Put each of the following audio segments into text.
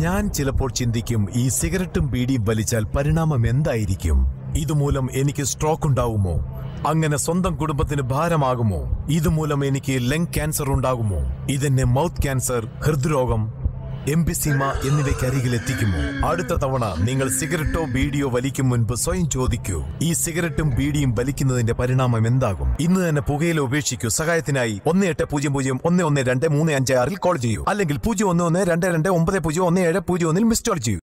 ഞാൻ ചിലപ്പോൾ ചിന്തിക്കും ഈ സിഗരറ്റും ബീഡിയും വലിച്ചാൽ പരിണാമം എന്തായിരിക്കും ഇതുമൂലം എനിക്ക് സ്ട്രോക്ക് ഉണ്ടാകുമോ അങ്ങനെ സ്വന്തം കുടുംബത്തിന് ഭാരമാകുമോ ഇതുമൂലം എനിക്ക് ലങ് ക്യാൻസർ ഉണ്ടാകുമോ ഇതെന്നെ മൗത്ത് ക്യാൻസർ ഹൃദ്രോഗം എംബിസീമ എന്നിവയ്ക്കരികിൽ എത്തിക്കുമോ അടുത്ത തവണ നിങ്ങൾ സിഗരറ്റോ ബീഡിയോ വലിക്കും മുൻപ് സ്വയം ചോദിക്കൂ ഈ സിഗരറ്റും ബീഡിയും വലിക്കുന്നതിന്റെ പരിണാമം എന്താകും ഇന്ന് തന്നെ പുകയില ഉപേക്ഷിക്കൂ സഹായത്തിനായി ഒന്ന് എട്ട് പൂജ്യം പൂജ്യം ഒന്ന് ഒന്ന് രണ്ട് മൂന്ന് അഞ്ച് ആറിൽ കോൾ ചെയ്യൂ അല്ലെങ്കിൽ പൂജ്യം ഒന്ന് ഒന്ന് രണ്ട് രണ്ട് ഒമ്പത് പൂജ്യം ഒന്ന് ഏഴ് പൂജ്യം ഒന്നിൽ മിസ് കോൾ ചെയ്യൂ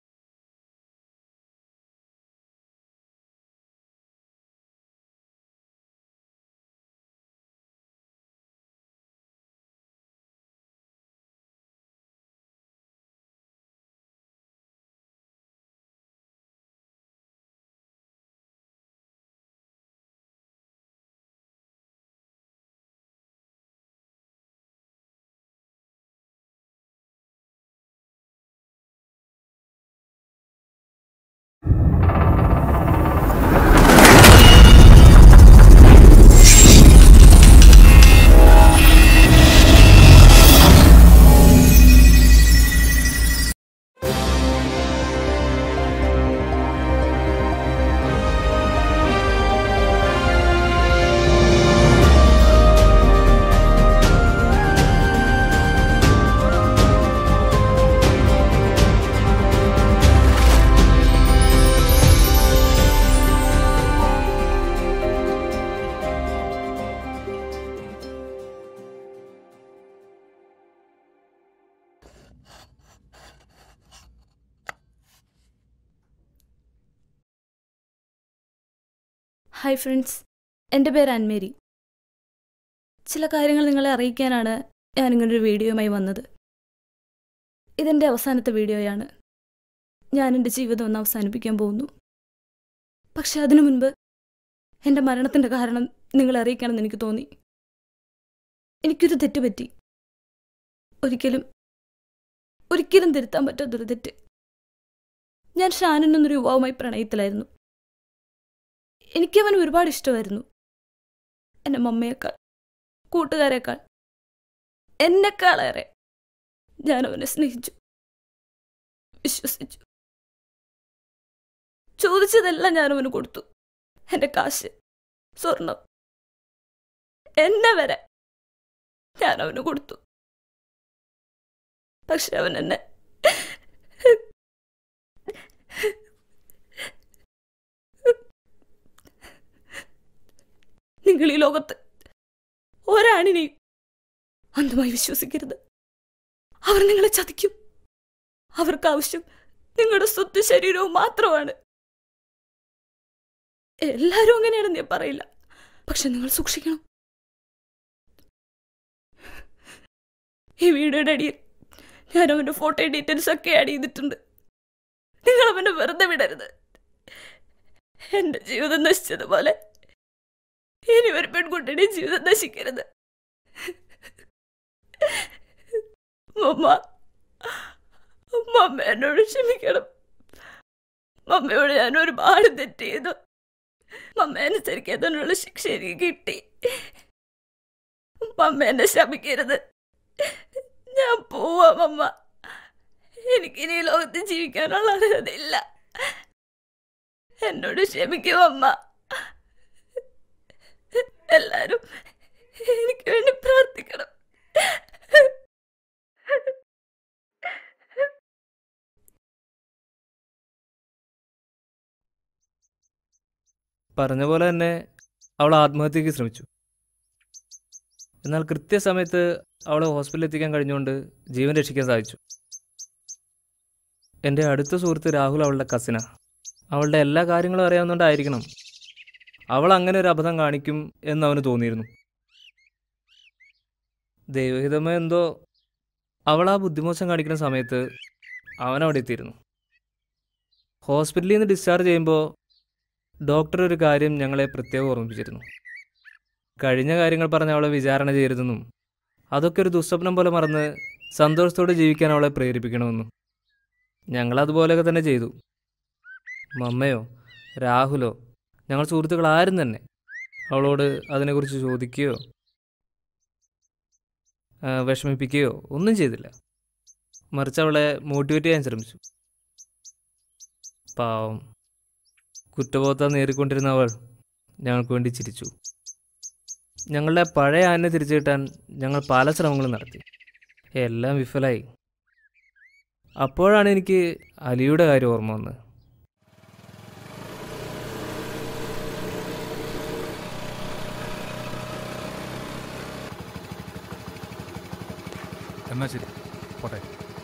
ഹായ് ഫ്രണ്ട്സ് എൻ്റെ പേര് അൻമേരി ചില കാര്യങ്ങൾ നിങ്ങളെ അറിയിക്കാനാണ് ഞാൻ ഇങ്ങനൊരു വീഡിയോയുമായി വന്നത് ഇതെൻ്റെ അവസാനത്തെ വീഡിയോയാണ് ഞാൻ എൻ്റെ ജീവിതം ഒന്ന് അവസാനിപ്പിക്കാൻ പോകുന്നു പക്ഷെ അതിനു മുൻപ് എൻ്റെ മരണത്തിൻ്റെ കാരണം നിങ്ങളെ അറിയിക്കണമെന്ന് എനിക്ക് തോന്നി എനിക്കൊരു തെറ്റ് പറ്റി ഒരിക്കലും ഒരിക്കലും തിരുത്താൻ പറ്റാത്തൊരു തെറ്റ് ഞാൻ ഷാനിൻ എന്നൊരു യുവാവുമായി പ്രണയത്തിലായിരുന്നു എനിക്ക് അവൻ ഒരുപാട് ഇഷ്ടമായിരുന്നു എൻ്റെ മമ്മയേക്കാൾ കൂട്ടുകാരേക്കാൾ എന്നെക്കാളേറെ ഞാൻ അവനെ സ്നേഹിച്ചു വിശ്വസിച്ചു ചോദിച്ചതെല്ലാം ഞാൻ അവന് കൊടുത്തു എൻ്റെ കാശ് സ്വർണം എന്നെ വരെ ഞാൻ അവന് കൊടുത്തു പക്ഷെ അവൻ എന്നെ നിങ്ങൾ ഈ ലോകത്ത് ഒരാണിനെയും അന്ധമായി വിശ്വസിക്കരുത് അവർ നിങ്ങളെ ചതിക്കും അവർക്ക് ആവശ്യം നിങ്ങളുടെ സ്വത്ത് ശരീരവും മാത്രമാണ് എല്ലാവരും അങ്ങനെയാണെന്ന് ഞാൻ പറയില്ല പക്ഷെ നിങ്ങൾ സൂക്ഷിക്കണം ഈ വീഡിയോയുടെ അടിയിൽ ഞാൻ അവന്റെ ഫോട്ടോ ഡീറ്റെയിൽസ് ഒക്കെ ആഡ് ചെയ്തിട്ടുണ്ട് നിങ്ങൾ അവനെ വെറുതെ വിടരുത് എന്റെ ജീവിതം നശിച്ചതുപോലെ ഇനി ഒരു പെൺകുട്ടിയുടെ ജീവിതം നശിക്കരുത് മമ്മ മമ്മ എന്നോട് ക്ഷമിക്കണം മമ്മയോട് ഞാൻ ഒരുപാട് തെറ്റ് ചെയ്തു മമ്മ അനുസരിക്കാത്തതിനുള്ള ശിക്ഷ എനിക്ക് കിട്ടി മമ്മ എന്നെ ശമിക്കരുത് ഞാൻ പോവാ മമ്മ എനിക്കിനി ഈ ലോകത്ത് ജീവിക്കാനുള്ള അർഹതയില്ല എന്നോട് ക്ഷമിക്കും അമ്മ എല്ലാരും എനിക്ക് വേണ്ടി പ്രാർത്ഥിക്കണം പറഞ്ഞ പോലെ തന്നെ അവൾ ആത്മഹത്യക്ക് ശ്രമിച്ചു എന്നാൽ കൃത്യസമയത്ത് അവളെ ഹോസ്പിറ്റലിൽ എത്തിക്കാൻ കഴിഞ്ഞുകൊണ്ട് ജീവൻ രക്ഷിക്കാൻ സാധിച്ചു എൻ്റെ അടുത്ത സുഹൃത്ത് രാഹുൽ അവളുടെ കസിന അവളുടെ എല്ലാ കാര്യങ്ങളും അറിയാവുന്നതുകൊണ്ടായിരിക്കണം അവൾ അങ്ങനെ ഒരു അബദ്ധം കാണിക്കും എന്ന് അവന് തോന്നിയിരുന്നു ദൈവഹിതമോ എന്തോ അവൾ ആ ബുദ്ധിമോശം കാണിക്കുന്ന സമയത്ത് അവൻ അവിടെ എത്തിയിരുന്നു ഹോസ്പിറ്റലിൽ നിന്ന് ഡിസ്ചാർജ് ചെയ്യുമ്പോൾ ഡോക്ടർ ഒരു കാര്യം ഞങ്ങളെ പ്രത്യേകം ഓർമ്മിപ്പിച്ചിരുന്നു കഴിഞ്ഞ കാര്യങ്ങൾ പറഞ്ഞ് അവളെ വിചാരണ ചെയ്യരുതെന്നും അതൊക്കെ ഒരു ദുസ്വപ്നം പോലെ മറന്ന് സന്തോഷത്തോടെ ജീവിക്കാൻ അവളെ പ്രേരിപ്പിക്കണമെന്നും ഞങ്ങളതുപോലെയൊക്കെ തന്നെ ചെയ്തു മമ്മയോ രാഹുലോ ഞങ്ങൾ സുഹൃത്തുക്കൾ ആരും തന്നെ അവളോട് അതിനെക്കുറിച്ച് ചോദിക്കുകയോ ആ, വിഷമിപ്പിക്കുകയോ ഒന്നും ചെയ്തില്ല മറിച്ച് അവളെ മോട്ടിവേറ്റ് ചെയ്യാൻ ശ്രമിച്ചു പാവം കുറ്റബോധം നേറിക്കൊണ്ടിരുന്ന അവൾ ഞങ്ങൾക്ക് വേണ്ടി ചിരിച്ചു ഞങ്ങളുടെ പഴയ ആനെ തിരിച്ചു കിട്ടാൻ ഞങ്ങൾ പല ശ്രമങ്ങളും നടത്തി എല്ലാം വിഫലായി അപ്പോഴാണ് എനിക്ക് അലിയുടെ കാര്യം ഓർമ്മ വന്നത് എന്നാ ശരി പോട്ടെ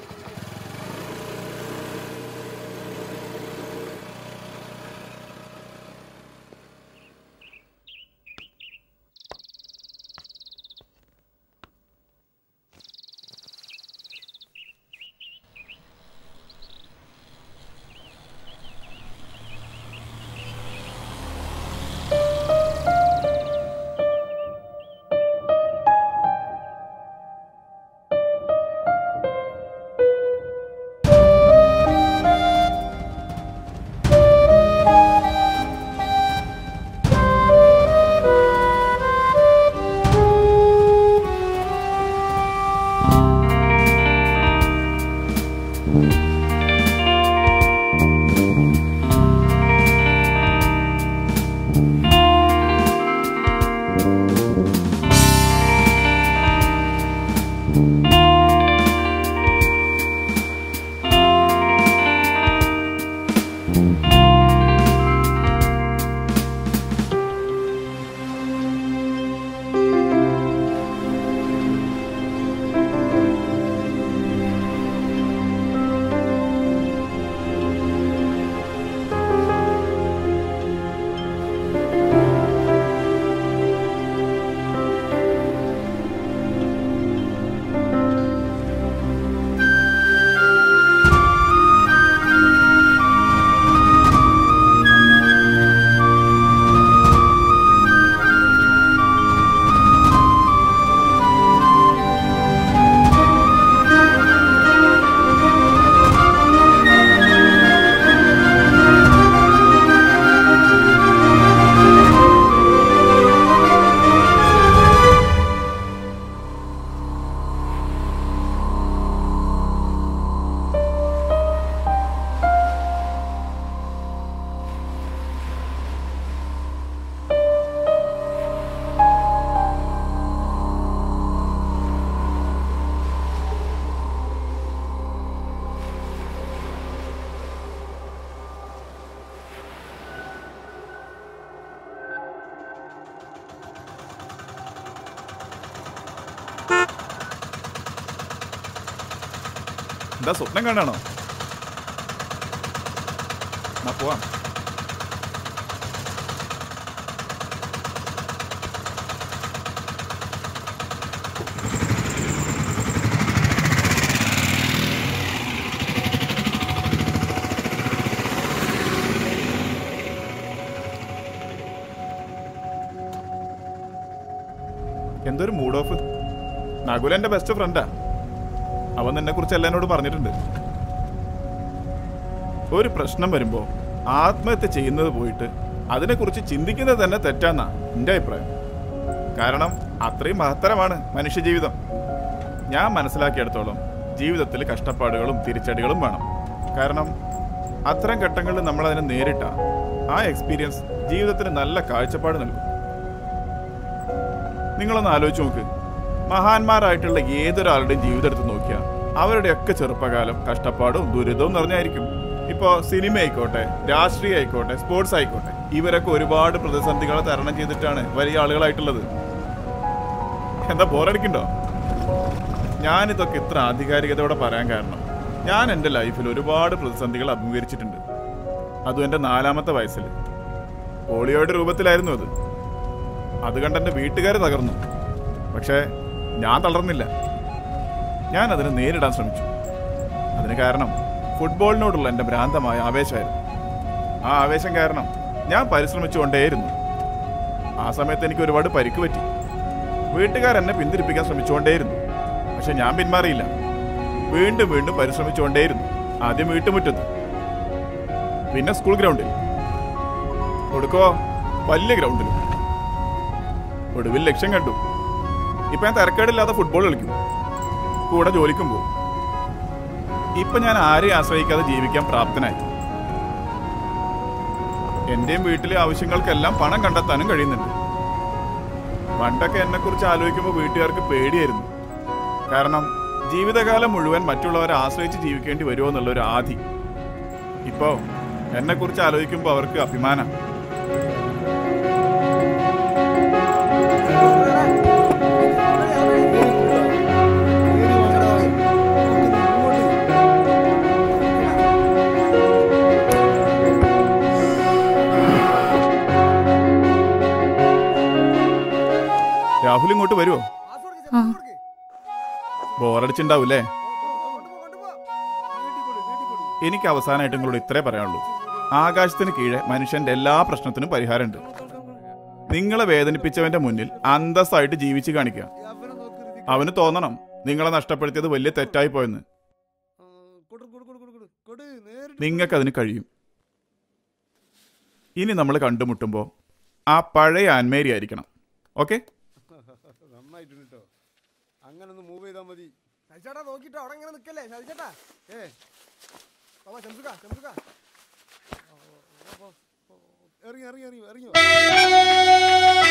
എന്താ സ്വപ്നം കാണാണോ എന്നാ പോവാം എന്തൊരു മൂഡ് ഓഫ് നകുല എന്റെ ബെസ്റ്റ് ഫ്രണ്ടാ അവൻ നിന്നെ കുറിച്ച് എല്ലാം എന്നോട് പറഞ്ഞിട്ടുണ്ട് ഒരു പ്രശ്നം വരുമ്പോ ആത്മഹത്യ ചെയ്യുന്നത് പോയിട്ട് അതിനെക്കുറിച്ച് ചിന്തിക്കുന്നത് തന്നെ തെറ്റാന്നാ എൻ്റെ അഭിപ്രായം കാരണം അത്രയും മഹത്തരമാണ് മനുഷ്യജീവിതം ഞാൻ മനസ്സിലാക്കിയെടുത്തോളം ജീവിതത്തിൽ കഷ്ടപ്പാടുകളും തിരിച്ചടികളും വേണം കാരണം അത്തരം ഘട്ടങ്ങളിൽ നമ്മൾ അതിനെ നേരിട്ട ആ എക്സ്പീരിയൻസ് ജീവിതത്തിന് നല്ല കാഴ്ചപ്പാട് നൽകും നിങ്ങളൊന്ന് ആലോചിച്ച് നോക്ക് മഹാന്മാരായിട്ടുള്ള ഏതൊരാളുടെയും ജീവിതം എടുത്ത് നോക്കിയാൽ അവരുടെയൊക്കെ ചെറുപ്പകാലം കഷ്ടപ്പാടും ദുരിതവും നിറഞ്ഞായിരിക്കും ഇപ്പോൾ സിനിമ ആയിക്കോട്ടെ രാഷ്ട്രീയം ആയിക്കോട്ടെ സ്പോർട്സ് ആയിക്കോട്ടെ ഇവരൊക്കെ ഒരുപാട് പ്രതിസന്ധികളെ തരണം ചെയ്തിട്ടാണ് വലിയ ആളുകളായിട്ടുള്ളത് എന്താ ബോറടിക്കണ്ടോ ഞാനിതൊക്കെ ഇത്ര ആധികാരികതയോടെ പറയാൻ കാരണം ഞാൻ എൻ്റെ ലൈഫിൽ ഒരുപാട് പ്രതിസന്ധികൾ അഭിമുഖീകരിച്ചിട്ടുണ്ട് അതും എൻ്റെ നാലാമത്തെ വയസ്സിൽ പോളിയോയുടെ രൂപത്തിലായിരുന്നു അത് അത് കണ്ട് എൻ്റെ വീട്ടുകാർ തകർന്നു പക്ഷേ ഞാൻ തളർന്നില്ല ഞാൻ അതിനെ നേരിടാൻ ശ്രമിച്ചു അതിന് കാരണം ഫുട്ബോളിനോടുള്ള എൻ്റെ ഭ്രാന്തമായ ആവേശമായിരുന്നു ആ ആവേശം കാരണം ഞാൻ പരിശ്രമിച്ചുകൊണ്ടേയിരുന്നു ആ സമയത്ത് എനിക്ക് ഒരുപാട് പരിക്ക് പറ്റി വീട്ടുകാർ എന്നെ പിന്തിരിപ്പിക്കാൻ ശ്രമിച്ചുകൊണ്ടേയിരുന്നു പക്ഷെ ഞാൻ പിന്മാറിയില്ല വീണ്ടും വീണ്ടും പരിശ്രമിച്ചുകൊണ്ടേയിരുന്നു ആദ്യം വീട്ടുമുറ്റത്ത് പിന്നെ സ്കൂൾ ഗ്രൗണ്ടിൽ ഒടുക്കോ വലിയ ഗ്രൗണ്ടിലും ഒടുവിൽ ലക്ഷ്യം കണ്ടു ഇപ്പൊ ഞാൻ തിരക്കേടില്ലാതെ ഫുട്ബോൾ കളിക്കും കൂടെ ജോലിക്കും പോകും ഇപ്പൊ ഞാൻ ആരെയും ആശ്രയിക്കാതെ ജീവിക്കാൻ പ്രാപ്തനായി എന്റെയും വീട്ടിലെ ആവശ്യങ്ങൾക്കെല്ലാം പണം കണ്ടെത്താനും കഴിയുന്നുണ്ട് പണ്ടൊക്കെ എന്നെ കുറിച്ച് ആലോചിക്കുമ്പോൾ വീട്ടുകാർക്ക് പേടിയായിരുന്നു കാരണം ജീവിതകാലം മുഴുവൻ മറ്റുള്ളവരെ ആശ്രയിച്ച് ജീവിക്കേണ്ടി വരുമോ എന്നുള്ളൊരു ആധി ഇപ്പോ എന്നെ കുറിച്ച് ആലോചിക്കുമ്പോൾ അവർക്ക് അഭിമാനം രാഹുൽ ഇങ്ങോട്ട് വരുമോ ബോറടിച്ചുണ്ടാവൂലേ എനിക്ക് അവസാനമായിട്ട് നിങ്ങളോട് ഇത്രേ പറയാനുള്ളൂ ആകാശത്തിന് കീഴെ മനുഷ്യന്റെ എല്ലാ പ്രശ്നത്തിനും പരിഹാരമുണ്ട് നിങ്ങളെ വേദനിപ്പിച്ചവന്റെ മുന്നിൽ അന്തസ്സായിട്ട് ജീവിച്ച് കാണിക്കുക അവന് തോന്നണം നിങ്ങളെ നഷ്ടപ്പെടുത്തിയത് വലിയ തെറ്റായി പോയെന്ന് നിങ്ങൾക്കതിന് കഴിയും ഇനി നമ്മൾ കണ്ടുമുട്ടുമ്പോൾ ആ പഴയ ആൻമേരി ആയിരിക്കണം ഓക്കെ നന്നായിട്ടുണ്ട് കേട്ടോ അങ്ങനെ ഒന്ന് മൂവ് ചെയ്താൽ മതി ശരിച്ചേട്ടാ നോക്കിട്ടോ അവിടെ ഇങ്ങനെ നിൽക്കല്ലേ ശരിച്ചേട്ടാ ഏ ബാബാ ശംസുക ശംസുക ഇറങ്ങി ഇറങ്ങി ഇറങ്ങി ഇറങ്ങി വാ.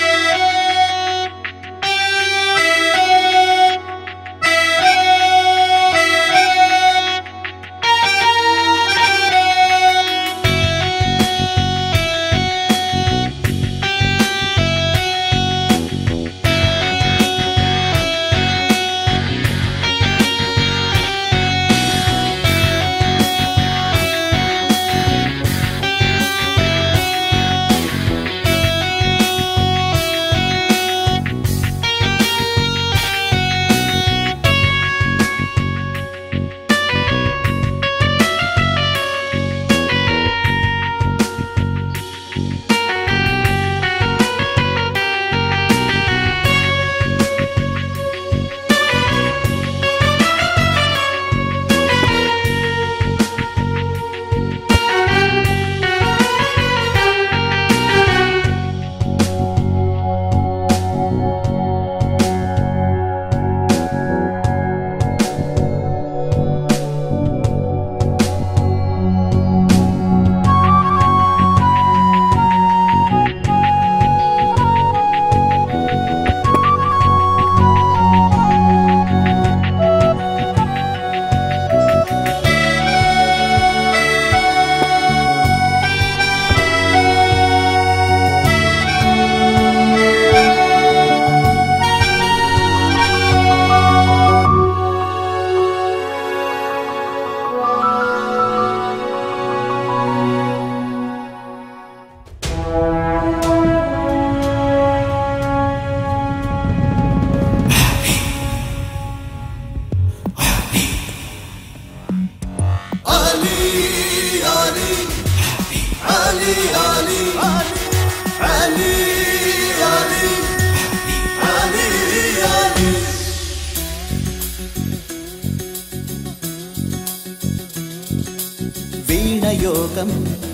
వీణయోగం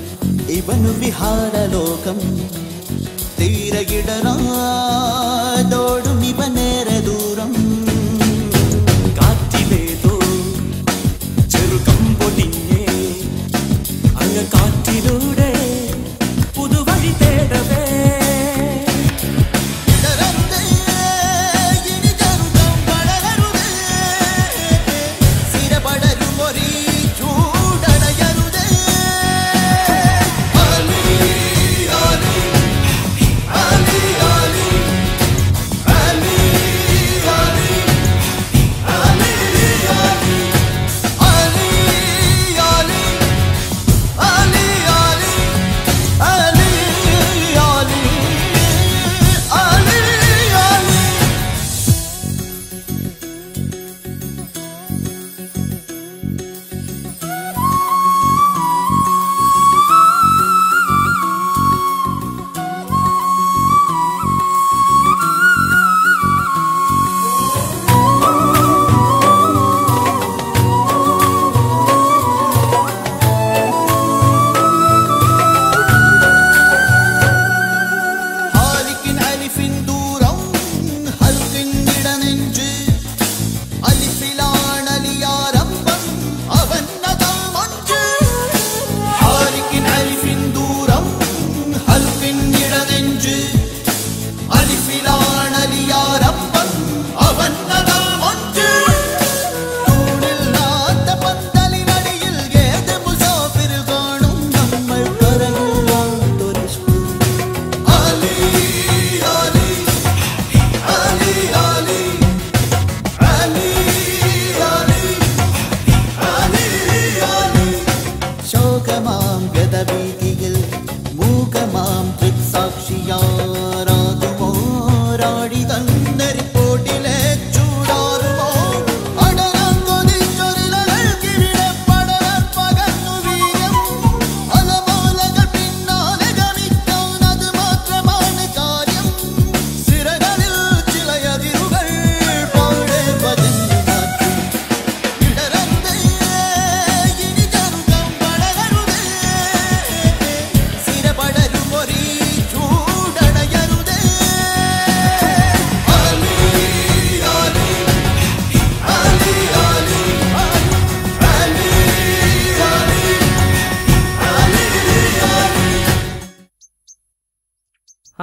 ఇవను విహారలోకం തീരകിടറാതോടും ഇവ നേരെ ദൂരം കാറ്റിലേതോ ചെറുകം പൊടിഞ്ഞേ അങ്ങ് കാറ്റിലൂടെ പുതുവഴി തേടവേ ഇടരരുതേ, ഇനി ചെറുകം വളരരുതേ. സ്ഥിരപടരുമൊരീ ചൂടണയരുതേ. ആലി, ആലി, ആലി, ആലി, ആലി,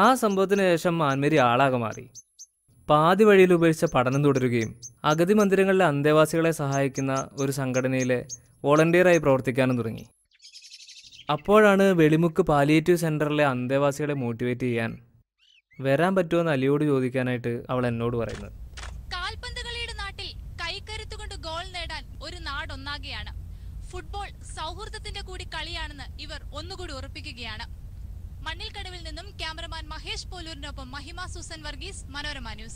ആ സംഭവത്തിന് ശേഷം മാൻമേരി ആളാകെ മാറി പാതി വഴിയിൽ ഉപേക്ഷിച്ച പഠനം തുടരുകയും അഗതി മന്ദിരങ്ങളിലെ അന്തേവാസികളെ സഹായിക്കുന്ന ഒരു സംഘടനയിലെ വോളണ്ടിയറായി പ്രവർത്തിക്കാനും തുടങ്ങി അപ്പോഴാണ് വെളിമുക്ക് പാലിയേറ്റീവ് സെൻറ്ററിലെ അന്തേവാസികളെ മോട്ടിവേറ്റ് ചെയ്യാൻ വരാൻ പറ്റുമെന്ന് അലിയോട് ചോദിക്കാനായിട്ട് അവൾ എന്നോട് പറയുന്നത് കാൽപന്ത് കളിയുടെ നാട്ടിൽ കൈക്കരുത്തുകൊണ്ട് ഗോൾ നേടാൻ ഒരു നാടൊന്നാകെയാണ് ഫുട്ബോൾ സൗഹൃദത്തിന്റെ കൂടി കളിയാണെന്ന് ഇവർ ഒന്നുകൂടി ഉറപ്പിക്കുകയാണ് മണ്ണിൽ കടവിൽ നിന്നും ക്യാമറമാൻ മഹേഷ് പോലൂരിനൊപ്പം മഹിമ സുസൻ വർഗീസ് മനോരമ ന്യൂസ്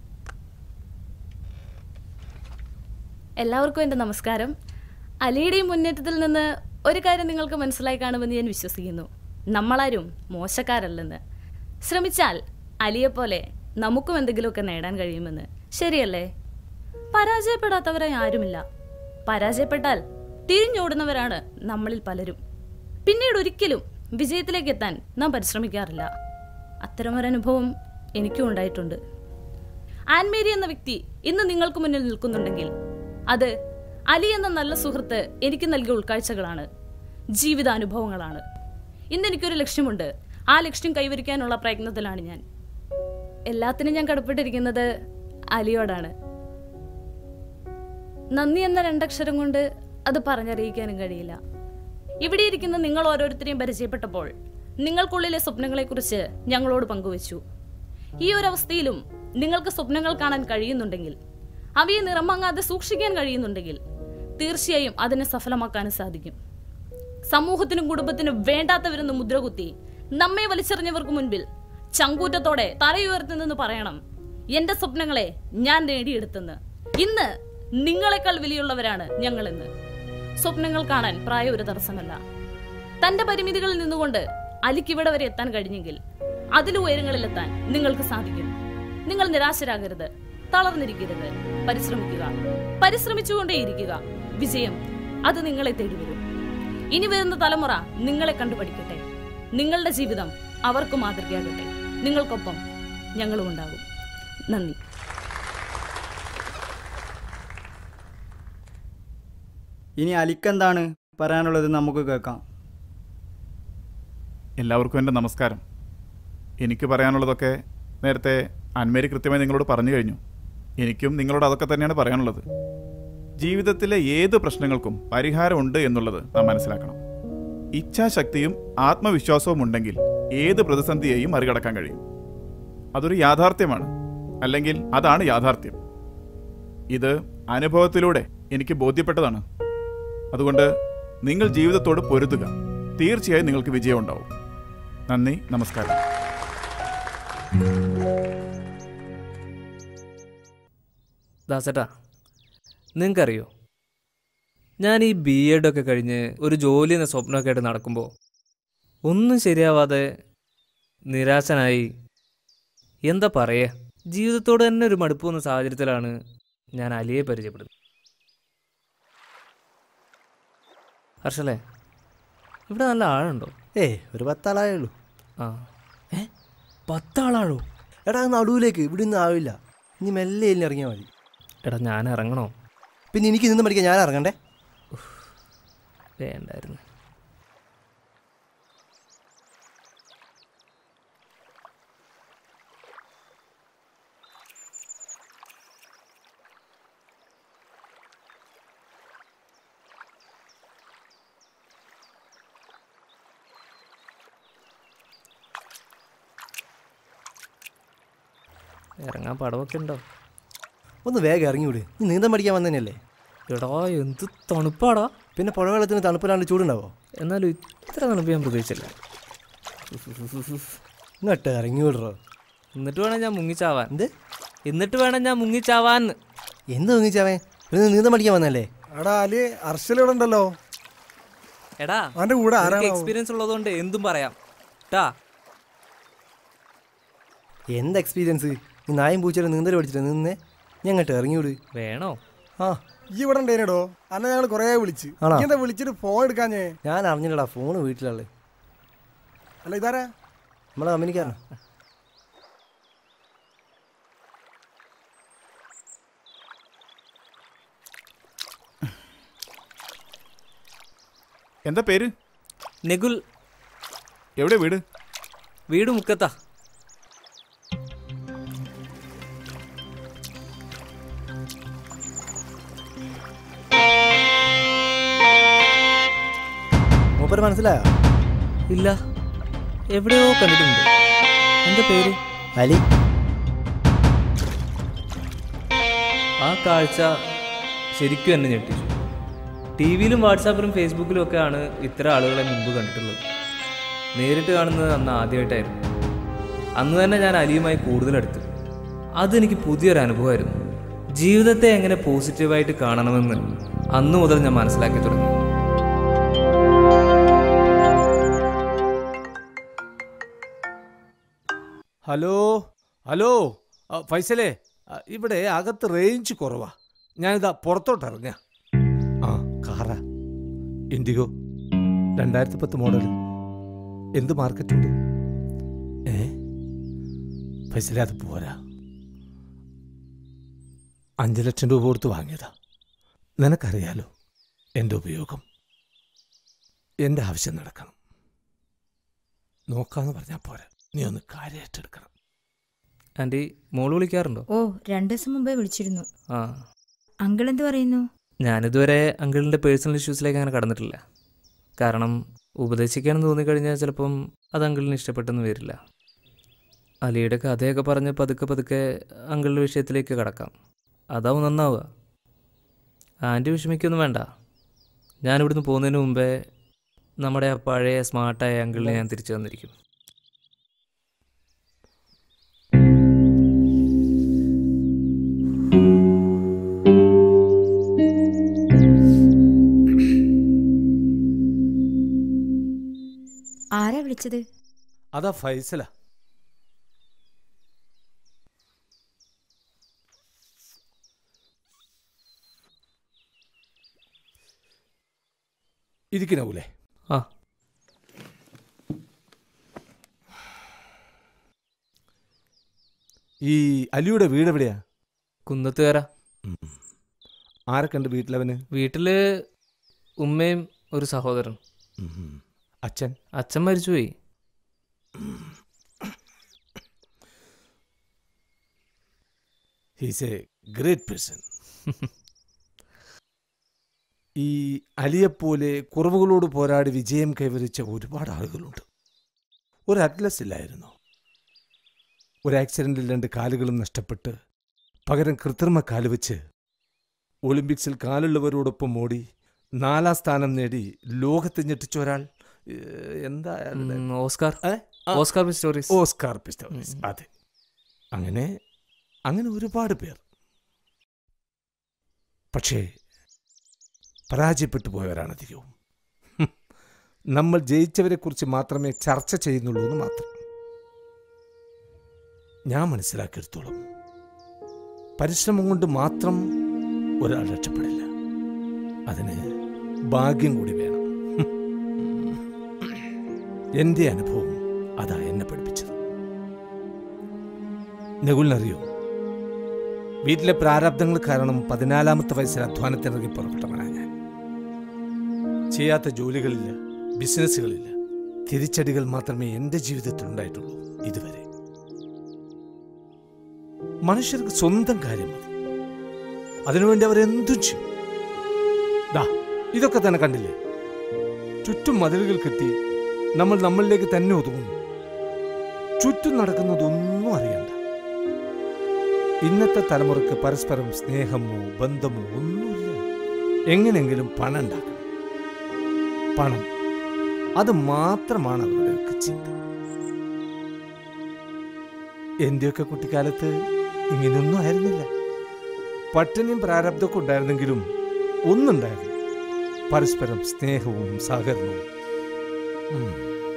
എല്ലാവർക്കും എൻ്റെ നമസ്കാരം അലിയുടെയും മുന്നേറ്റത്തിൽ നിന്ന് ഒരു കാര്യം നിങ്ങൾക്ക് മനസ്സിലായി കാണുമെന്ന് ഞാൻ വിശ്വസിക്കുന്നു നമ്മളാരും മോശക്കാരല്ലെന്ന് ശ്രമിച്ചാൽ അലിയെപ്പോലെ നമുക്കും എന്തെങ്കിലുമൊക്കെ നേടാൻ കഴിയുമെന്ന് ശരിയല്ലേ പരാജയപ്പെടാത്തവരായി ആരുമില്ല പരാജയപ്പെട്ടാൽ തിരിഞ്ഞോടുന്നവരാണ് നമ്മളിൽ പലരും പിന്നീട് ഒരിക്കലും വിജയത്തിലേക്ക് എത്താൻ നാം പരിശ്രമിക്കാറില്ല അത്തരമൊരനുഭവം എനിക്കും ഉണ്ടായിട്ടുണ്ട് ആൻമേരി എന്ന വ്യക്തി ഇന്ന് നിങ്ങൾക്ക് മുന്നിൽ നിൽക്കുന്നുണ്ടെങ്കിൽ അത് അലി എന്ന നല്ല സുഹൃത്ത് എനിക്ക് നൽകിയ ഉൾക്കാഴ്ചകളാണ് ജീവിതാനുഭവങ്ങളാണ് ഇന്ന് എനിക്കൊരു ലക്ഷ്യമുണ്ട് ആ ലക്ഷ്യം കൈവരിക്കാനുള്ള പ്രയത്നത്തിലാണ് ഞാൻ എല്ലാത്തിനും ഞാൻ കടപ്പെട്ടിരിക്കുന്നത് അലിയോടാണ് നന്ദി എന്ന രണ്ടക്ഷരം കൊണ്ട് അത് പറഞ്ഞറിയിക്കാനും കഴിയില്ല ഇവിടെ ഇരിക്കുന്ന നിങ്ങൾ ഓരോരുത്തരെയും പരിചയപ്പെട്ടപ്പോൾ നിങ്ങൾക്കുള്ളിലെ സ്വപ്നങ്ങളെക്കുറിച്ച് ഞങ്ങളോട് പങ്കുവച്ചു ഈ ഒരു അവസ്ഥയിലും നിങ്ങൾക്ക് സ്വപ്നങ്ങൾ കാണാൻ കഴിയുന്നുണ്ടെങ്കിൽ അവയെ നിറമങ്ങാതെ സൂക്ഷിക്കാൻ കഴിയുന്നുണ്ടെങ്കിൽ തീർച്ചയായും അതിനെ സഫലമാക്കാനും സാധിക്കും സമൂഹത്തിനും കുടുംബത്തിനും വേണ്ടാത്തവരെന്ന് മുദ്രകുത്തി നമ്മെ വലിച്ചെറിഞ്ഞവർക്ക് മുൻപിൽ ചങ്കൂറ്റത്തോടെ തലയുയർത്തി നിന്ന് പറയണം എന്റെ സ്വപ്നങ്ങളെ ഞാൻ നേടിയെടുത്തെന്ന് ഇന്ന് നിങ്ങളെക്കാൾ വിലയുള്ളവരാണ് ഞങ്ങളെന്ന് സ്വപ്നങ്ങൾ കാണാൻ പ്രായം ഒരു തടസ്സമല്ല തന്റെ പരിമിതികളിൽ നിന്നുകൊണ്ട് അലിക്ക് ഇവിടെ വരെ എത്താൻ കഴിഞ്ഞെങ്കിൽ അതിലും ഉയരങ്ങളിലെത്താൻ നിങ്ങൾക്ക് സാധിക്കും നിങ്ങൾ നിരാശരാകരുത് തളർന്നിരിക്കരുത് പരിശ്രമിക്കുക പരിശ്രമിച്ചുകൊണ്ടേയിരിക്കുക വിജയം അത് നിങ്ങളെ തേടി വരും ഇനി വരുന്ന തലമുറ നിങ്ങളെ കണ്ടുപഠിക്കട്ടെ നിങ്ങളുടെ ജീവിതം അവർക്ക് മാതൃകയാകട്ടെ നിങ്ങൾക്കൊപ്പം ഞങ്ങളും ഉണ്ടാകും നന്ദി ഇനി അലിക്കെന്താണ് പറയാനുള്ളത് നമുക്ക് കേൾക്കാം എല്ലാവർക്കും എൻ്റെ നമസ്കാരം എനിക്ക് പറയാനുള്ളതൊക്കെ നേരത്തെ അന്മേരി കൃത്യമായി നിങ്ങളോട് പറഞ്ഞു കഴിഞ്ഞു എനിക്കും നിങ്ങളോട് അതൊക്കെ തന്നെയാണ് പറയാനുള്ളത് ജീവിതത്തിലെ ഏത് പ്രശ്നങ്ങൾക്കും പരിഹാരമുണ്ട് എന്നുള്ളത് നാം മനസ്സിലാക്കണം ഇച്ഛാശക്തിയും ആത്മവിശ്വാസവും ഉണ്ടെങ്കിൽ ഏത് പ്രതിസന്ധിയെയും മറികടക്കാൻ കഴിയും അതൊരു യാഥാർത്ഥ്യമാണ് അല്ലെങ്കിൽ അതാണ് യാഥാർത്ഥ്യം ഇത് അനുഭവത്തിലൂടെ എനിക്ക് ബോധ്യപ്പെട്ടതാണ് അതുകൊണ്ട് നിങ്ങൾ ജീവിതത്തോട് പൊരുതുക തീർച്ചയായും നിങ്ങൾക്ക് വിജയം ഉണ്ടാവും നന്ദി നമസ്കാരം ദാസേട്ടാ നിങ്ങൾക്കറിയോ ഞാൻ ഈ ബി എഡൊക്കെ കഴിഞ്ഞ് ഒരു ജോലി എന്ന സ്വപ്നമൊക്കെ ആയിട്ട് നടക്കുമ്പോൾ ഒന്നും ശരിയാവാതെ നിരാശനായി എന്താ പറയുക ജീവിതത്തോട് തന്നെ ഒരു മടുപ്പ് വന്ന സാഹചര്യത്തിലാണ് ഞാൻ അലിയെ പരിചയപ്പെടുന്നത് ഹർഷലേ ഇവിടെ നല്ല ആഴുണ്ടോ ഏയ് ഒരു പത്താളായേ ഉള്ളൂ ആ ഏ പത്താളാഴോ എടാ നടുവിലേക്ക് ഇവിടെ ഒന്നും ആവില്ല ഇനി മെല്ലെ എല്ലാം ഇറങ്ങിയാൽ മതി എടാ ഞാൻ ഇറങ്ങണോ പിന്നെ എനിക്ക് നിന്ന് പഠിക്കാൻ ഞാൻ ഇറങ്ങണ്ടേ വേണ്ടായിരുന്നു ഇറങ്ങാൻ പടവൊക്കെ ഉണ്ടോ ഒന്ന് വേഗം ഇറങ്ങിവിട് നീ നീന്തം പഠിക്കാൻ വന്നതന്നെയല്ലേ എടാ എന്ത് തണുപ്പാടാ പിന്നെ പുഴവെള്ളത്തിന് തണുപ്പിലാണ്ട് ചൂടുണ്ടാവോ എന്നാലും ഇത്ര തണുപ്പ് ഞാൻ പ്രതീക്ഷിച്ചില്ല ഇങ്ങോട്ട് ഇറങ്ങി വിടറോ എന്നിട്ട് വേണം ഞാൻ മുങ്ങിച്ചാവാൻ എന്ത് എന്നിട്ട് വേണം ഞാൻ മുങ്ങിച്ചാവാൻ എന്ത് തോന്നിച്ചാവേ പിന്നെ നീന്തം പഠിക്കാൻ വന്നല്ലേ എടാ അലി അർഷൽ ഇവിടെ ഉണ്ടല്ലോ എടാ അവന്റെ കൂടെ ആരാണാവോ? എക്സ്പീരിയൻസ് ഉള്ളതുകൊണ്ട് എന്തും പറയാം ട്ടാ എന്ത് എക്സ്പീരിയൻസ് ഈ നായും പൂച്ചയുടെ നീന്തൽ പഠിച്ചിട്ട് നിന്നേ ഞാൻ ഇങ്ങോട്ട് ഇറങ്ങി വിട് വേണോ ആ ഈ ഇവിടെ ഉണ്ടേനടോ അന്നെ ഞങ്ങൾ കൊറേ വിളിച്ച് ആണോ? നീ എന്താ വിളിച്ചിട്ട് ഫോൺ എടുക്കാഞ്ഞേ ഞാൻ അറിഞ്ഞില്ലടാ ഫോണ് വീട്ടിലുള്ളത് അല്ല ഇതാരാ നമ്മളെ കമ്പനിക്കാരനാ എന്താ പേര് നെഗുൽ എവിടെ വീട് വീട് മുക്കത്താ മൂപ്പര് മനസ്സിലായോ ഇല്ല എവിടെയോ കണ്ടിട്ടുണ്ട് എന്താ പേര് അലി ആ കാഴ്ച ശരിക്കും എന്നെ ഞെട്ടിച്ചു ടി വിയിലും വാട്സാപ്പിലും ഫേസ്ബുക്കിലും ഒക്കെയാണ് ഇത്തരം ആളുകളെ മുമ്പ് കണ്ടിട്ടുള്ളത് നേരിട്ട് കാണുന്നത് അന്ന് ആദ്യമായിട്ടായിരുന്നു അന്ന് തന്നെ ഞാൻ അലിയുമായി കൂടുതൽ അടുത്തു അതെനിക്ക് പുതിയൊരു അനുഭവമായിരുന്നു ജീവിതത്തെ എങ്ങനെ പോസിറ്റീവായിട്ട് കാണണമെന്ന് അന്ന് മുതൽ ഞാൻ മനസ്സിലാക്കി തുടങ്ങി ഹലോ ഹലോ ആ, ഫൈസലേ ആ, ഇവിടെ അകത്ത് റേഞ്ച് കുറവാ ഞാനിതാ പുറത്തോട്ട് ഇറങ്ങ ആ കാറാ ഇൻഡിഗോ രണ്ടായിരത്തി പത്ത് മോഡൽ എന്ത് മാർക്കറ്റുണ്ട് ഏ ഫൈസലേ അത് പോരാ അഞ്ച് ലക്ഷം രൂപ കൊടുത്ത് വാങ്ങിയതാ നിനക്കറിയാലോ എൻ്റെ ഉപയോഗം എൻ്റെ ആവശ്യം നടക്കണം നോക്കാന്ന് പറഞ്ഞാൽ പോരാ നീ ഒന്ന് കാര്യമായിട്ടെടുക്കണം ആൻറ്റി മോള് വിളിക്കാറുണ്ടോ ഓ രണ്ടു ദിവസം മുമ്പേ വിളിച്ചിരുന്നു ആ അങ്കിൾ എന്ത് പറയുന്നു ഞാനിതുവരെ അങ്കിളിൻ്റെ പേഴ്സണൽ ഇഷ്യൂസിലേക്ക് അങ്ങനെ കടന്നിട്ടില്ല കാരണം ഉപദേശിക്കാനെന്ന് തോന്നിക്കഴിഞ്ഞാൽ ചിലപ്പം അത് അങ്കിളിന് ഇഷ്ടപ്പെട്ടെന്ന് വരില്ല അലിയുടെ കഥയൊക്കെ പറഞ്ഞ് പതുക്കെ പതുക്കെ അങ്കിളിൻ്റെ വിഷയത്തിലേക്ക് കടക്കാം അതാവും നന്നാവുക ആൻറ്റി വിഷമിക്കൊന്നും വേണ്ട ഞാനിവിടുന്ന് പോകുന്നതിന് മുമ്പേ നമ്മുടെ ആ പഴയ സ്മാർട്ടായ അങ്കിളിനെ ഞാൻ തിരിച്ചു തന്നിരിക്കും ആരാ വിളിച്ചത് അതാ ഫൈസല ഇരിക്കണൂലേ ആ ഈ അലിയുടെ വീട് എവിടെയാ കുന്നത്തുകാര ആരൊക്കെ ഉണ്ട് വീട്ടിലവന് വീട്ടിൽ ഉമ്മയും ഒരു സഹോദരൻ അച്ഛൻ അച്ഛൻ മരിച്ചുപോയി ഹീസ് എ ഗ്രേറ്റ് പേഴ്സൺ ഈ അലിയെപ്പോലെ കുറവുകളോട് പോരാടി വിജയം കൈവരിച്ച ഒരുപാട് ആളുകളുണ്ട് ഒരു അറ്റ്ലസ് ഇല്ലായിരുന്നു ഒരു ആക്സിഡൻറ്റിൽ രണ്ട് കാലുകളും നഷ്ടപ്പെട്ട് പകരം കൃത്രിമ കാല് വെച്ച് ഒളിമ്പിക്സിൽ കാലുള്ളവരോടൊപ്പം ഓടി നാലാം സ്ഥാനം നേടി ലോകത്തെ ഞെട്ടിച്ച ഒരാൾ ഏഹ്, എന്താ അയാളുടെ- ഉം, ഓസ്കാർ ഏ? ആ, ഓസ്കാർ പിസ്റ്റോറിസ് ഓസ്കാർ പിസ്റ്റോറിസ് അതെ അങ്ങനെ അങ്ങനെ ഒരുപാട് പേർ പക്ഷേ പരാജയപ്പെട്ടു പോയവരാണ് അധികവും ഹും. നമ്മൾ ജയിച്ചവരെക്കുറിച്ച് മാത്രമേ ചർച്ച ചെയ്യുന്നുള്ളൂ എന്ന് മാത്രം ഞാൻ മനസ്സിലാക്കിയെടുത്തോളം പരിശ്രമം കൊണ്ട് മാത്രം ഒരാൾ രക്ഷപ്പെടില്ല അതിന് ഭാഗ്യം കൂടി വേണം ഹും. എൻ്റെ അനുഭവം അതാ എന്നെ പഠിപ്പിച്ചത് നകുലിനറിയോ വീട്ടിലെ പ്രാരാബ്ദങ്ങൾ കാരണം പതിനാലാമത്തെ വയസ്സിൽ അധ്വാനത്തിനിറങ്ങി പുറപ്പെട്ടവനാണ് ഞാൻ ചെയ്യാത്ത ജോലികളില്ല ബിസിനസ്സുകളില്ല തിരിച്ചടികൾ മാത്രമേ എൻ്റെ ജീവിതത്തിൽ ഉണ്ടായിട്ടുള്ളൂ ഇതുവരെ മനുഷ്യർക്ക് സ്വന്തം കാര്യം മതി അതിനുവേണ്ടി അവർ എന്തും ചെയ്യും ദാ ഇതൊക്കെ തന്നെ കണ്ടില്ലേ ചുറ്റും മതിലുകൾ കെട്ടി നമ്മൾ നമ്മളിലേക്ക് തന്നെ ഒതുങ്ങുന്നു ചുറ്റും നടക്കുന്നതൊന്നും അറിയണ്ട ഇന്നത്തെ തലമുറക്ക് പരസ്പരം സ്നേഹമോ ബന്ധമോ ഒന്നുമില്ല എങ്ങനെങ്കിലും പണം ഉണ്ടാക്കണം പണം അത് മാത്രമാണ് അവരുടെയൊക്കെ ചിന്ത എന്റെയൊക്കെ കുട്ടിക്കാലത്ത് ഇങ്ങനെയൊന്നും ആയിരുന്നില്ല പട്ടിണിയും പ്രാരബ്ധമൊക്കെ ഉണ്ടായിരുന്നെങ്കിലും ഒന്നുണ്ടായിരുന്നു പരസ്പരം സ്നേഹവും സഹകരണവും ഉം.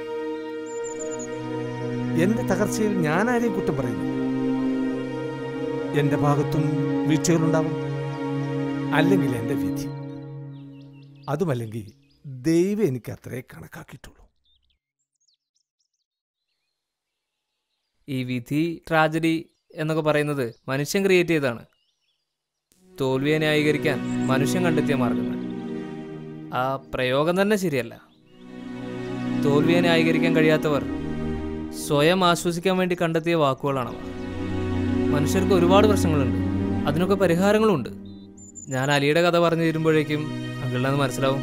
എന്റെ തകർച്ചയിൽ ഞാൻ ആരെയും കുറ്റം പറയുന്നില്ല എന്റെ ഭാഗത്തും വീഴ്ചകളുണ്ടാവും അല്ലെങ്കിൽ എന്റെ വിധി അതുമല്ലെങ്കിൽ ദൈവം എനിക്ക് അത്രേ കണക്കാക്കിയിട്ടുള്ളൂ ഈ വിധി ട്രാജഡി എന്നൊക്കെ പറയുന്നത് മനുഷ്യൻ ക്രിയേറ്റ് ചെയ്തതാണ് തോൽവിയെ ന്യായീകരിക്കാൻ മനുഷ്യൻ കണ്ടെത്തിയ മാർഗങ്ങൾ ആ പ്രയോഗം തന്നെ ശരിയല്ല തോൽവിയെ ന്യായീകരിക്കാൻ കഴിയാത്തവർ സ്വയം ആശ്വസിക്കാൻ വേണ്ടി കണ്ടെത്തിയ വാക്കുകളാണവ മനുഷ്യർക്ക് ഒരുപാട് പ്രശ്നങ്ങളുണ്ട് അതിനൊക്കെ പരിഹാരങ്ങളുണ്ട് ഞാൻ അലിയുടെ കഥ പറഞ്ഞു തരുമ്പോഴേക്കും അങ്കിളിനത് മനസ്സിലാവും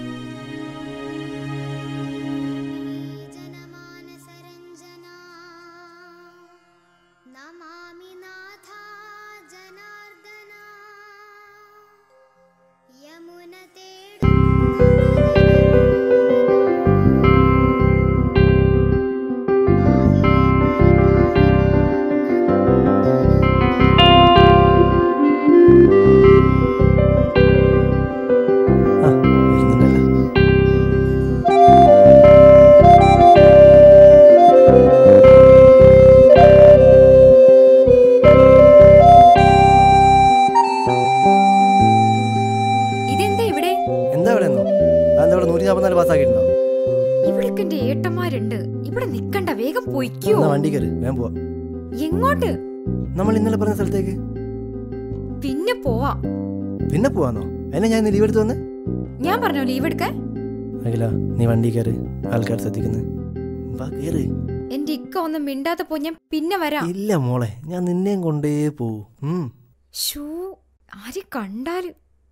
ഇതെന്താ ഇവിടെ എന്താ ഇവിടെ നിന്നോ അതെന്താ ഇവിടെ നൂറ്റി നാൽപ്പത്തിനാല് പാസ്സാക്കിയിട്ടുണ്ടോ ഇവിടൊക്കെ എന്റെ ഏട്ടന്മാരുണ്ട് ഇവിടെ നിക്കണ്ട വേഗം പൊയ്ക്കോ എന്നാ വണ്ടി കയറി വേഗം പോവാ എങ്ങോട്ട് നമ്മൾ ഇന്നലെ പറഞ്ഞ സ്ഥലത്തേക്ക് പിന്നെ പോവാ പിന്നെ പോവാന്നോ അതിനെ ഞാൻ ഇന്ന് ലീവ് എടുത്ത് വന്നേ ഞാൻ പറഞ്ഞോ ലീവ് എടുക്കാൻ അഖില നീ വണ്ടി കയറി ആൾക്കാർ ശ്രദ്ധിക്കുന്നു വാ കയറി എന്റെ ഇക്ക ഒന്നും മിണ്ടാതെ പോ ഞാൻ പിന്നെ വരാം ഇല്ല മോളെ ഞാൻ നിന്നെയും കൊണ്ടേ പോവും ഉം. ഷൂ ആര് കണ്ടാല്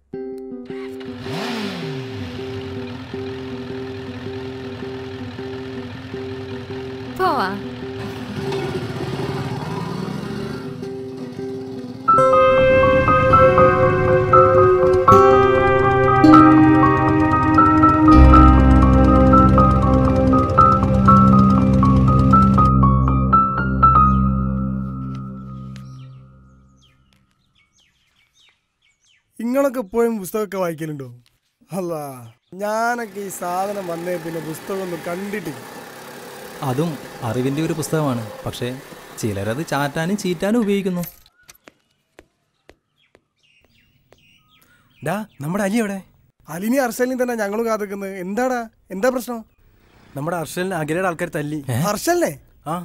പോവാ നിങ്ങളൊക്കെ ഇപ്പോഴും പുസ്തകമൊക്കെ വായിക്കലുണ്ടോ അല്ല ഞാനൊക്കെ ഈ സാധനം വന്നേ പിന്നെ പുസ്തകമൊന്നും കണ്ടിട്ടില്ല അതും അറിവിൻ്റെ ഒരു പുസ്തകമാണ് പക്ഷേ ചിലരത് ചാറ്റാനും ചീറ്റാനും ഉപയോഗിക്കുന്നു ഡാ നമ്മുടെ അലി എവിടെ അലിനി അർസലിനും തന്നെ ഞങ്ങളും കാത്തിക്കുന്നത് എന്താടാ എന്താ പ്രശ്നം നമ്മുടെ അർഷലിന് അഖിലയുടെ ആൾക്കാർ തല്ലി ഹർഷലിനെ ആ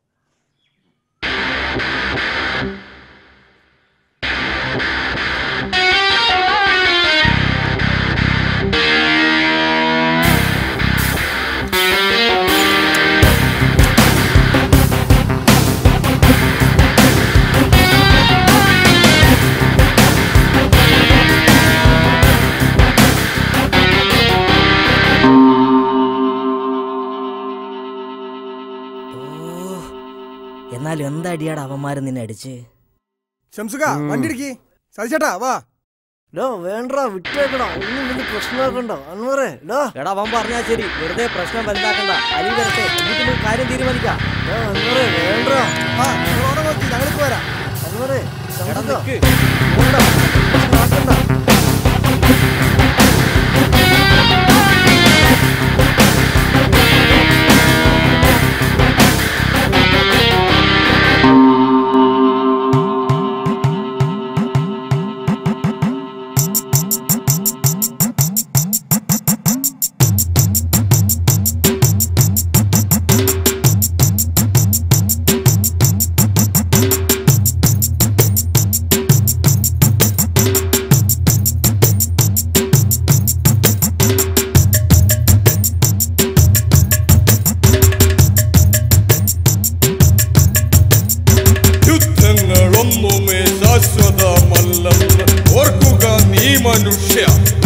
എന്നാൽ എന്താടിയാടാ അവന്മാര് നിന്നെ അടിച്ച് ഷംസുക വണ്ടി ഇടിക്ക് സതിച്ചേട്ടാ വാ ഡോ വേണ്ട വിട്ടേക്കടാ ഒന്നും വലിയ പ്രശ്നമാക്കണ്ട അൻവറേ ഡോ എടാ അവൻ പറഞ്ഞാ ശരി വെറുതെ പ്രശ്നം വലുതാക്കണ്ട അലി വരട്ടെ എന്നിട്ട് നമുക്ക് കാര്യം തീരുമാനിക്കാം ഡോ അൻവറേ വേണ്ട ആ ഞങ്ങളോടെ നോക്കി ഞങ്ങൾക്ക് വരാം അൻവറേ എടാ നിക്ക് യുദ്ധങ്ങളൊന്നുമേ ശാശ്വതമല്ലെന്ന് ഓർക്കുക നീ മനുഷ്യ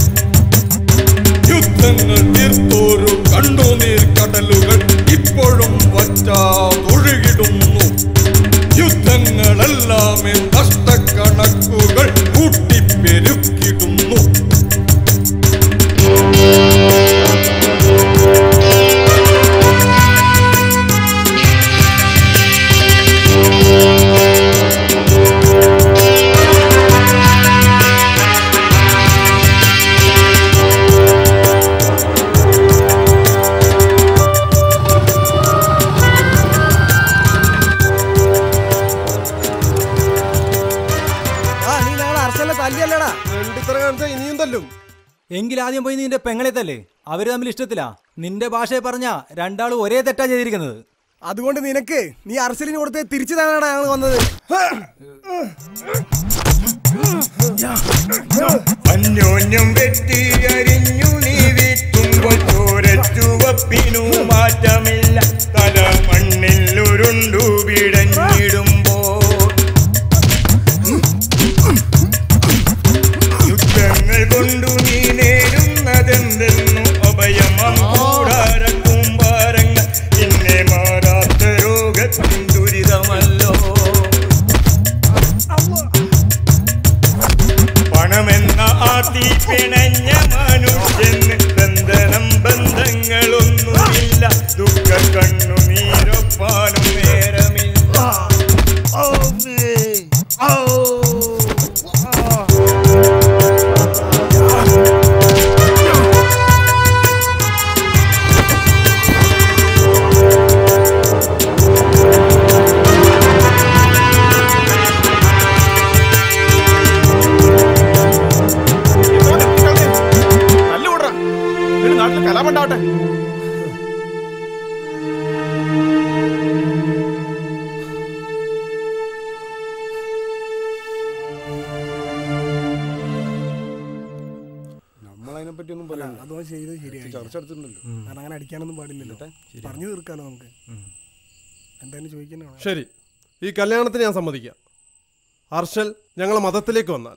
യുദ്ധങ്ങൾ തീർത്തോരു കണ്ണുനീർ കടലുകൾ ഇപ്പോഴും വറ്റാതൊഴുകിടുന്നു യുദ്ധങ്ങളെല്ലാമേ നഷ്ടക്കണക്കുകൾ കൂട്ടിപ്പെരുക്കിടുന്നു ആ നീ ഞങ്ങളെ അർസലിനെ തല്ലിയല്ലേടാ രണ്ടിത്ര കാണിച്ചാ ഇനിയും തല്ലും എങ്കിൽ ആദ്യം പോയി നിന്റെ പെങ്ങളെ തല്ലേ അവര് തമ്മിൽ ഇഷ്ടത്തിലാ നിന്റെ ഭാഷയെ പറഞ്ഞ രണ്ടാളും ഒരേ തെറ്റാ ചെയ്തിരിക്കുന്നത് അതുകൊണ്ട് നിനക്ക് നീ അർസലിന് കൊടുത്ത് തിരിച്ചു തരാനാണ് ഞങ്ങൾ വന്നത് അന്യോന്യം വെട്ടി അരിഞ്ഞു നീ വീട്ടുമ്പോൾ ചോരച്ചുവപ്പിനു മാറ്റമില്ല തല മണ്ണിൽ ഉരുണ്ടു പിടഞ്ഞിടുമ്പോൾ യുദ്ധങ്ങൾ കൊണ്ടു നീ നേടുന്നതെന്തെന്നു അഭയമം കൂടാര കൂമ്പാരങ്ങൾ ഇന്നെ മാറാത്ത രോഗത്തിൻ ദുരിതമല്ലോ പണമെന്ന ആത്തി പിണഞ്ഞ മനുഷ്യന് ബന്ധനം ബന്ധങ്ങളൊന്നുമില്ല ദുഃഖ കണ്ണുനീരൊപ്പാനും നേരമില്ല തല്ലുകൂടാ നാട്ടിൽ കലാപുണ്ടാവട്ടെ നമ്മളതിനെ പറ്റി ഒന്നും പറയാം അതോ ചെയ്ത് ശരിയായി ചർച്ച എടുത്തിട്ടുണ്ടല്ലോ കാരണം അങ്ങനെ അടിക്കാനൊന്നും പാടില്ലല്ലോ പറഞ്ഞു തീർക്കാലോ നമുക്ക് എന്തായാലും ചോദിക്കുന്നതാണ് ശരി ഈ കല്യാണത്തിന് ഞാൻ സമ്മതിക്കാം ഹർഷൽ ഞങ്ങളെ മതത്തിലേക്ക് വന്നാൽ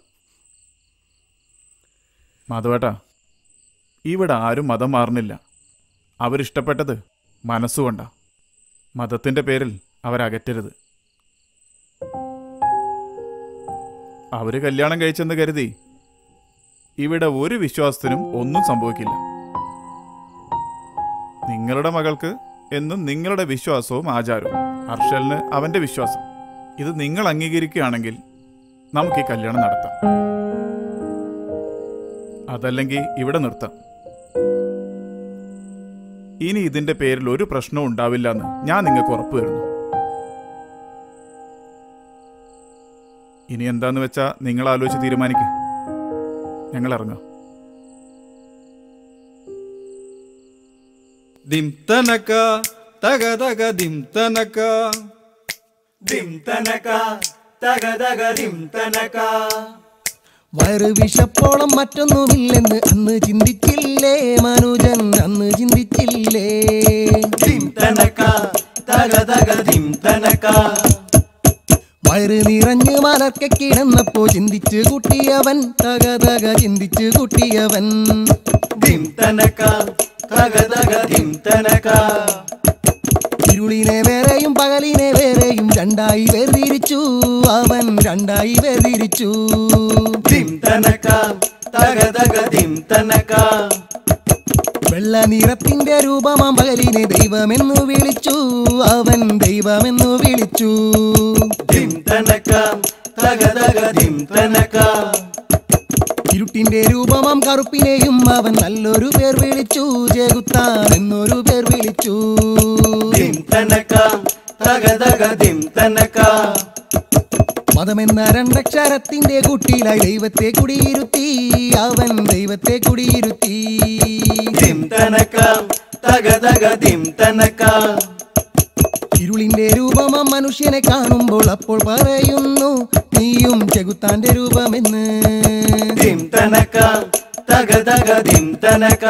മാധവേട്ടാ ഇവിടെ ആരും മതം മാറുന്നില്ല അവരിഷ്ടപ്പെട്ടത് മനസ്സുകൊണ്ടാ മതത്തിന്റെ പേരിൽ അവരകറ്റരുത് അവര് കല്യാണം കഴിച്ചെന്ന് കരുതി ഇവിടെ ഒരു വിശ്വാസത്തിനും ഒന്നും സംഭവിക്കില്ല നിങ്ങളുടെ മകൾക്ക് എന്നും നിങ്ങളുടെ വിശ്വാസവും ആചാരവും ഹർഷലിന് അവന്റെ വിശ്വാസം ഇത് നിങ്ങൾ അംഗീകരിക്കുകയാണെങ്കിൽ നമുക്ക് ഈ കല്യാണം നടത്താം അതല്ലെങ്കിൽ ഇവിടെ നിർത്താം ഇനി ഇതിന്റെ പേരിൽ ഒരു പ്രശ്നവും ഉണ്ടാവില്ല എന്ന് ഞാൻ നിങ്ങൾക്ക് ഉറപ്പു തരുന്നു ഇനി എന്താന്ന് വെച്ചാ നിങ്ങൾ ആലോചിച്ച് തീരുമാനിക്കുക ഞങ്ങൾ ഇറങ്ങാം ദിം തനക തക തക ദിം തനക ദിം തനക തക തക ദിം തനക വയറ് വിഷപ്പോളം മറ്റൊന്നുമില്ലെന്ന് അന്ന് ചിന്തിച്ചില്ലേ മനുജൻ അന്ന് ചിന്തിച്ചില്ലേ ദിം തനക തക തക ദിം തനക വയറ് നിറഞ്ഞ് മലർക്കെ കിടന്നപ്പോ ചിന്തിച്ചു കൂട്ടിയവൻ തക തക ചിന്തിച്ചു കൂട്ടിയവൻ ദിം തനക തക തക ദിം തനക ഇരുളിനെ വേറെയും പകലിനെ വേറെയും രണ്ടായി വേർതിരിച്ചു അവൻ രണ്ടായി വേർതിരിച്ചു ദിം തനക തക തക ദിം തനക വെള്ള നിറത്തിന്റെ രൂപമാം പകലിനെ ദൈവമെന്നു വിളിച്ചു അവൻ ദൈവമെന്നു വിളിച്ചു ദിം തനക തക തക ദിം തനക ഇരുട്ടിന്റെ രൂപമാം കറുപ്പിനെയും അവൻ നല്ലൊരു പേർ വിളിച്ചു ജഗുത്താൻ എന്നൊരു പേർ വിളിച്ചു ദിം തനക തക തക ദിം തനക മതമെന്ന രണ്ടക്ഷരത്തിന്റെ കുട്ടിയിലായി ദൈവത്തെ കുടിയിരുത്തി അവൻ ദൈവത്തെ കുടിയിരുത്തി ദിം തനക തക തക ദിം തനക ഇരുളിന്റെ രൂപമാം മനുഷ്യനെ കാണുമ്പോൾ അപ്പോൾ പറയുന്നു നീയും ചെകുത്താന്റെ രൂപമെന്ന് ദിം തനക തക തക ദിം തനക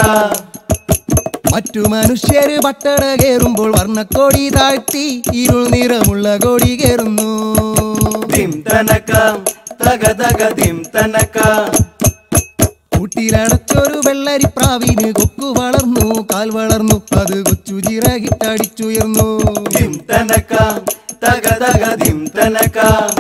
മറ്റു മനുഷ്യര് പട്ടട കേറുമ്പോൾ വർണ്ണക്കോടി താഴ്ത്തി ഇരുൾ നിറമുള്ള കോടി കേറുന്നു ദിം തനക തക തക ദിം തനക കൂട്ടിലടച്ചൊരു വെള്ളരിപ്രാവിന് കൊക്കു വളർന്നു കാൽ വളർന്നു അത് കൊച്ചു ചിറകിട്ടടിച്ചുയർന്നു ദിം തനക തക തക ദിം തനക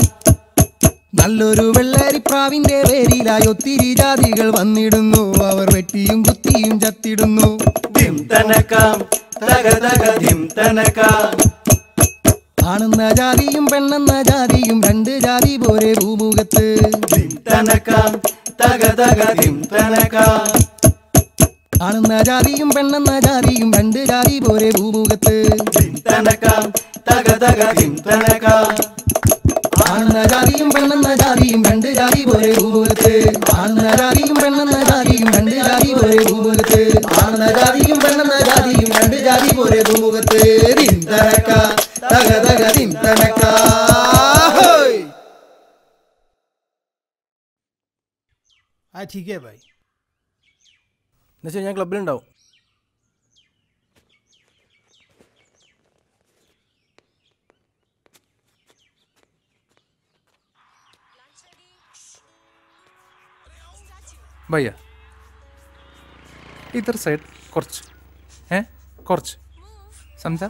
നല്ലൊരു വെള്ളരിപ്രാവിന്റെ പേരിലായി ഒത്തിരി ജാതികൾ വന്നിടുന്നു അവർ വെട്ടിയും കുത്തിയും ചത്തിടുന്നു ദിം തനക തക തക ദിം തനക ആണെന്ന ജാതിയും പെണ്ണെന്ന ജാതിയും രണ്ട് ജാതി പോരെ ഭൂമുഖത്ത് ദിം തനക തക തക ദിം തനക ആണെന്ന ജാതിയും പെണ്ണെന്ന ജാതിയും രണ്ട് ജാതി പോരെ ഭൂമുഖത്ത് ദിം തനക തക തക ദിം തനക ആണെന്ന ജാതിയും പെണ്ണെന്ന ജാതിയും രണ്ട് ജാതി പോരെ ഭൂമുഖത്ത് ആണെന്ന ജാതിയും പെണ്ണെന്ന ജാതിയും രണ്ട് ജാതി പോരെ ഭൂമുഖത്ത് ആണെന്ന ജാതിയും പെണ്ണെന്ന ജാതിയും രണ്ട് ജാതി പോരെ ഭൂമുഖത്ത് തിന്തനക്ക തക തക തിന്തനക്ക ആ ठीक है भाई എന്നുവെച്ചാൽ ഞാൻ ക്ലബിലുണ്ടാവും भैया इधर साइड കുറച്ച് ഏ കുറച്ച് സംസാ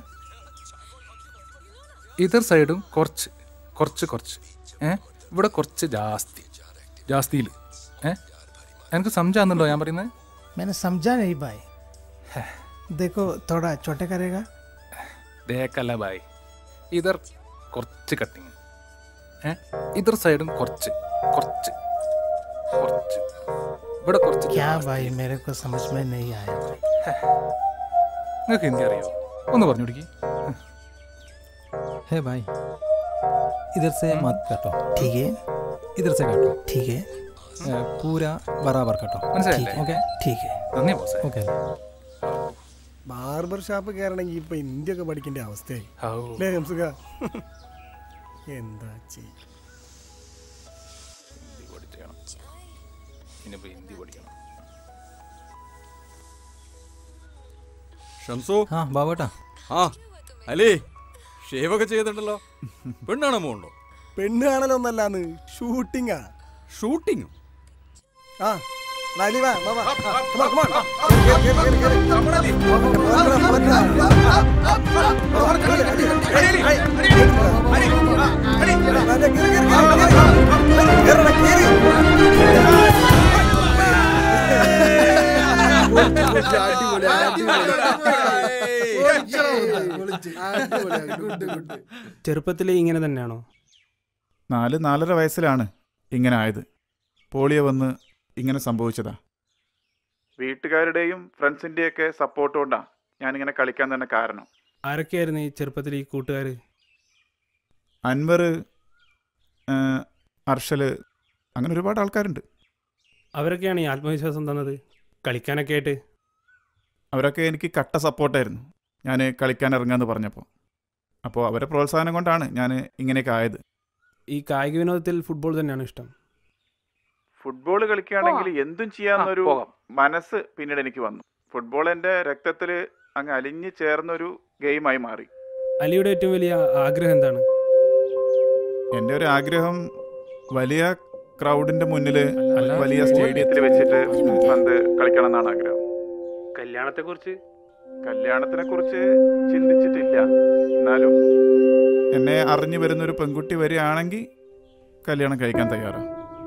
ഇതർ സൈഡും കുറച്ച് കുറച്ച് കുറച്ച് ഏ ഇവിടെ കുറച്ച് ജാസ്തി ജാസ്തിയിൽ ഏ എനിക്ക് സംജാന്നുണ്ടോ ഞാൻ പറയുന്നത് मैंने समझा नहीं भाई देखो थोड़ा छोटे करेगा ദേക്കല്ല ബായ് ഇതർ കുറച്ച് കട്ടിങ് ഏ ഇതർ സൈഡും കുറച്ച് കുറച്ച് കുറച്ച് ഇവിടെ കുറച്ച് क्या भाई मेरे को समझ में नहीं आया നിങ്ങൾക്ക് ഹിന്ദി അറിയോ ഒന്ന് പറഞ്ഞു കൊടുക്കി है भाई इधर से मत काटो ठीक है इधर से काटो ठीक है अ, पूरा बराबर काटो മനസ്സിലായില്ലേ ओके ठीक है നന്ദി ബോസേ ओके ബാർബർ ഷാപ്പ് കയറണമെങ്കിൽ ഇപ്പൊ ഹിന്ദി ഒക്കെ പഠിക്കേണ്ട അവസ്ഥയായി ഔ. അല്ലേ ഹംസുക എന്താ ചെയ്യ ഹിന്ദി പഠിക്കണം ഇനിയിപ്പോൾ ഹിന്ദി പഠിക്കണം ഷംസു ആ ബാബേട്ടാ ആ അലേ ഷേവൊക്കെ ചെയ്തിട്ടുണ്ടല്ലോ പെണ്ണാണോ മോണ്ടോ പെണ്ണ് കാണലൊന്നല്ലാന്ന് ഷൂട്ടിങ്ങാ ഷൂട്ടിങ് ആ എടാ, അലി വാ, വാ, വാ. Come on, come on. കേറ്, കേറ്, കേറ്, കേറ്. പോരടാ, പോരടാ. പോരടാ, കേറ്, അടി, അടി, അടി, അടി, അടി. എടാ, അതെ, കേറ്, കേറ്, കേറ്, കേറ്. കേറടാ, കേറ്. പൊളിച്ച്, അടിപൊളി, അടിപൊളി. ചെറുപ്പത്തിൽ ഇങ്ങനെ തന്നെയാണോ നാല് നാലര വയസ്സിലാണ് ഇങ്ങനെ ആയത് പോളിയോ വന്ന് ഇങ്ങനെ സംഭവിച്ചതാ വീട്ടുകാരുടെയും ഫ്രണ്ട്സിൻ്റെയൊക്കെ സപ്പോർട്ട് കൊണ്ടാണ് ഞാനിങ്ങനെ കളിക്കാൻ തന്നെ കാരണം ആരൊക്കെയായിരുന്നു ഈ ചെറുപ്പത്തിൽ ഈ കൂട്ടുകാർ അൻവർ ആ, അർഷൽ അങ്ങനെ ഒരുപാട് ആൾക്കാരുണ്ട് അവരൊക്കെയാണ് ഈ ആത്മവിശ്വാസം തന്നത് കളിക്കാനൊക്കെ ആയിട്ട് അവരൊക്കെ എനിക്ക് കട്ട സപ്പോർട്ടായിരുന്നു ഞാൻ കളിക്കാൻ ഇറങ്ങാമെന്ന് പറഞ്ഞപ്പോൾ അപ്പോൾ അവരെ പ്രോത്സാഹനം കൊണ്ടാണ് ഞാൻ ഇങ്ങനെയൊക്കെ ആയത് ഈ കായിക വിനോദത്തിൽ ഫുട്ബോൾ തന്നെയാണ് ഇഷ്ടം ഫുട്ബോൾ കളിക്കുകയാണെങ്കിൽ എന്തും ചെയ്യാവുന്നൊരു പോകാം. മനസ്സ് പിന്നീട് എനിക്ക് വന്നു ഫുട്ബോൾ എൻ്റെ രക്തത്തിൽ അങ്ങ് അലിഞ്ഞു ചേർന്നൊരു ഗെയിമായി മാറി അലിയുടെ ഏറ്റവും വലിയ ആഗ്രഹം എന്താണ് എൻ്റെ ഒരു ആഗ്രഹം വലിയ ക്രൗഡിന്റെ മുന്നിൽ വലിയ സ്റ്റേഡിയത്തിൽ വെച്ചിട്ട് പന്ത് കളിക്കണം എന്നാണ് ആഗ്രഹം കല്യാണത്തെക്കുറിച്ച് കല്യാണത്തിനെ കുറിച്ച് ചിന്തിച്ചിട്ടില്ല എന്നാലും എന്നെ അറിഞ്ഞു വരുന്ന ഒരു പെൺകുട്ടി വരികയാണെങ്കിൽ കല്യാണം കഴിക്കാൻ തയ്യാറാണ്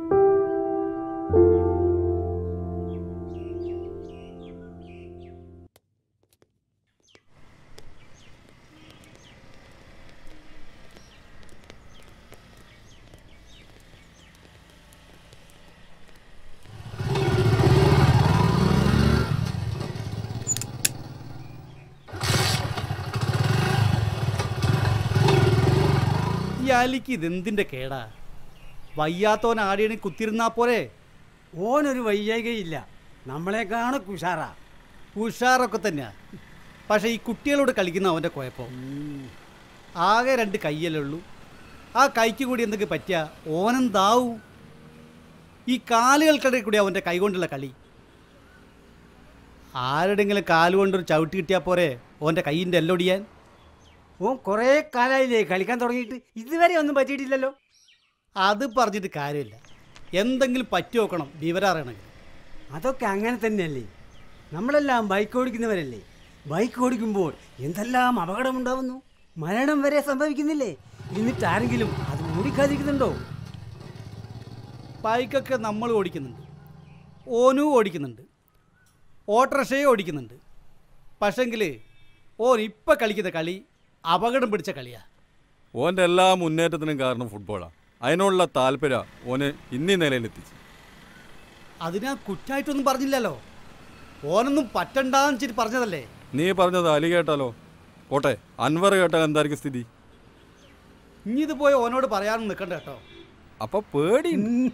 ഈ അലിക്ക് ഇതെന്തിന്റെ കേടാ വയ്യാത്തോൻ ആടിയണി കുത്തിരുന്നാ പോരെ ഓനൊരു വയ്യായികയില്ല നമ്മളെക്കാണ് കുഷാറാ ഉഷാറൊക്കെ തന്നെയാ പക്ഷെ ഈ കുട്ടികളോട് കളിക്കുന്ന അവൻ്റെ കുഴപ്പം ആകെ രണ്ട് കയ്യല്ലേ ഉള്ളൂ ആ കൈക്ക് കൂടി എന്തൊക്കെ പറ്റിയ ഓനെന്താവും ഈ കാലുകൾക്കിടയിൽ കൂടി അവൻ്റെ കൈ കൊണ്ടുള്ള കളി ആരുടെങ്കിലും കാലുകൊണ്ടൊരു ചവിട്ടി കിട്ടിയാൽ പോരെ ഓൻ്റെ കൈയിൻ്റെ എല്ലൊടിയാൻ ഓൻ കുറേ കാലമായില്ലേ കളിക്കാൻ തുടങ്ങിയിട്ട് ഇതുവരെ ഒന്നും പറ്റിയിട്ടില്ലല്ലോ അത് പറഞ്ഞിട്ട് കാര്യമില്ല എന്തെങ്കിലും പറ്റി നോക്കണം വിവരം അറിയണമെങ്കിൽ അതൊക്കെ അങ്ങനെ തന്നെയല്ലേ നമ്മളെല്ലാം ബൈക്ക് ഓടിക്കുന്നവരല്ലേ ബൈക്ക് ഓടിക്കുമ്പോൾ എന്തെല്ലാം അപകടമുണ്ടാവുന്നു മരണം വരെ സംഭവിക്കുന്നില്ലേ എന്നിട്ട് ആരെങ്കിലും അത് ഓടിക്കാതിരിക്കുന്നുണ്ടോ ബൈക്കൊക്കെ നമ്മൾ ഓടിക്കുന്നുണ്ട് ഓനും ഓടിക്കുന്നുണ്ട് ഓട്ടോറിക്ഷയും ഓടിക്കുന്നുണ്ട് പക്ഷെങ്കിൽ ഓൻ ഇപ്പം കളിക്കുന്ന കളി അപകടം പിടിച്ച കളിയാ ഓൻ്റെ എല്ലാ മുന്നേറ്റത്തിനും കാരണം ഫുട്ബോളാണ് അതിനുള്ള താല്പര്യം ഓന് ഇന്നീ നിലയിലെത്തിച്ചു അതിനാ കുറ്റായിട്ടൊന്നും പറഞ്ഞില്ലല്ലോ ഓനൊന്നും പറ്റണ്ടാന്ന് വെച്ചിട്ട് പറഞ്ഞതല്ലേ നീ പറഞ്ഞത് അലി കേട്ടാലോ പോട്ടെ അൻവർ കേട്ടാൽ എന്തായിരിക്കും സ്ഥിതി ഇനി ഇത് പോയി ഓനോട് പറയാനും നിൽക്കണ്ട കേട്ടോ അപ്പൊ പേടി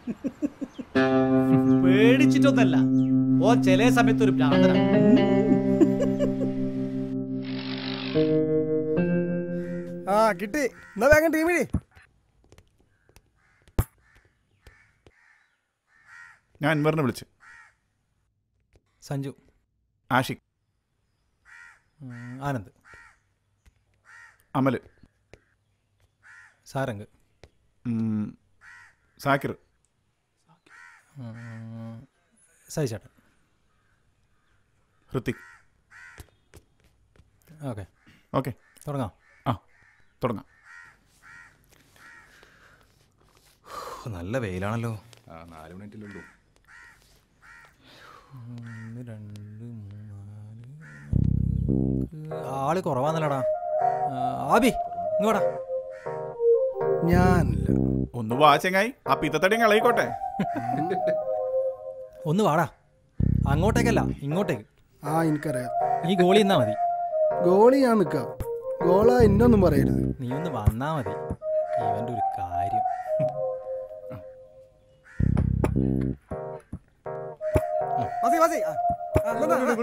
പേടിച്ചിട്ടൊന്നല്ല ഓൻ ചില സമയത്ത് ഒരു ഭ്രാന്തനാണ് ആ കിട്ടി എന്നാ വേഗം ടീമിന് ഞാൻ അൻവറിനെ വിളിച്ചു സഞ്ജു ആഷിഖ് ഉം, ആനന്ദ് അമൽ സാരംഗ് ഉം, സാക്കിർ ഉം, സഹിച്ചേട്ടൻ ഹൃത്തിക് ഓക്കെ ഓക്കെ തുടങ്ങാം ആ തുടങ്ങാം നല്ല വെയിലാണല്ലോ ആ നാല് മിനിറ്റിലുള്ളൂ ഒന്ന് രണ്ട് മൂന്ന് ആള് കുറവാന്നല്ലടാ ആ, ആബി ഇങ്ങോട്ടാ ഞാനില്ല ഒന്ന് വാ ചെങ്ങായി ആ പിത്തത്തടിയും കളയിക്കോട്ടെ ഒന്ന് വാടാ അങ്ങോട്ടേക്കല്ല ഇങ്ങോട്ടേക്ക് ആ എനിക്കറിയാം നീ ഗോളി നിന്നാ മതി ഗോളി ഞാൻ നിൽക്കാം ഗോള എന്നൊന്നും പറയരുത് നീ ഒന്ന് വന്നാ മതി ഇവന്റെ ഒരു കാര്യം മതി മതി ആ, ആ, എന്നാ, എന്നാ.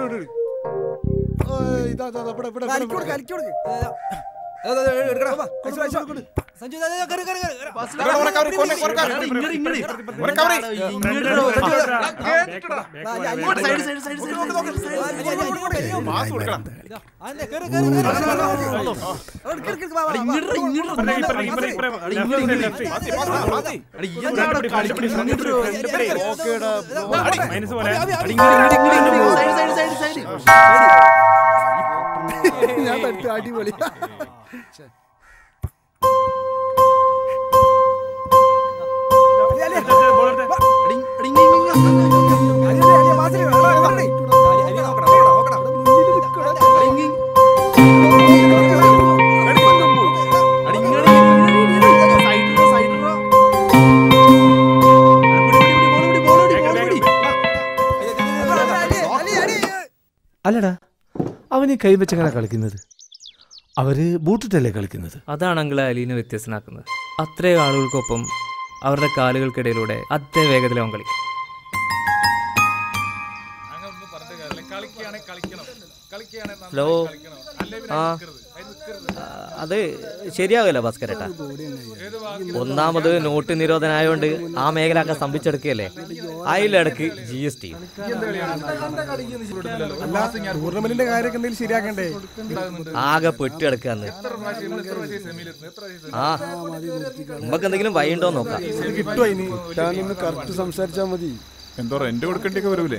ഓയ്, ഇതാ, ഇതാ, ഇതാ, ഇവിടെ, ഇവിടെ, കലക്കി ഇവിടെ, കൊടുക്ക്, കലക്കി കൊടുക്ക്. കൊടുക്ക്, കൊടുക്ക്, കൊടുക്ക്. സഞ്ജു ദാ, ദാ, കേറ്, കേറ്, കേറ്. ഇവിടെ, ഇവിടെ, കവറി, കൊന്നെ, കൊന്നെ, കവറി. ഇങ്ങട്, ഇങ്ങട്. ഇവിടെ കവറി. അങ്ങോട്ട് side, side, side, side, side, side, side, side. Pass കൊടുക്കണം അതെ, കേറ്, കേറ്, കേറ്. എടുക്ക്, എടുക്ക്, വാ, വാ, വാ. ഇങ്ങട്, ഇങ്ങട്. മതി, മതി, മതി. അടി, ഇങ്ങട്, ഇങ്ങട്. Pass, pass, pass. ഓക്കേടാ, മൈനസ് പോലെ അടി, ഇങ്ങട്, ഇങ്ങട്, ഇങ്ങട്, ഇങ്ങട്. Side, side, side, side. ഞാൻ തട്ടി അടിപൊളി അലി, അലി. വാ. അലി, അലി, വാസിലി, വാ, വാ, വാ, വാ. അലി, നോക്കടാ, നോക്കടാ, നോക്കടാ. അല്ലടാ അവന് കൈവച്ചങ്ങനെ കളിക്കുന്നത് അവര് ബൂട്ടിട്ടല്ലേ കളിക്കുന്നത് അതാണ് അങ്കിളെ അലീനെ വ്യത്യസ്തനാക്കുന്നത് അത്രയും ആളുകൾക്കൊപ്പം അവരുടെ കാലുകൾക്കിടയിലൂടെ അതേ വേഗത്തിലാവും കളി ഹലോ ആ അത് ശരിയാവില്ല ഭാസ്കരേട്ടാ ഒന്നാമത് നോട്ട് നിരോധനായോണ്ട് ആ മേഖല ഒക്കെ സ്തംഭിച്ചെടുക്കുകയല്ലേ അതിലിടക്ക് ജി എസ് ടി അല്ല ടൂർണമെന്റിന്റെ കാര്യമൊക്കെ എന്തെങ്കിലും ശരിയാക്കണ്ടേ ആകെ പെട്ടിടക്കാന്ന് ആ നമുക്ക് എന്തെങ്കിലും വഴിയുണ്ടോ നോക്കാം കിട്ടുമോ ഇനി ഞാനൊന്ന് കറക്റ്റ് സംസാരിച്ചാ മതി എന്തോ റെന്റ് കൊടുക്കേണ്ടിയൊക്കെ വരൂലേ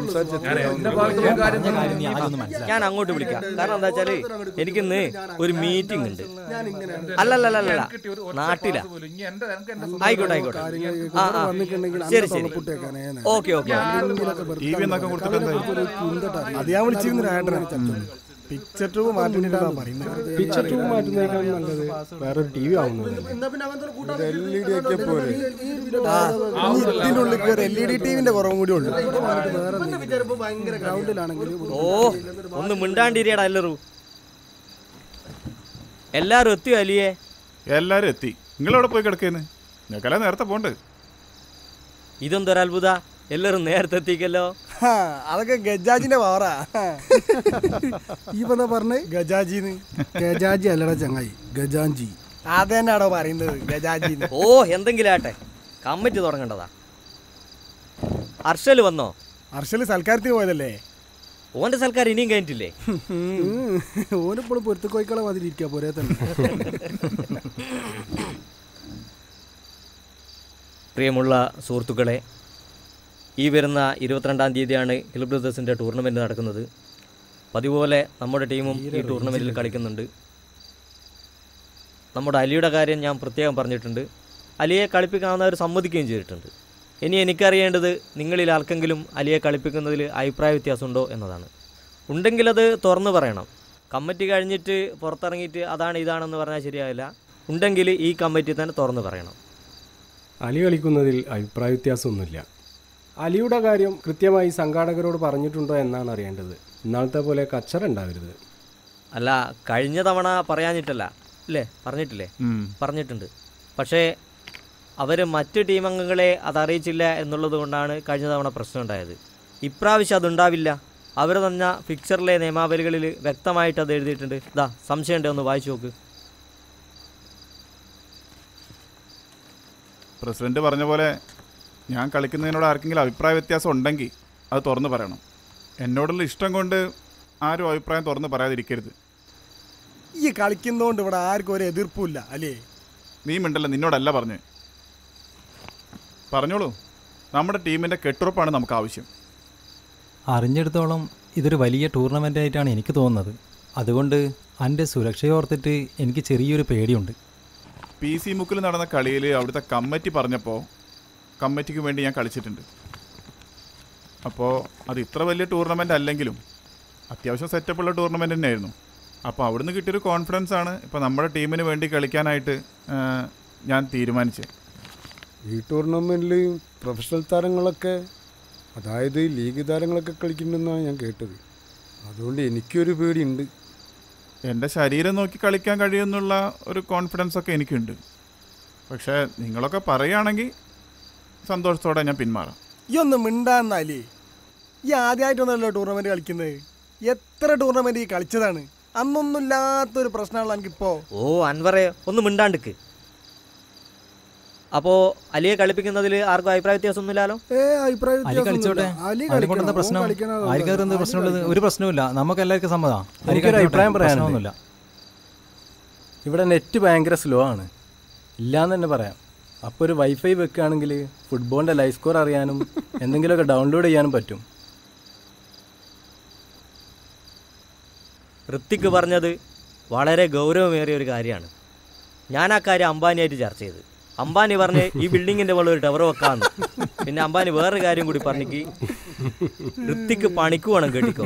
ഞാൻ അങ്ങോട്ട് വിളിക്കാം കാരണം എന്താ വെച്ചാല് എനിക്കിന്ന് ഒരു മീറ്റിംഗ് ഉണ്ട് അല്ലല്ലല്ല നാട്ടിലാ ആയിക്കോട്ടെ ആയിക്കോട്ടെ ആ ആ ശരി ശരി ഓക്കെ ഓക്കെ ടി വി എന്നൊക്കെ കൊടുത്തിട്ട് എന്തായി അത് ഞാൻ വിളിച്ചിരുന്നു ഏട്ടനെ പിക്ചർ ട്യൂബ് മാറ്റുന്നിട്ടാ പറയുന്നത് പിക്ചർ ട്യൂബ് മാറ്റുന്നതിനേക്കാൾ നല്ലത് വേറെ ടി വി ആവുന്നത് എൽ ഇ ഡി ഒക്കെ പോലെ ഇതിന്റെ ഉള്ളിൽ ഒരു എൽ ഇ ഡി ടിവിന്റെ കുറവും കൂടി ഉണ്ട് ഗ്രൗണ്ടിലാണെങ്കിൽ ഓ ഒന്ന് മിണ്ടാണ്ടിരിയടാ എല്ലാരും എല്ലാരും എത്തിയോ അലിയേ എല്ലാരും എത്തി നിങ്ങളെവിടെ പോയി കിടക്കേന്ന് ഞങ്ങൾക്കല്ല നേരത്തെ പോണ്ട് ഇതെന്തൊരത്ഭുത എല്ലാരും നേരത്തെ എത്തിക്കല്ലോ ഹാ, അതൊക്കെ ഗജാജിന്റെ വാറാ ഈ പറഞ്ഞ പറഞ്ഞേ ഗജാജിന്ന് ഗജാജി അല്ലടാ ചങ്ങായി ഗജാഞ്ചി അത് തന്നെയാണോ പറയുന്നത് ഗജാജി ഓ എന്തെങ്കിലും ആട്ടെ കമ്മിറ്റി തുടങ്ങേണ്ടതാ അർഷൽ വന്നോ അർഷല് സൽക്കാരത്തിന് പോയതല്ലേ ഓന്റെ സൽക്കാരം ഇനിയും കഴിഞ്ഞിട്ടില്ലേ ഓനിപ്പോഴും പൊരുത്ത കോയിക്കളെ മതിൽ ഇരിക്കുക പോരെ തന്നെ പ്രിയമുള്ള സുഹൃത്തുക്കളെ ഈ വരുന്ന ഇരുപത്തിരണ്ടാം തീയതിയാണ് ഹിൽ ബ്രദേഴ്സിൻ്റെ ടൂർണമെൻറ്റ് നടക്കുന്നത് പതിപോലെ നമ്മുടെ ടീമും ഈ ടൂർണമെൻറ്റിൽ കളിക്കുന്നുണ്ട് നമ്മുടെ അലിയുടെ കാര്യം ഞാൻ പ്രത്യേകം പറഞ്ഞിട്ടുണ്ട് അലിയെ കളിപ്പിക്കാവുന്നവർ സമ്മതിക്കുകയും ചെയ്തിട്ടുണ്ട് ഇനി എനിക്കറിയേണ്ടത് നിങ്ങളിൽ ആർക്കെങ്കിലും അലിയെ കളിപ്പിക്കുന്നതിൽ അഭിപ്രായ വ്യത്യാസമുണ്ടോ എന്നതാണ് ഉണ്ടെങ്കിൽ അത് തുറന്നു പറയണം കമ്മിറ്റി കഴിഞ്ഞിട്ട് പുറത്തിറങ്ങിയിട്ട് അതാണ് ഇതാണെന്ന് പറഞ്ഞാൽ ശരിയാവില്ല ഉണ്ടെങ്കിൽ ഈ കമ്മിറ്റി തന്നെ തുറന്നു പറയണം അലി കളിക്കുന്നതിൽ അഭിപ്രായ വ്യത്യാസമൊന്നുമില്ല അലിയുടെ കാര്യം കൃത്യമായി സംഘാടകരോട് പറഞ്ഞിട്ടുണ്ടോ എന്നാണ് അറിയേണ്ടത് ഇന്നാളത്തെ പോലെ കച്ചറ ഉണ്ടാവരുത് അല്ല കഴിഞ്ഞ തവണ പറയാഞ്ഞിട്ടല്ല അല്ലേ പറഞ്ഞിട്ടില്ലേ ഉം. പറഞ്ഞിട്ടുണ്ട് പക്ഷേ അവർ മറ്റ് ടീം അംഗങ്ങളെ അത് അറിയിച്ചില്ല എന്നുള്ളത് കൊണ്ടാണ് കഴിഞ്ഞ തവണ പ്രശ്നം ഉണ്ടായത് ഇപ്രാവശ്യം അതുണ്ടാവില്ല അവർ തന്ന ഫിക്ചറിലെ നിയമാവലികളിൽ വ്യക്തമായിട്ട് അത് എഴുതിയിട്ടുണ്ട് ഇതാ സംശയമുണ്ട് ഒന്ന് വായിച്ചു നോക്ക് പ്രസിഡന്റ് പറഞ്ഞ പോലെ ഞാൻ കളിക്കുന്നതിനോട് ആർക്കെങ്കിലും അഭിപ്രായ വ്യത്യാസം ഉണ്ടെങ്കിൽ അത് തുറന്നു പറയണം എന്നോടുള്ള ഇഷ്ടം കൊണ്ട് ആരും അഭിപ്രായം തുറന്ന് പറയാതിരിക്കരുത് ഈ കളിക്കുന്നോണ്ട് ഇവിടെ ആർക്കും ഒരു എതിർപ്പില്ല അല്ലേ നീ മിണ്ടല്ല നിന്നോടല്ല പറഞ്ഞ് പറഞ്ഞോളൂ നമ്മുടെ ടീമിൻ്റെ കെട്ടുറപ്പാണ് നമുക്ക് ആവശ്യം അറിഞ്ഞെടുത്തോളം ഇതൊരു വലിയ ടൂർണമെൻ്റ് ആയിട്ടാണ് എനിക്ക് തോന്നുന്നത് അതുകൊണ്ട് എൻ്റെ സുരക്ഷയോർത്തിട്ട് എനിക്ക് ചെറിയൊരു പേടിയുണ്ട് പി സി മുക്കിൽ നടന്ന കളിയിൽ അവിടുത്തെ കമ്മിറ്റി പറഞ്ഞപ്പോൾ കമ്മിറ്റിക്ക് വേണ്ടി ഞാൻ കളിച്ചിട്ടുണ്ട് അപ്പോൾ അത് ഇത്ര വലിയ ടൂർണമെൻ്റ് അല്ലെങ്കിലും അത്യാവശ്യം സെറ്റപ്പുള്ള ടൂർണമെൻ്റ് തന്നെയായിരുന്നു അപ്പോൾ അവിടുന്ന് കിട്ടിയൊരു കോൺഫിഡൻസ് ആണ് ഇപ്പോൾ നമ്മുടെ ടീമിന് വേണ്ടി കളിക്കാനായിട്ട് ആ, ഞാൻ തീരുമാനിച്ചത് ഈ ടൂർണമെന്റിൽ പ്രൊഫഷണൽ താരങ്ങളൊക്കെ അതായത് ലീഗ് താരങ്ങളൊക്കെ കളിക്കുന്നുണ്ടെന്നാണ് ഞാൻ കേട്ടത് അതുകൊണ്ട് എനിക്കൊരു പേടിയുണ്ട് എൻ്റെ ശരീരം നോക്കി കളിക്കാൻ കഴിയുമെന്നുള്ള ഒരു കോൺഫിഡൻസ് ഒക്കെ എനിക്കുണ്ട് പക്ഷേ നിങ്ങളൊക്കെ പറയുകയാണെങ്കിൽ സന്തോഷത്തോടെ ഞാൻ പിന്മാറാം ഈ ഒന്ന് മിണ്ടാന്നാലേ ഈ ആദ്യമായിട്ടൊന്നല്ലോ ടൂർണമെന്റ് കളിക്കുന്നത് എത്ര ടൂർണമെന്റ് ഈ കളിച്ചതാണ് അന്നൊന്നും ഇല്ലാത്തൊരു പ്രശ്നമാണല്ലോ എനിക്കിപ്പോ ഓ അൻവറെ ഒന്ന് മിണ്ടാണ്ടിക്ക് അപ്പോൾ അലിയെ കളിപ്പിക്കുന്നതിൽ ആർക്കും അഭിപ്രായ വ്യത്യാസമൊന്നുമില്ലല്ലോ ഏ അഭിപ്രായ അലി കളിച്ചോട്ടെ അലി അതിനെ കൊണ്ടെന്താ കളിക്കണം, പ്രശ്നം ഓൻ കളിക്കണം, ആർക്കും എന്ത് അലി പ്രശ്നമുള്ളത് കളിക്കണം. ഒരു പ്രശ്നവുമില്ല നമുക്ക് എല്ലാവർക്കും സമ്മതം എനിക്കൊരു അഭിപ്രായം പറയാനൊന്നുമില്ല ഇവിടെ നെറ്റ് ഭയങ്കര സ്ലോ ആണ് ഇല്ലാന്ന് തന്നെ പറയാം അപ്പോൾ ഒരു വൈഫൈ വെക്കുകയാണെങ്കിൽ ഫുട്ബോളിൻ്റെ ലൈവ് സ്കോർ അറിയാനും എന്തെങ്കിലുമൊക്കെ ഡൗൺലോഡ് ചെയ്യാനും പറ്റും ഋത്തിക്ക് പറഞ്ഞത് വളരെ ഗൗരവമേറിയ ഒരു കാര്യമാണ് ഞാൻ ആ കാര്യം അംബാനിയായിട്ട് ചർച്ച ചെയ്ത് അംബാനി പറഞ്ഞ് ഈ ബിൽഡിങ്ങിന്റെ മുകളിൽ ഒരു ടവർ വെക്കാന്ന് പിന്നെ അംബാനി വേറൊരു കാര്യം കൂടി പറഞ്ഞിക്ക് ഋത്തിക്ക് പണിക്ക് വേണം കേട്ടിക്കോ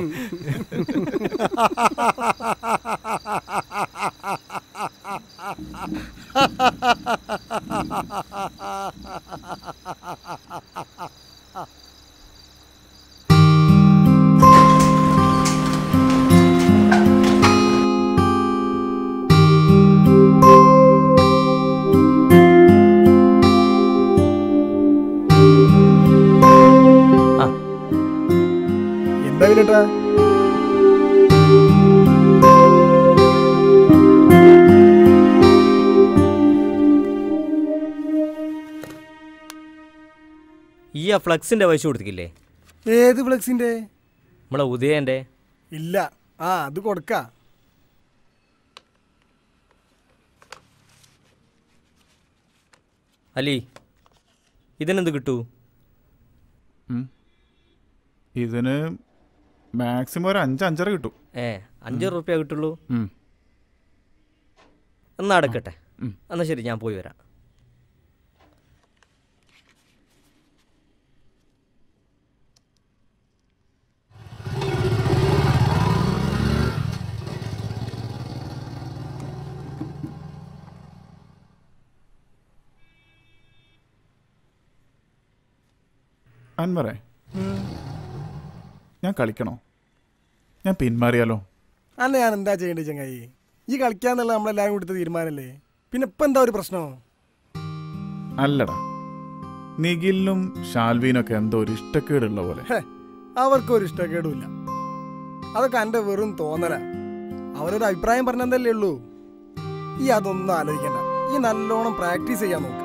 എന്താ വിനട്ടാ ഈ ആ ഫ്ലക്സിന്റെ പൈസ കൊടുത്തിക്കില്ലേ ഏത് ഫ്ലെക്സിന്റെ നമ്മളെ ഉദയന്റെ ഇല്ല ആ അത് കൊടുക്ക അലി ഇതിനെന്ത് കിട്ടൂ ഉം. ഇതിന് മാക്സിമം ഒരു അഞ്ച് അഞ്ചര കിട്ടും ഏ അഞ്ച് റുപ്യ കിട്ടുള്ളൂ ഉം. എന്നാ അടക്കട്ടെ എന്നാ ശരി ഞാൻ പോയി വരാം അൻവറേ ഞാൻ കളിക്കണോ ഞാൻ പിന്മാറിയാലോ അല്ല ഞാൻ എന്താ ചെയ്യേണ്ടത് ചങ്ങായി ഈ കളിക്കാന്നുള്ള നമ്മളെല്ലാരും കൊടുത്ത തീരുമാനമല്ലേ പിന്നെ ഇപ്പൊ എന്താ ഒരു പ്രശ്നം അല്ലടാ നിഖിലിനും ഷാൽവീനൊക്കെ എന്തോ ഒരു ഇഷ്ടക്കേടുള്ള പോലെ ഹേ, അവർക്കൊരു ഇഷ്ടക്കേടുമില്ല അതൊക്കെ എൻ്റെ വെറും തോന്നല അവരൊരു അഭിപ്രായം പറഞ്ഞതല്ലേ ഉള്ളൂ ഈ അതൊന്നും ആലോചിക്കണ്ട ഈ നല്ലോണം പ്രാക്ടീസ് ചെയ്യാൻ നോക്ക്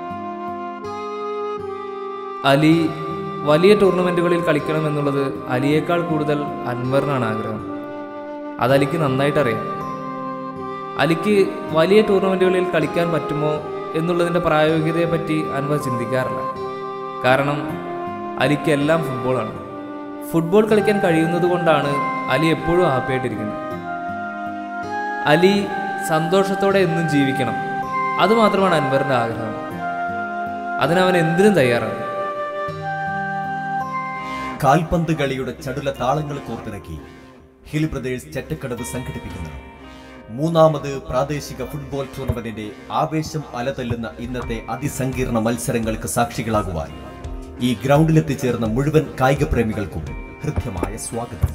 അലി വലിയ ടൂർണമെൻറ്റുകളിൽ കളിക്കണം എന്നുള്ളത് അലിയേക്കാൾ കൂടുതൽ അൻവറിനാണ് ആഗ്രഹം അത് അലിക്ക് നന്നായിട്ട് അറിയാം അലിക്ക് വലിയ ടൂർണമെൻറ്റുകളിൽ കളിക്കാൻ പറ്റുമോ എന്നുള്ളതിൻ്റെ പ്രായോഗികതയെപ്പറ്റി അൻവർ ചിന്തിക്കാറില്ല കാരണം അലിക്ക് എല്ലാം ഫുട്ബോളാണ് ഫുട്ബോൾ കളിക്കാൻ കഴിയുന്നത് കൊണ്ടാണ് അലി എപ്പോഴും ഹാപ്പിയായിട്ടിരിക്കുന്നത് അലി സന്തോഷത്തോടെ എന്നും ജീവിക്കണം അതുമാത്രമാണ് അൻവറിൻ്റെ ആഗ്രഹം അതിനവൻ എന്തിനും തയ്യാറാണ് കാൽപന്ത് കളിയുടെ ചടുല താളങ്ങൾ കോർത്തിണക്കി ഹിൽ ബ്രദേഴ്സ് ചെറ്റക്കടവ് സംഘടിപ്പിക്കുന്ന മൂന്നാമത് പ്രാദേശിക ഫുട്ബോൾ ടൂർണമെന്റിന്റെ ആവേശം അലതല്ലുന്ന ഇന്നത്തെ അതിസങ്കീർണ മത്സരങ്ങൾക്ക് സാക്ഷികളാകുവാൻ ഈ ഗ്രൗണ്ടിലെത്തിച്ചേർന്ന മുഴുവൻ കായിക പ്രേമികൾക്കും ഹൃദ്യമായ സ്വാഗതം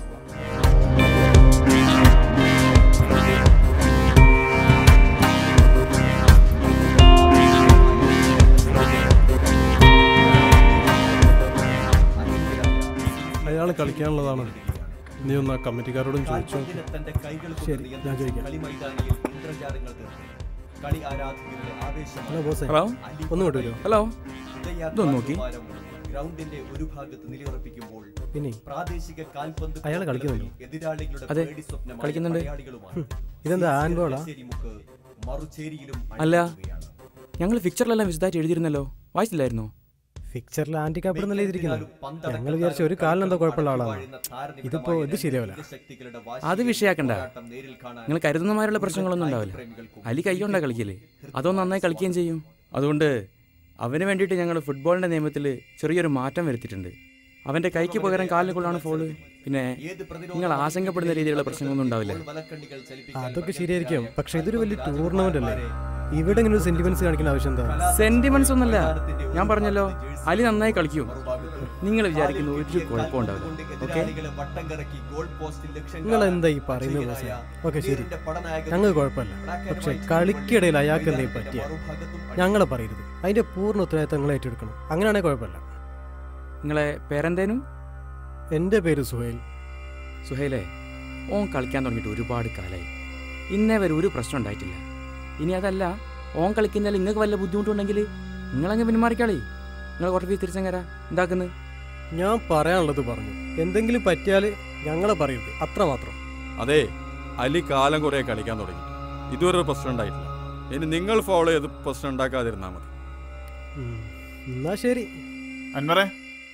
അയാൾ കളിക്കാനുള്ളതാണ് നീ ഒന്ന് ആ കമ്മിറ്റിക്കാരോടും ചോദിച്ചു കാൽപന്തിനെ തന്റെ കൈകൾ കൊണ്ട് ശരി ഞാൻ ചോദിക്കാം കളിമൈതാനിയിൽ ഇന്ദ്രജാലങ്ങൾ തീർത്ത് കളി ആരാധകരുടെ ആവേശം ഹലോ ബോസേ. ഹലോ. ഒന്ന് ഇങ്ങോട്ട് വരുമോ? ഹലോ. ഇതൊന്ന് നോക്കി ഗ്രൗണ്ടിന്റെ ഒരു ഭാഗത്ത് നിലയുറപ്പിക്കുമ്പോൾ പിന്നെ പ്രാദേശിക കാൽപന്ത് അയാൾ കളിക്കുന്നുണ്ടോ? എതിരാളികളുടെ അതെ, പേടി സ്വപ്നമായ കളിക്കുന്നുണ്ട്. മലയാളികളുമാണ്. ഹും, ഇതെന്താ ഹാൻഡ് ബോളാ? ശരിമുക്ക് മറുചേരിയിലും അല്ല അണിനിരക്കുകയാണ്. ഞങ്ങൾ ഫിക്ചറിലെല്ലാം വിശദമായിട്ട് എഴുതിയിരുന്നല്ലോ വായിച്ചില്ലായിരുന്നോ ഫിക്ചറിൽ ഹാൻഡിക്കാപ്പ് എന്നല്ലേ ഇരിക്കുന്നത് ഞങ്ങൾ വിചാരിച്ച ഒരു കാലിനെന്തോ കുഴപ്പമുള്ള ആളാണ് ഇതിപ്പോ ഇത് ശരിയാവില്ല അത് വിഷയാക്കണ്ട നിങ്ങൾ കരുതുന്നമാരുള്ള പ്രശ്നങ്ങളൊന്നും ഉണ്ടാവില്ല അലി കൈകൊണ്ടാ കളിക്കല് അതോ നന്നായി കളിക്കുകയും ചെയ്യും അതുകൊണ്ട് അവന് വേണ്ടിയിട്ട് ഞങ്ങൾ ഫുട്ബോളിന്റെ നിയമത്തിൽ ചെറിയൊരു മാറ്റം വരുത്തിയിട്ടുണ്ട് അവന്റെ കൈക്ക് പകരം കാലിന് കൊള്ളാണ് ഫോള് പിന്നെ നിങ്ങൾ ആശങ്കപ്പെടുന്ന രീതിയിലുള്ള പ്രശ്നങ്ങളൊന്നും ഉണ്ടാവില്ല അതൊക്കെ ശരിയായിരിക്കും പക്ഷെ ഇതൊരു വലിയ ടൂർണമെന്റ് അല്ലേ ഇവിടെ ഇങ്ങനെ ഒരു സെന്റിമെന്റ്സ് കാണിക്കുന്ന ആവശ്യം എന്താ സെന്റിമെന്റ്സ് ഒന്നല്ല ഞാൻ പറഞ്ഞല്ലോ അലി നന്നായി കളിക്കും നിങ്ങൾ വിചാരിക്കുന്ന ഒരു കുഴപ്പം ഉണ്ടാവില്ല ഓക്കെ നിങ്ങൾ എന്താ ഈ പറയുന്നത് ബോസേ ഓക്കെ ശരി ഞങ്ങൾക്ക് കുഴപ്പമില്ല പക്ഷെ കളിക്കിടയിൽ അയാൾക്ക് എന്തെങ്കിലും പറ്റിയ ഞങ്ങളെ പറയരുത് അതിന്റെ പൂർണ്ണ ഉത്തരവാദിത്തം നിങ്ങൾ ഏറ്റെടുക്കണം അങ്ങനെയാണെങ്കിൽ കുഴപ്പമില്ല നിങ്ങളെ പേരെന്തേനും എൻ്റെ പേര് സുഹൈൽ സുഹൈലേ ഓൻ കളിക്കാൻ തുടങ്ങിയിട്ട് ഒരുപാട് കാലമായി ഇന്നേ വരെ ഒരു പ്രശ്നം ഉണ്ടായിട്ടില്ല ഇനി അതല്ല ഓൻ കളിക്കുന്നതിൽ നിങ്ങൾക്ക് വല്ല ബുദ്ധിമുട്ടുണ്ടെങ്കിൽ നിങ്ങളങ്ങ് പിന്മാറിക്കളി നിങ്ങൾ കുറച്ച് ഫീസ് തിരിച്ചങ്ങരാ എന്താക്കുന്നത് ഞാൻ പറയാനുള്ളത് പറഞ്ഞു എന്തെങ്കിലും പറ്റിയാൽ ഞങ്ങളെ പറയരുത് അത്ര മാത്രം അതെ അലി കാലം കുറേ കളിക്കാൻ തുടങ്ങി ഇതുവരെ ഒരു പ്രശ്നം ഉണ്ടായിട്ടില്ല ഇനി നിങ്ങൾ ഫോളോ ചെയ്ത് പ്രശ്നം ഉണ്ടാക്കാതിരുന്നാൽ മതി എന്നാ ശരി അൻവറേ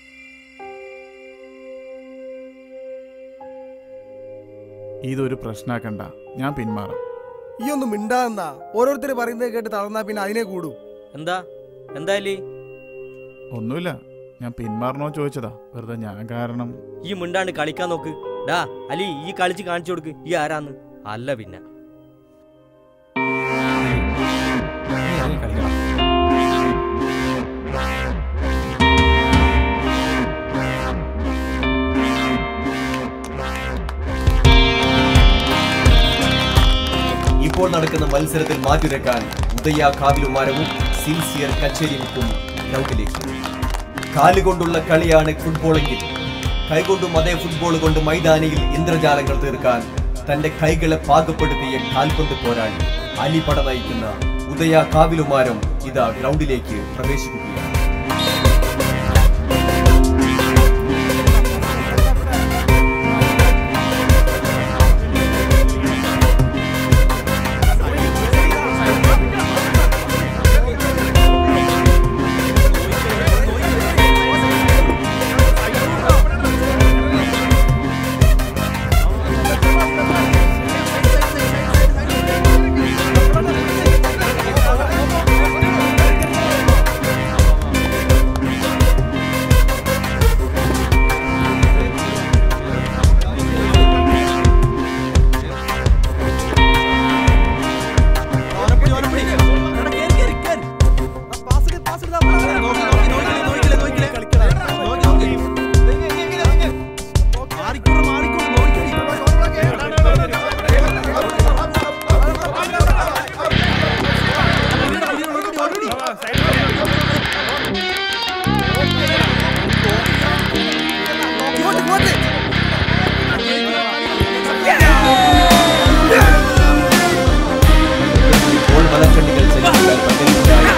ഇതൊരു പ്രശ്നമാക്കണ്ട ഞാൻ പിന്മാറാം ഈ ഒന്ന് മിണ്ടാന്നാ ഓരോരുത്തർ പറയുന്നത് കേട്ട് തളർന്നാ പിന്നെ അതിനെ കൂടൂ എന്താ എന്തായാലി ഒന്നുമില്ല ഞാൻ പിന്മാറണോ ചോദിച്ചതാ വെറുതെ ഞാൻ കാരണം ഈ മിണ്ടാണ്ട് കളിക്കാൻ നോക്ക് ഡാ അലി ഈ കളിച്ച് കാണിച്ചു കൊടുക്ക് ഈ ആരാന്ന് അല്ല പിന്നെ ഇപ്പോൾ നടക്കുന്ന മത്സരത്തിൽ മാറ്റുരക്കാൻ ഉദയ കാവിലുമാരവും സിൻസിയർ കച്ചേരിമുക്കും ഗ്രൗണ്ടിലേക്ക് കാലുകൊണ്ടുള്ള കളിയാണ് ഫുട്ബോളെങ്കിൽ കൈകൊണ്ടും അതേ ഫുട്ബോൾ കൊണ്ട് മൈതാനിയിൽ ഇന്ദ്രജാലങ്ങൾ തീർക്കാൻ തന്റെ കൈകളെ പാകപ്പെടുത്തിയ കാൽപന്ത് പോരാളി അലിപട നയിക്കുന്ന ഉദയ കാവിലുമാരം ഇതാ ഗ്രൗണ്ടിലേക്ക് പ്രവേശിക്കുകയാണ് ഇപ്പോൾ മലച്ചണ്ടികൾ ചലിക്കാൻ പദ്ധതിയിലാണ്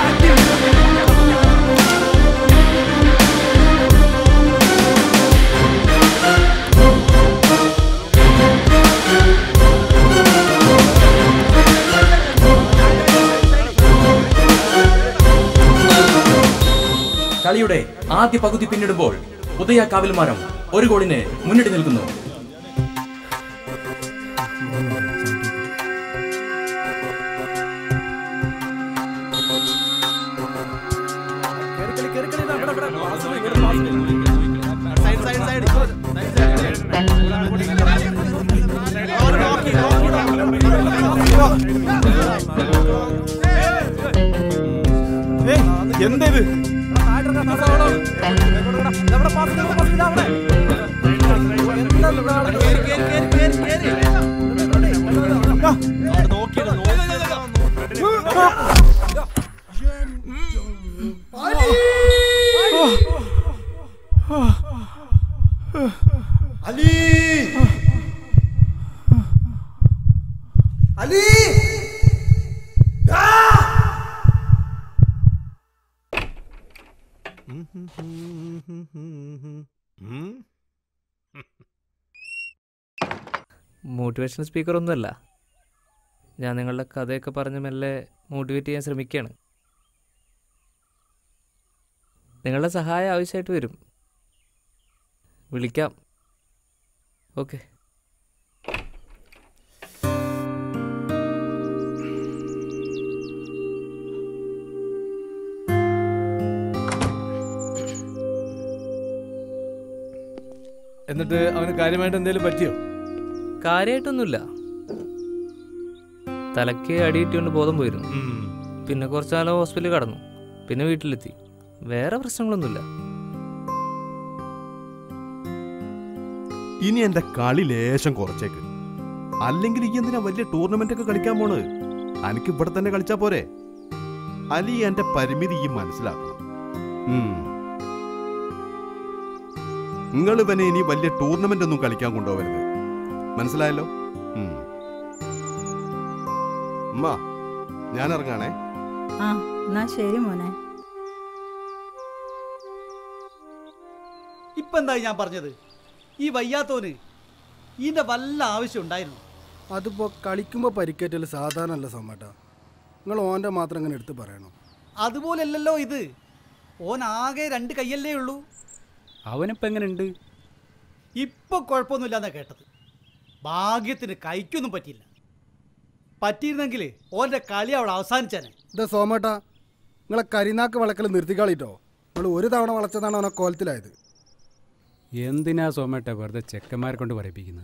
കളിയുടെ ആദ്യ പകുതി പിന്നിടുമ്പോൾ ഉദയ കാവിൽമാരം ഒരു ഗോളിന് മുന്നിട്ട് നിൽക്കുന്നു എന്താ ഇത് അലി അലി മോട്ടിവേഷൻ സ്പീക്കർ ഒന്നുമല്ല ഞാൻ നിങ്ങളുടെ കഥയൊക്കെ പറഞ്ഞ് മെല്ലെ മോട്ടിവേറ്റ് ചെയ്യാൻ ശ്രമിക്കുകയാണ് നിങ്ങളുടെ സഹായം ആവശ്യമായിട്ട് വരും വിളിക്കാം ഓക്കെ എന്നിട്ട് അവന് കാര്യമായിട്ട് എന്തെങ്കിലും പറ്റിയോ കാര്യമായിട്ടൊന്നുമില്ല തലയ്ക്ക് അടിയിട്ടുകൊണ്ട് ബോധം പോയിരുന്നു പിന്നെ കുറച്ചു കാലം ഹോസ്പിറ്റലിൽ കടന്നു പിന്നെ വീട്ടിലെത്തി വേറെ പ്രശ്നങ്ങളൊന്നുമില്ല ഇനി എന്റെ കളി ലേശം കുറച്ചേക്ക് അല്ലെങ്കിൽ ഈ എന്തിനാ വലിയ ടൂർണമെന്റ് ഒക്കെ കളിക്കാൻ പോണ് എനിക്ക് ഇവിടെ തന്നെ കളിച്ചാ പോരെ അലി എന്റെ പരിമിതി ഈ മനസ്സിലാക്കണം നിങ്ങൾ ഇവനെ ഇനി വലിയ ടൂർണമെന്റ് ഒന്നും കളിക്കാൻ കൊണ്ടുപോകരുത് മനസ്സിലായല്ലോ ഉം. ഉമ്മ ഞാൻ ഇറങ്ങാണേ ആ എന്നാ ശരി മോനെ ഇപ്പൊ എന്തായി ഞാൻ പറഞ്ഞത് ഈ വയ്യാത്തോന് ഇതിന്റെ വല്ല ആവശ്യം ഉണ്ടായിരുന്നു അതിപ്പോ കളിക്കുമ്പോ പരിക്കേറ്റല് സാധാരണ അല്ല സമ്മേട്ടാ നിങ്ങൾ ഓന്റെ മാത്രം ഇങ്ങനെ എടുത്ത് പറയണം അതുപോലല്ലല്ലോ ഇത് ഓൻ ആകെ രണ്ട് കയ്യല്ലേ ഉള്ളൂ അവനിപ്പോ എങ്ങനെയുണ്ട് ഇപ്പൊ കുഴപ്പമൊന്നുമില്ലെന്നാ കേട്ടത് ഭാഗ്യത്തിന് കൈക്കൊന്നും പറ്റിയില്ല പറ്റിയിരുന്നെങ്കിൽ ഓന്റെ കളി അവിടെ അവസാനിച്ചേനെ ഇതാ സോമേട്ടാ നിങ്ങളെ കരിനാക്ക് വളക്കൽ നിർത്തിക്കാളിട്ടോ നിങ്ങൾ ഒരു തവണ വളച്ചതാണ് അവനെ കോലത്തിലായത് എന്തിനാ സോമേട്ട വെറുതെ ചെക്കന്മാരെ കൊണ്ട് പറയിപ്പിക്കുന്നത്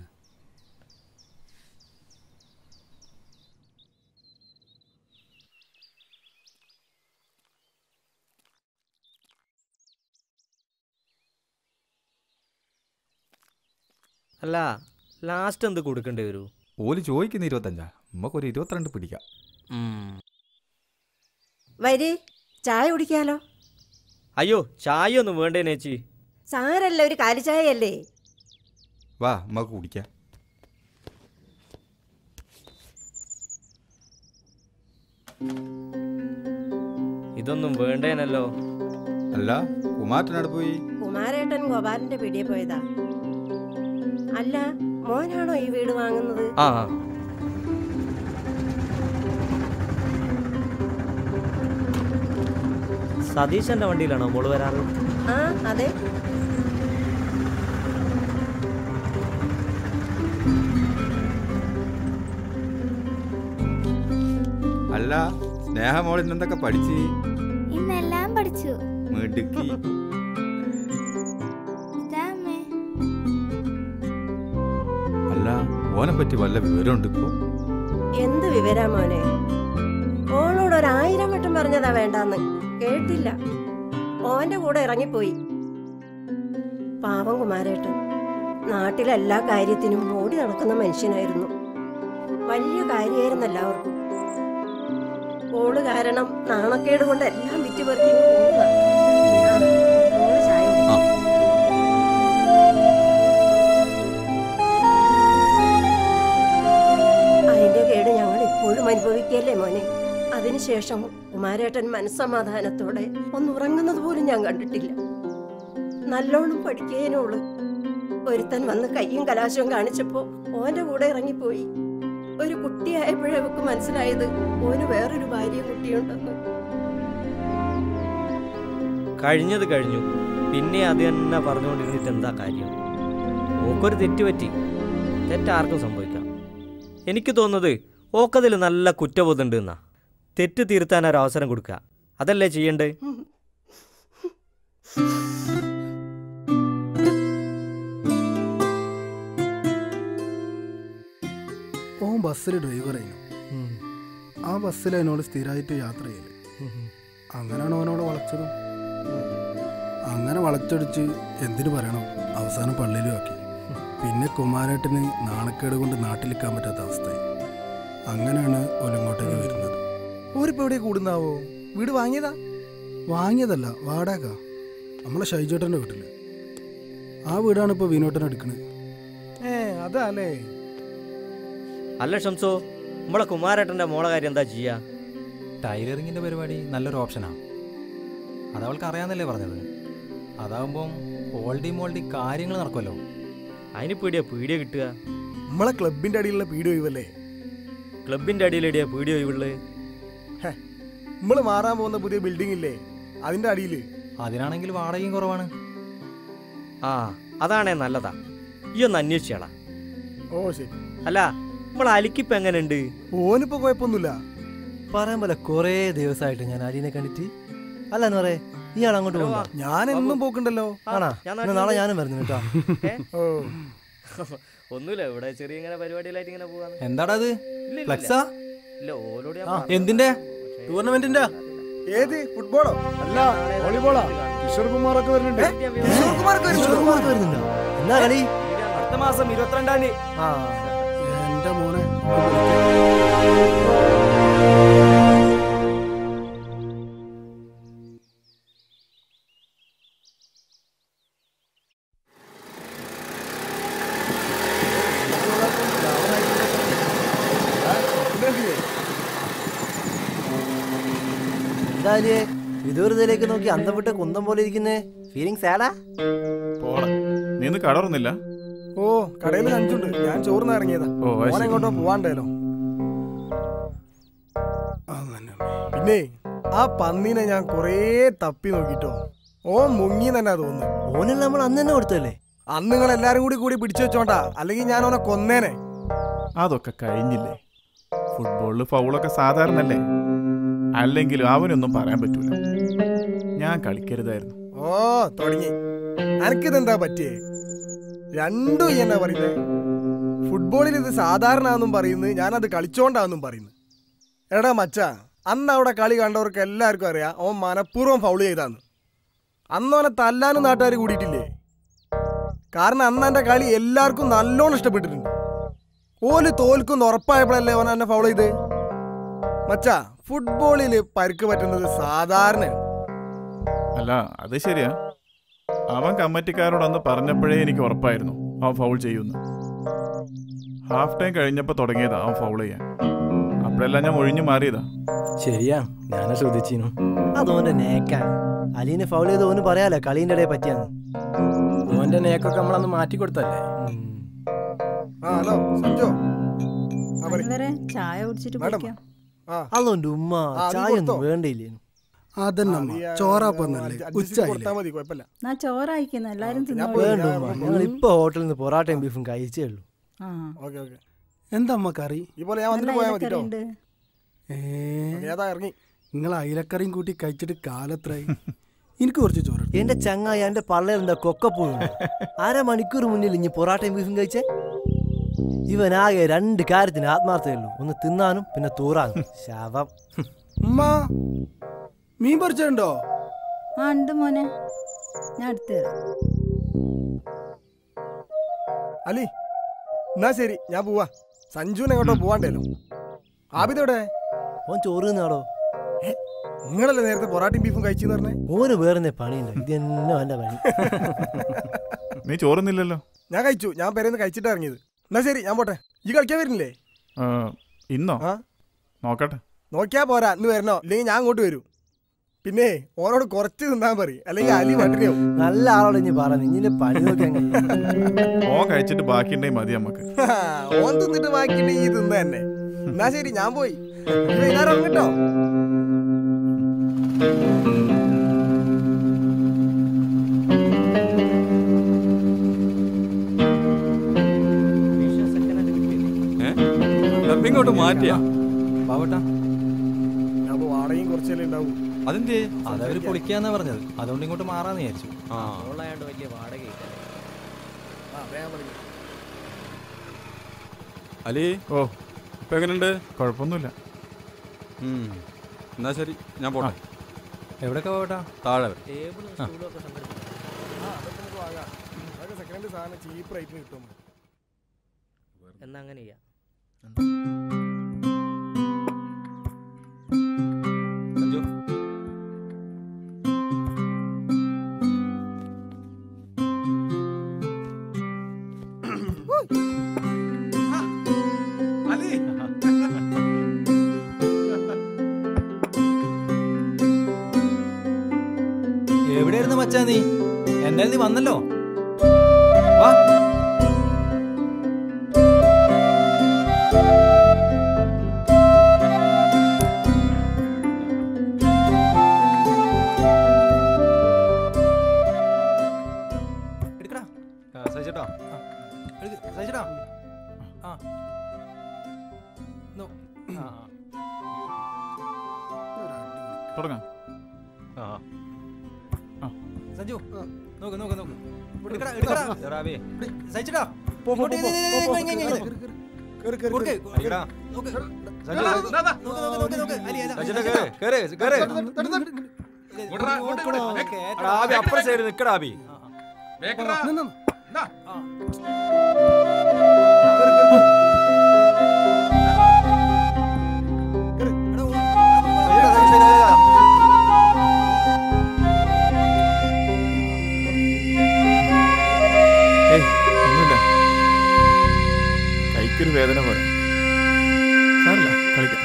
അല്ല ലാസ്റ്റ് എന്ത് കൊടുക്കേണ്ടി വരൂ ഓല് ചോദിക്കുന്ന ഇരുപത്തഞ്ചാ നമുക്കൊരു ഇരുപത്തിരണ്ട് പിടിക്കാം വരി ചായ കുടിക്കാലോ അയ്യോ ചായ ഒന്നും വേണ്ടേനെ ചേച്ചി സാരല്ല ഒരു കാലിച്ചായല്ലേ വാ നമുക്ക് കുടിക്കാം ഇതൊന്നും വേണ്ടേനല്ലോ അല്ല കുമാരനോട് പോയി കുമാരേട്ടൻ ഗോപാലന്റെ പിടിയെ പോയതാ അല്ല മോനാണോ ഈ വീട് വാങ്ങുന്നത് ആ ആ. സതീശന്റെ വണ്ടിയിലാണോ മോള് വരാറ് ആ അതെ അല്ല സ്നേഹമോൾ ഇന്നെന്തൊക്കെ പഠിച്ച് ഇന്നെല്ലാം പഠിച്ചു മിടുക്കി ഇതാ അമ്മേ അല്ല ഓനെ പറ്റി വല്ല വിവരമുണ്ട് ഇപ്പോ എന്ത് വിവരാ മോനെ ഓളോട് ഒരായിരം വട്ടം പറഞ്ഞതാ വേണ്ടാന്ന് കേട്ടില്ല ഓന്റെ കൂടെ ഇറങ്ങിപ്പോയി പാവം കുമാരേട്ടൻ നാട്ടിലെ എല്ലാ കാര്യത്തിനും ഓടി നടക്കുന്ന മനുഷ്യനായിരുന്നു വലിയ കാര്യമായിരുന്നു എല്ലാവർക്കും ഓള് കാരണം നാണക്കേട് കൊണ്ട് എല്ലാം വിറ്റുപെറുക്കി പോകുക ഓള് ചായ കുടിക്ക്. അതിന്റെ കേട് ഞങ്ങൾ ഇപ്പോഴും അനുഭവിക്കല്ലേ മോനെ അതിനുശേഷം കുമാരേട്ടൻ മനസ്സമാധാനത്തോടെ ഒന്ന് ഉറങ്ങുന്നത് പോലും ഞാൻ കണ്ടിട്ടില്ല നല്ലോണം പഠിക്കേനോള് ഒരുത്തൻ വന്ന് കയ്യും കലാശവും കാണിച്ചപ്പോ ഓന്റെ കൂടെ ഇറങ്ങിപ്പോയി ഒരു കുട്ടിയായപ്പോഴേ അവക്ക് മനസ്സിലായത് ഓന് വേറൊരു ഭാര്യ കുട്ടിയുണ്ടെന്ന് കഴിഞ്ഞത് കഴിഞ്ഞു പിന്നെ അത് തന്നെ പറഞ്ഞുകൊണ്ടിരുന്നിട്ട് എന്താ കാര്യം ഓക്കൊരു തെറ്റ് പറ്റി തെറ്റാർക്കും സംഭവിക്കാം എനിക്ക് തോന്നുന്നത് ഓക്കതിൽ നല്ല കുറ്റബോധമുണ്ട് എന്നാ തെറ്റ് തിരുത്താൻ ഒരു അവസരം കൊടുക്കുക അതല്ലേ ചെയ്യണ്ടേ ഓൻ ബസ്സിൽ ഡ്രൈവറായിരുന്നു ആ ബസ്സിൽ അതിനോട് സ്ഥിരമായിട്ട് യാത്ര ചെയ്യല് അങ്ങനെയാണ് അവനോട് വളച്ചതും അങ്ങനെ വളച്ചൊടിച്ച് എന്തിനു പറയണം അവസാനം പള്ളിയിലും ആക്കി പിന്നെ കുമാരേട്ടന് നാണക്കേട് കൊണ്ട് നാട്ടിലിക്കാൻ പറ്റാത്ത അവസ്ഥയായി അങ്ങനെയാണ് ഓലിങ്ങോട്ടേക്ക് വരുന്നത് ഊരിപ്പോ എവിടെ കൂടുന്നാവോ വീട് വാങ്ങിയതാ വാങ്ങിയതല്ല വാടക നമ്മളെ ഷൈജേട്ടൻ്റെ വീട്ടിൽ ആ വീടാണ് ഇപ്പോൾ വിനോട്ടൻ എടുക്കുന്നത് ഏ അതാ അല്ലേ അല്ല ഷംസോ നമ്മളെ കുമാരേട്ടൻ്റെ മോളെ കാര്യം എന്താ ചെയ്യാ ടൈലറിങ്ങിൻ്റെ പരിപാടി നല്ലൊരു ഓപ്ഷനാണ് അത് അവൾക്ക് അറിയാമെന്നല്ലേ പറഞ്ഞത് അതാവുമ്പം ഓൾഡി മോൾഡി കാര്യങ്ങൾ നടക്കുമല്ലോ അതിന് പീടിയ പീടിയ കിട്ടുക നമ്മളെ ക്ലബിന്റെ അടിയിലുള്ള പീഡിയോ ഒഴിവല്ലേ ക്ലബിന്റെ അടിയിലെടിയ പീടിയ ഒഴിവുള്ളത് നമ്മള് മാറാൻ പോകുന്ന പുതിയ ബിൽഡിംഗ് ഇല്ലേ അതിന്റെ അടിയിൽ അതിനാണെങ്കിൽ വാടകയും കുറവാണ് ആ അതാണേ നല്ലതാ ഈ ഒന്ന് അന്വേഷിച്ചാളാ ഓ ശരി അല്ല നമ്മൾ അലിക്കിപ്പ് എങ്ങനെയുണ്ട് ഓനിപ്പോ കുഴപ്പമൊന്നുമില്ല പറയാൻ പോലെ കുറേ ദിവസമായിട്ട് ഞാൻ അലീനെ കണ്ടിട്ട് അല്ല എന്ന് പറയേ ഇയാൾ അങ്ങോട്ട് പോകണ്ട ഞാൻ എന്നും പോക്കുണ്ടല്ലോ ആണാ എന്നാ നാളെ ഞാനും വരുന്നു കേട്ടോ ഓ ഒന്നുമില്ല ഇവിടെ ചെറിയ ഇങ്ങനെ പരിപാടികളായിട്ട് ഇങ്ങനെ പോവാന്ന് എന്താടാ അത് ഇല്ല, ഇല്ല, ഫ്ലെക്സാ ഇല്ല ഓലോട് ഞാൻ ആ, പറഞ്ഞു. എന്തിന്റെ ടൂർണമെന്റിന്റെ ഏത് ഫുട്ബോളോ അല്ല വോളിബോളാ കിഷോർ കുമാറൊക്കെ വരുന്നുണ്ട് കിഷോർ കുമാറൊക്കെ കുമാർക്ക് വരുന്നുണ്ടോ എന്നാ കളി അടുത്ത മാസം ഇരുപത്തിരണ്ടാം തീയതി ആ എന്റെ മോനെ എന്തായാലേ വിദൂരതയിലേക്ക് നോക്കി അന്തം വിട്ട കുന്തം പോലെ ഇരിക്കുന്നേ ഫീലിംഗ് സാഡാ പോടാ നീ ഇന്ന് കട തുറന്നില്ല ഓ കടയിൽ അഞ്ചുണ്ട് ഞാൻ ചോറിന് ഇറങ്ങിയതാ ഓ, അത് ഓൻ ശരി. എങ്ങോട്ടോ പോവാണ്ടല്ലോ അങ്ങനെ. പിന്നെ ആ പന്നീനെ ഞാൻ കൊറേ തപ്പി നോക്കിട്ടോ ഓ മുങ്ങി തന്നെ തോന്നുന്നു ഓനെല്ലാം നമ്മൾ അന്ന് തന്നെ കൊടുത്തല്ലേ അന്ന് നിങ്ങൾ എല്ലാരും കൂടി കൂടി പിടിച്ചു വെച്ചോണ്ടാ അല്ലെങ്കിൽ ഞാൻ ഓനെ കൊന്നേനെ അതൊക്കെ കഴിഞ്ഞില്ലേ ഫുട്ബോളിൽ ഫൗളൊക്കെ സാധാരണല്ലേ അല്ലെങ്കിലും അവനൊന്നും പറയാൻ പറ്റൂല ഞാൻ കളിക്കരുതായിരുന്നു ഓ തുടങ്ങി എനിക്കിതെന്താ പറ്റിയേ രണ്ടും ഈ എന്നാ പറയുന്നത് ഫുട്ബോളിൽ ഇത് സാധാരണ എന്നും പറയുന്നു ഞാനത് കളിച്ചോണ്ടാന്നും പറയുന്നു എടാ മച്ച അന്ന് അവിടെ കളി കണ്ടവർക്ക് എല്ലാവർക്കും അറിയാം ഓൻ മനഃപൂർവ്വം ഫൗൾ ചെയ്താന്ന് അന്ന് അവനെ തല്ലാനും നാട്ടുകാർ കൂടിയിട്ടില്ലേ കാരണം അന്ന് എൻ്റെ കളി എല്ലാവർക്കും നല്ലോണം ഇഷ്ടപ്പെട്ടിട്ടുണ്ട് ഓല് തോൽക്കുന്ന ഉറപ്പായപ്പോഴല്ലേ അവൻ എന്നെ ഫൗൾ ചെയ്ത് മച്ച ഫുട്ബോളിൽ പരിക്ക് പറ്റുന്നത് സാധാരണയാണ് അല്ല അത് ശരിയാ അവൻ കമ്മിറ്റിക്കാരോട് അന്ന് പറഞ്ഞപ്പോഴേ എനിക്ക് ഉറപ്പായിരുന്നു അവൻ ഫൗൾ ചെയ്യുമെന്ന് ഹാഫ് ടൈം കഴിഞ്ഞപ്പോൾ തുടങ്ങിയതാ അവൻ ഫൗൾ ചെയ്യാൻ അപ്പോഴെല്ലാം ഞാൻ ഒഴിഞ്ഞു മാറിയതാ ശരിയാ ഞാനാ ശ്രദ്ധിച്ചിരുന്നു അതോന്റെ നേക്കാണ് അലീനെ ഫൗൾ ചെയ്ത് ഓന് പറയാലോ കളീന്റെ ഇടയിൽ പറ്റിയാന്ന് ഓന്റെ നേക്കൊക്കെ നമ്മളന്ന് മാറ്റി കൊടുത്തല്ലേ ആ ഹലോ സഞ്ജു അതുവരെ ചായ കുടിച്ചിട്ട് പോയിക്കാം അതോന്റെ ഉമ്മ ആ, നീ ചായ കൊടുത്തോ? ഒന്നും വേണ്ടിയില്ലേനു അതന്നെ ചോറാപ്പന്നല്ലേ ഉച്ചായില്ലേ കൊടുത്താൽ മതി കുഴപ്പമില്ല എന്നാ ചോറായിക്കുന്ന എല്ലാരും തിന്നോളൂ വേണ്ട ഉമ്മ ഞങ്ങൾ ഇപ്പൊ ഹോട്ടലിൽ നിന്ന് പൊറാട്ടയും ബീഫും കഴിച്ചേ ഉള്ളൂ ആ ഓക്കെ ഓക്കെ എന്താ അമ്മ കറി ഈ പോലെ ഞാൻ വന്നിട്ട് പോയാൽ മതി കേട്ടോ ഉണ്ട് ഏ ഏതാ ഇറങ്ങി നിങ്ങൾ അയിലക്കറിയും കൂട്ടി കഴിച്ചിട്ട് കാലത്രായി എനിക്ക് കുറച്ച് ചോറ് എന്റെ ചങ്ങായി എന്റെ പള്ളയിൽ എന്താ കൊക്കപ്പൂ അരമണിക്കൂർ മുന്നിൽ ഇനി പൊറാട്ടയും ബീഫും കഴിച്ചേ ഇവനാകെ രണ്ട് കാര്യത്തിന് ആത്മാർത്ഥതയുള്ളൂ ഒന്ന് തിന്നാനും പിന്നെ തൂറാനും ശവം ഉമ്മ മീൻ പറിച്ചുണ്ടോ ആ ഉണ്ട് മോനെ ഞാൻ എടുത്തു തരാം അലി എന്നാ ശരി ഞാൻ പോവാ സഞ്ജുവിനെ എങ്ങോട്ടോ പോവാണ്ടല്ലോ ആബിദോടെ ഓൻ ചോറ് തിന്നാടോ നിങ്ങളല്ലേ നേരത്തെ പൊറാട്ടയും ബീഫും കഴിച്ചെന്ന് പറഞ്ഞേ ഓന് വേറെ പണിയുണ്ട് ഇത് തന്നെ അവന്റെ പണി നീ ചോറുന്നില്ലല്ലോ ഞാൻ കഴിച്ചു ഞാൻ പേരെന്ന് കഴിച്ചിട്ട് ഇറങ്ങിയത് എന്നാ ശരി ഞാൻ പോട്ടെ ഈ കളിക്കാൻ വരുന്നില്ലേ ആ, ഇന്നോ ആ നോക്കട്ടെ നോക്കിയാ പോരാ ഇന്ന് വരണോ ഇല്ലെങ്കിൽ ഞാൻ അങ്ങോട്ട് വരൂ പിന്നെ ഓനോട് കുറച്ച് തിന്നാൻ പറയും അല്ലെങ്കിൽ അലി പട്ടിണിയാവും നല്ല ആളോട് ഇനി പറഞ്ഞു ഇനി പണി നോക്കാൻ ഓൻ കഴിച്ചിട്ട് ബാക്കിയുണ്ടെങ്കിൽ മതി നമുക്ക് ഓൻ തിന്നിട്ട് ബാക്കിയിട്ട് ഈ തിന്ന തന്നെ എന്നാ ശരി ഞാൻ പോയി ഈ വൈകുന്നേരം ഇറങ്ങിട്ടോ ഏ ക്ലബ് ഇങ്ങോട്ട് മാറ്റിയാ പാവട്ടാ ഞാൻ ഇപ്പൊ വാടകയും കുറച്ചല്ലേ ഉണ്ടാവൂ അതെന്തേ അതവര് പൊളിക്കാന്നാ പറഞ്ഞത് അതുകൊണ്ട് ഇങ്ങോട്ട് മാറാന്ന് വിചാരിച്ചു ആ ഉള്ളതായോണ്ട് വലിയ വാടകയില്ല ആ വേഗം പഠിക്കും അലി ഓ ഇപ്പൊ എങ്ങനെയുണ്ട് കുഴപ്പമൊന്നുമില്ല ഉം. എന്നാ ശരി ഞാൻ പോട്ടെ എവിടെയൊക്കെ പോകട്ടാ താഴെ വരെ. ടേബിളും ആ. സ്റ്റൂളും ഒക്കെ സംഘടിപ്പിച്ചു ആ അതൊക്കെ നമുക്ക് വാങ്ങാം അതൊക്കെ സെക്കൻഡ് സാധനം ചീപ്പ് റേറ്റിന് കിട്ടും എന്നാ അങ്ങനെ ചെയ്യാം സഞ്ജു എവിടെയായിരുന്നു മച്ചാ നീ എന്തായാലും നീ വന്നല്ലോ വാ സജിടാ ആ നോ ആ തുടങ്ങാം സഞ്ജു നോക്ക് നോക്ക് നോക്ക് എടുക്കടാ എടുക്കടാ ജറാബി. ഇവിടെ, സഹിച്ചടാ പോ, പോ, ഇങ്ങോട്ട് പോ, ഇത്, ഇത്, പോ, ഇത്, പോ, ഇങ്ങ്, ഇങ്ങ്, കേറ്, ഇങ്ങ്. കേറ്, കേറ്, കൊടുക്ക്, കേറ്. കൊടുക്ക്. അടിക്കടാ. നോക്ക്. സഞ്ജു. നോക്ക്, നോക്ക്, നോക്ക്, അലി, ഇതാ, സഞ്ജുനെ ഇതാ. കേറ്, കേറ്, കേറ്. ഇത് വിടറാ, വിട്, വിട്. ഓക്കേ, എടാ, ആബി, അപ്പുറം സൈഡ് നിക്കടാ ആബി നിന്ന്, നിന്ന്. ഏയ് ഒന്നുമില്ല കൈക്കൊരു വേദന പോലെ സാറില്ല കളിക്കാം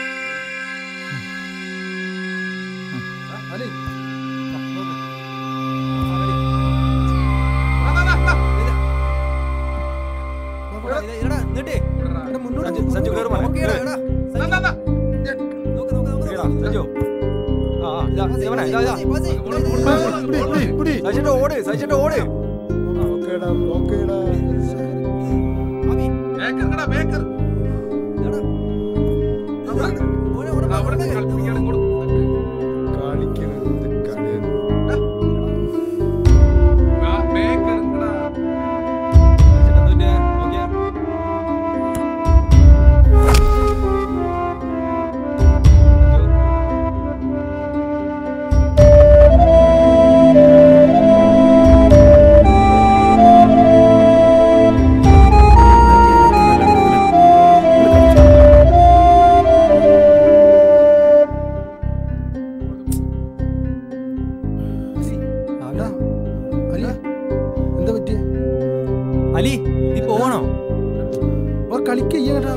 അലി എടാ, ഇത് ഇതെടാ, നീട്ടി. സഞ്ജു സഞ്ജു കേറ് മോനെ ഓക്കേ, കേറ്. എടാ, സഞ്ജു. നോക്ക്, നോക്ക്, നോക്ക്, ഇതാ, നോക്ക്. സഞ്ജു ആ ആ, ഇതാ, ഇവനെ, ഇതാ, ഇതാ. പാസ് ചെയ്യ്, പാസ് ചെയ്യ്. സച്ചിന്റെ ഓട് സച്ചിന്റെ ഓട് ബ്ലോക്കേടാ ബ്ലോക്കേടാ ആബി. ബേക്കർ ബേക്കർ എടാ. ഓനെ, ഓനെ, അവിടെ ഓനെ. കളിപ്പിക്കണം ഇങ്ങോട്ട് കളിക്കണത് കളിയാണ് ആ, ബേക്കർ ഇങ്ങടാ. സച്ചിന്റെ എന്തുപറ്റിയെ? നോക്കിയേ. അല്ല അല്ല എന്താ പറ്റിയേ അലി നീ പോകണോ ഓർ കളിക്ക കേട്ടാ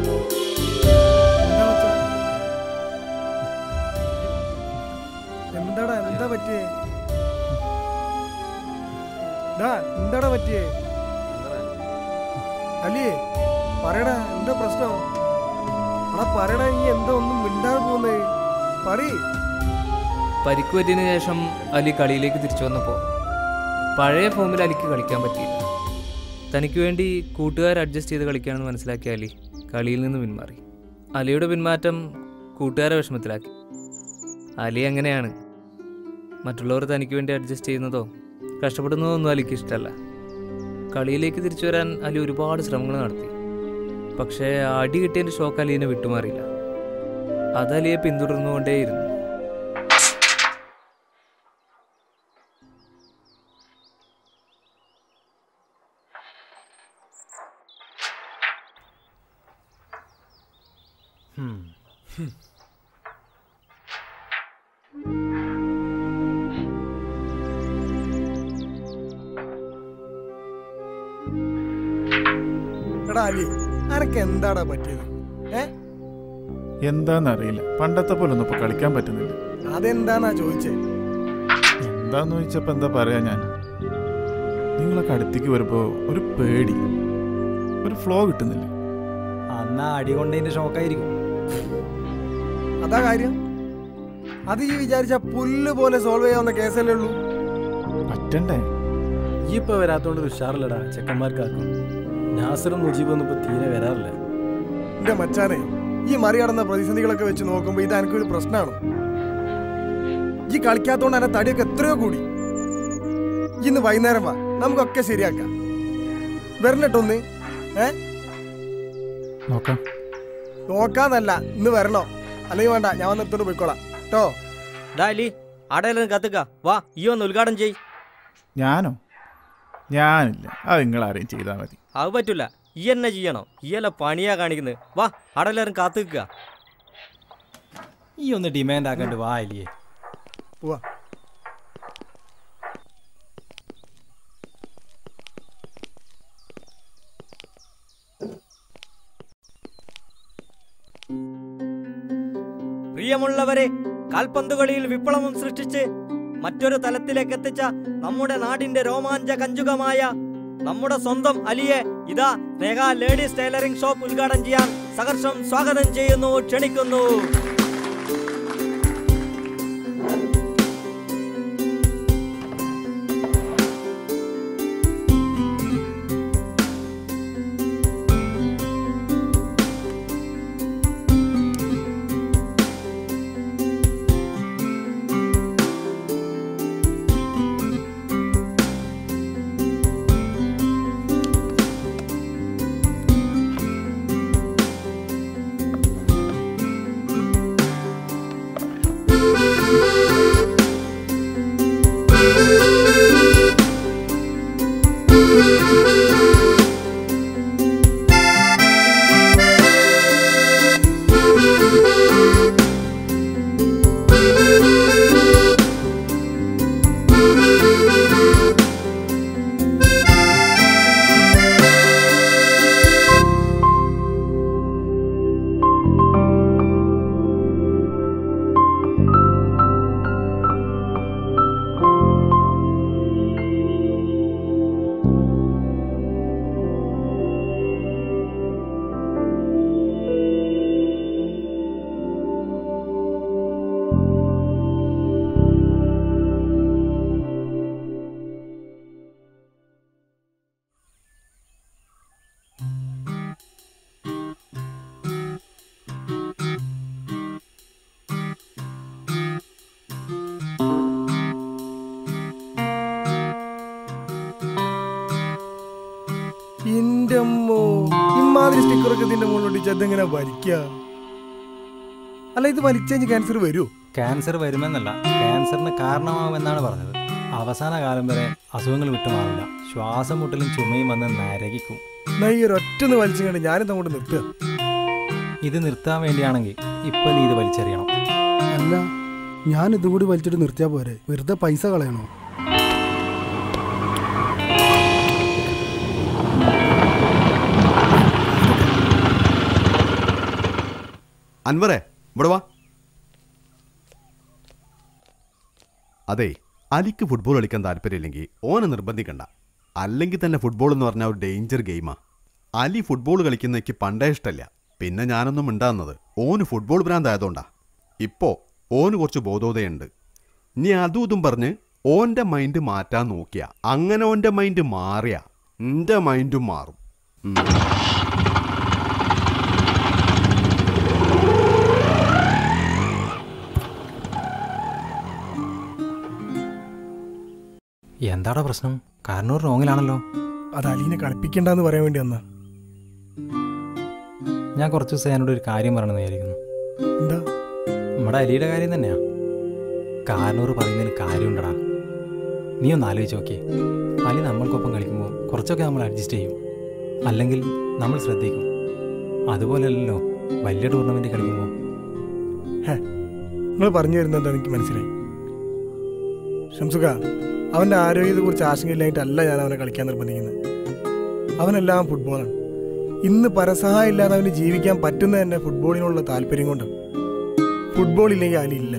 എന്താടാ എന്താ പറ്റിയേ ഡാ എന്താടാ പറ്റിയേ അലിയേ പറയടാ എന്താ പ്രശ്നം എടാ പറയടാ നീ എന്താ ഒന്നും മിണ്ടാതെ പോകുന്നേ പറയ് പരിക്ക് പറ്റിയതിനു ശേഷം അലി കളിയിലേക്ക് തിരിച്ചു വന്നപ്പോൾ പഴയ ഫോമിൽ അലിക്ക് കളിക്കാൻ പറ്റിയില്ല തനിക്ക് വേണ്ടി കൂട്ടുകാർ അഡ്ജസ്റ്റ് ചെയ്ത് കളിക്കാമെന്ന് മനസ്സിലാക്കിയ അലി കളിയിൽ നിന്ന് പിന്മാറി അലിയുടെ പിന്മാറ്റം കൂട്ടുകാരെ വിഷമത്തിലാക്കി അലി അങ്ങനെയാണ് മറ്റുള്ളവർ തനിക്ക് വേണ്ടി അഡ്ജസ്റ്റ് ചെയ്യുന്നതോ കഷ്ടപ്പെടുന്നതോ ഒന്നും അലിക്ക് ഇഷ്ടമല്ല കളിയിലേക്ക് തിരിച്ചു വരാൻ അലി ഒരുപാട് ശ്രമങ്ങൾ നടത്തി പക്ഷേ ആ അടി കിട്ടിയതിൻ്റെ ഷോക്ക് അലീനെ വിട്ടുമാറിയില്ല അത് അലിയെ പിന്തുടർന്നുകൊണ്ടേയിരുന്നു എടാ അലി അനക്ക് എന്താടാ പറ്റിയത് ഏ എന്താന്നറിയില്ല പണ്ടത്തെ പോലെ ഒന്നും ഇപ്പൊ കളിക്കാൻ പറ്റുന്നില്ല അതെന്താന്നാ ചോദിച്ചേ എന്താന്ന് ചോദിച്ചപ്പോ എന്താ പറയാ ഞാൻ നിങ്ങളൊക്കെ അടുത്തേക്ക് വരുമ്പോ ഒരു പേടി ഒരു ഫ്ലോ കിട്ടുന്നില്ല അന്നാ അടി കൊണ്ടതിന്റെ ഷോക്കായിരിക്കും അതാ കാര്യം അത് ഈ വിചാരിച്ച പുല്ല് പോലെ സോൾവ് ചെയ്യാവുന്ന കേസല്ലേ ഉള്ളൂ പറ്റണ്ടേ ഈ ഇപ്പൊ വരാത്തോണ്ട് ഒരു ഉഷാറില്ലടാ ചെക്കന്മാർക്കാക്കും നാസറും മുജീബും ഒന്നും ഇപ്പൊ തീരെ വരാറില്ല എന്റെ മച്ചാനെ ഈ മറികടന്ന പ്രതിസന്ധികളൊക്കെ വെച്ച് നോക്കുമ്പോ ഇത് എനിക്കൊരു പ്രശ്നമാണ് ഈ കളിക്കാത്തോണ്ട് എന്നെ തടിയൊക്കെ എത്രയോ കൂടി ഇന്ന് വൈകുന്നേരം വാ നമുക്കൊക്കെ ശരിയാക്കാം വരണട്ടൊന്ന് ഏ നോക്കാം നോക്കാന്നല്ല ഇന്ന് വരണോ അല്ലെങ്കിൽ വേണ്ട ഞാൻ വന്ന് എടുത്തോണ്ട് പോയിക്കോളാം കേട്ടോ ഡാ അലി ആടെല്ലാം കത്തുക്ക വാ ഈ ഒന്ന് ഉദ്ഘാടനം ചെയ് ഞാനോ ഞാനില്ല അത് നിങ്ങൾ ആരെയും ചെയ്താൽ മതി അത് പറ്റൂല ഈ എന്നെ ചെയ്യണോ ഈ അല്ല പണിയാ കാണിക്കുന്നത് വാ ആടെല്ലാരും കാത്തു നിൽക്കുക ഈ ഒന്ന് ഡിമാൻഡ് ആക്കണ്ട് വാ അലിയെ പോവാ പ്രിയമുള്ളവരെ കാൽപന്തുകളിയിൽ വിപ്ലവം സൃഷ്ടിച്ച് മറ്റൊരു തലത്തിലേക്ക് എത്തിച്ച നമ്മുടെ നാടിന്റെ രോമാഞ്ച കഞ്ചുകമായ നമ്മുടെ സ്വന്തം അലിയെ ഇതാ സ്നേഹ ലേഡീസ് ടൈലറിംഗ് ഷോപ്പ് ഉദ്ഘാടനം ചെയ്യാൻ സഹർഷം സ്വാഗതം ചെയ്യുന്നു ക്ഷണിക്കുന്നു എന്റെ അമ്മോ ഇമാതിരി സ്റ്റിക്കറൊക്കെ ഇതിന്റെ മുകളിൽ ഒട്ടിച്ച് അതെങ്ങനെ വലിക്കുക അല്ല ഇത് വലിച്ചു ക്യാൻസർ വരുമോ ക്യാൻസർ വരുമെന്നല്ല ക്യാൻസറിന് കാരണമാവുമെന്നാണ് പറഞ്ഞത് അവസാന കാലം വരെ അസുഖങ്ങൾ വിട്ടുമാറില്ല ശ്വാസം മുട്ടലും ചുമയും വന്ന് നരകിക്കും എന്നാ ഈ ഒരു ഒറ്റ വലിച്ചു കണ്ട് ഞാനിത് അങ്ങോട്ട് നിർത്തുക ഇത് നിർത്താൻ വേണ്ടിയാണെങ്കിൽ ഇപ്പൊ നീ ഇത് വലിച്ചെറിയണം അല്ല ഞാൻ ഇതും കൂടി വലിച്ചിട്ട് നിർത്തിയാ പോരെ വെറുതെ പൈസ കളയണോ അൻവറേ ഇവിടെ വാ അതെ അലിക്ക് ഫുട്ബോൾ കളിക്കാൻ താല്പര്യമില്ലെങ്കിൽ ഓനെ നിർബന്ധിക്കണ്ട അല്ലെങ്കിൽ തന്നെ ഫുട്ബോൾ എന്ന് പറഞ്ഞാൽ ഒരു ഡേഞ്ചർ ഗെയിമാ അലി ഫുട്ബോൾ കളിക്കുന്ന എനിക്ക് പണ്ടേ ഇഷ്ടമല്ല പിന്നെ ഞാനൊന്നും മിണ്ടാകുന്നത് ഓന് ഫുട്ബോൾ ഭ്രാന്തായതുകൊണ്ടാ ഇപ്പോ ഓന് കുറച്ച് ബോധോദയുണ്ട് ഇനി അതും ഇതും പറഞ്ഞ് ഓന്റെ മൈൻഡ് മാറ്റാൻ നോക്കിയ അങ്ങനെ ഓന്റെ മൈൻഡ് മാറിയ എന്റെ മൈൻഡും മാറും ഉം. എന്താടാ പ്രശ്നം കാരണൂർ റോങ്ങിലാണല്ലോ അത് അലീനെ കളിപ്പിക്കണ്ടെന്ന് പറയാൻ വേണ്ടി വന്നാ ഞാൻ കുറച്ച് ദിവസം എന്നോട് ഒരു കാര്യം പറയണമെന്ന് വിചാരിക്കുന്നു എന്താ നമ്മുടെ അലിയുടെ കാര്യം തന്നെയാ കാരണൂർ പറയുന്നതിന് കാര്യമുണ്ടടാ നീ ഒന്ന് ആലോചിച്ച് നോക്കിയേ അലി നമ്മൾക്കൊപ്പം കളിക്കുമ്പോൾ കുറച്ചൊക്കെ നമ്മൾ അഡ്ജസ്റ്റ് ചെയ്യും അല്ലെങ്കിൽ നമ്മൾ ശ്രദ്ധിക്കും അതുപോലെയല്ലല്ലോ വലിയ ടൂർണമെൻറ്റ് കളിക്കുമ്പോൾ നിങ്ങൾ പറഞ്ഞു തരുന്നത് എന്താ എനിക്ക് മനസ്സിലായി ഷംസുക അവന്റെ ആരോഗ്യത്തെക്കുറിച്ച് ആശങ്കയില്ലായിട്ടല്ല ഞാൻ അവനെ കളിക്കാൻ നിർബന്ധിക്കുന്നത് അവനെല്ലാം ഫുട്ബോളാണ് ഇന്ന് പരസഹായം ഇല്ലാതെ അവന് ജീവിക്കാൻ പറ്റുന്ന തന്നെ ഫുട്ബോളിനോടുള്ള താല്പര്യം കൊണ്ടാണ് ഫുട്ബോൾ ഇല്ലെങ്കിൽ അലി ഇല്ല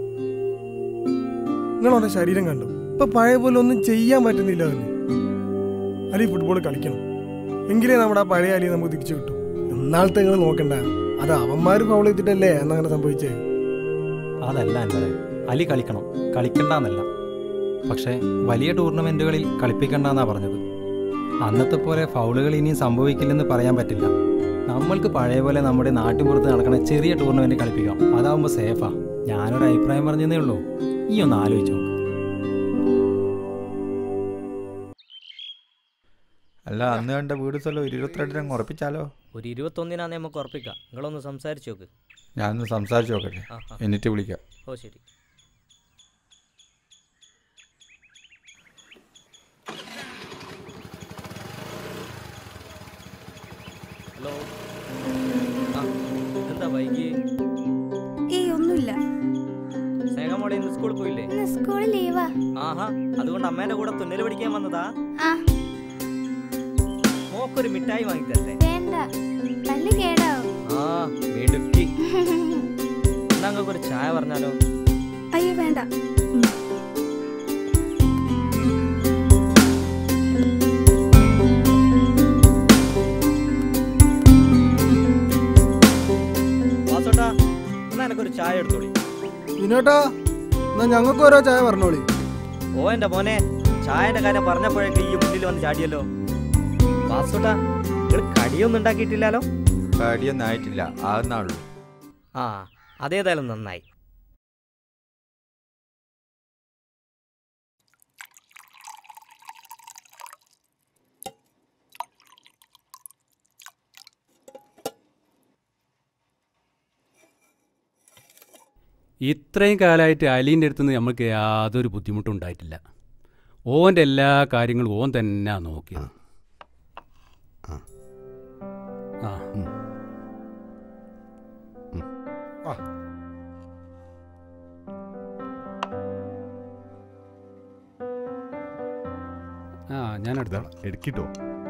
നിങ്ങൾ അവന്റെ ശരീരം കണ്ടു ഇപ്പൊ പഴയ പോലെ ഒന്നും ചെയ്യാൻ പറ്റുന്നില്ല അവന് അലി ഫുട്ബോൾ കളിക്കണം എങ്കിലേ നമ്മുടെ ആ പഴയ അലി നമുക്ക് തിരിച്ചു കിട്ടും എന്നാളത്തെ നിങ്ങൾ നോക്കണ്ട അത് അവന്മാർ ഫൗൾ ചെയ്തിട്ടല്ലേ എന്നങ്ങനെ സംഭവിച്ചേ അതല്ല അൻവറെ അലി കളിക്കണം കളിക്കണ്ടെന്നല്ല പക്ഷേ വലിയ ടൂർണമെൻറ്റുകളിൽ കളിപ്പിക്കണ്ടെന്നാ പറഞ്ഞത് അന്നത്തെ പോലെ ഫൗളുകൾ ഇനിയും സംഭവിക്കില്ലെന്ന് പറയാൻ പറ്റില്ല നമ്മൾക്ക് പഴയ പോലെ നമ്മുടെ നാട്ടിൻപുറത്ത് നടക്കുന്ന ചെറിയ ടൂർണമെൻറ്റ് കളിപ്പിക്കാം അതാവുമ്പോൾ സേഫാ ഞാനൊരു അഭിപ്രായം പറഞ്ഞതേ ഉള്ളൂ ഈ ഒന്ന് ആലോചിച്ചു നോക്ക് അല്ല അന്ന് കണ്ട വീട് സ്ഥലം ഒരു ഇരുപത്തിരണ്ടിന് അങ്ങ് ഉറപ്പിച്ചാലോ ഒരു ഇരുപത്തൊന്നിനാന്ന് നമുക്ക് ഉറപ്പിക്കാം നിങ്ങളൊന്ന് സംസാരിച്ചു നോക്ക് ഞാനൊന്ന് സംസാരിച്ച് നോക്കട്ടെ ആ, ആ. എന്നിട്ട് വിളിക്കാം ഓ ശരി ഹലോ ആ എന്താ വൈകി ഏയ് ഒന്നുമില്ല സ്നേഹമോടെ ഇന്ന് സ്കൂളിൽ പോയില്ലേ ഇന്ന് സ്കൂളിൽ ലീവാ ആഹാ അതുകൊണ്ട് അമ്മേന്റെ കൂടെ തുന്നൽ പഠിക്കാൻ വന്നതാ ആ മോക്കൊരു മിഠായി വാങ്ങിത്തരട്ടെ വേണ്ട പല്ല് കേടാവും ആ മിടുക്കി എന്നാ നിങ്ങൾക്ക് ഒരു ചായ പറഞ്ഞാലോ അയ്യോ വേണ്ട വാസോട്ടാ എന്നാ എനക്കൊരു ചായ എടുത്തോളി വിനോട്ടാ എന്നാ ഞങ്ങൾക്ക് ഓരോ ചായ പറഞ്ഞോളി ഓ എന്റെ മോനെ ചായന്റെ കാര്യം പറഞ്ഞപ്പോഴേക്ക് ഈ മുന്നിൽ വന്ന് ചാടിയല്ലോ വാസോട്ടാ നിങ്ങൾ കടിയൊന്നും ഉണ്ടാക്കിയിട്ടില്ലല്ലോ കടിയൊന്നും ആയിട്ടില്ല ആകുന്നാളൂ ആ അതേതായാലും നന്നായി ഇത്രയും കാലമായിട്ട് അലീൻ്റെ അടുത്ത് നിന്ന് നമുക്ക് യാതൊരു ബുദ്ധിമുട്ടും ഉണ്ടായിട്ടില്ല ഓൻ്റെ എല്ലാ കാര്യങ്ങളും ഓൻ തന്നെ നോക്കിയത് ആ ആ ഞാൻ എടുത്തോളാം എടുക്കിട്ടോ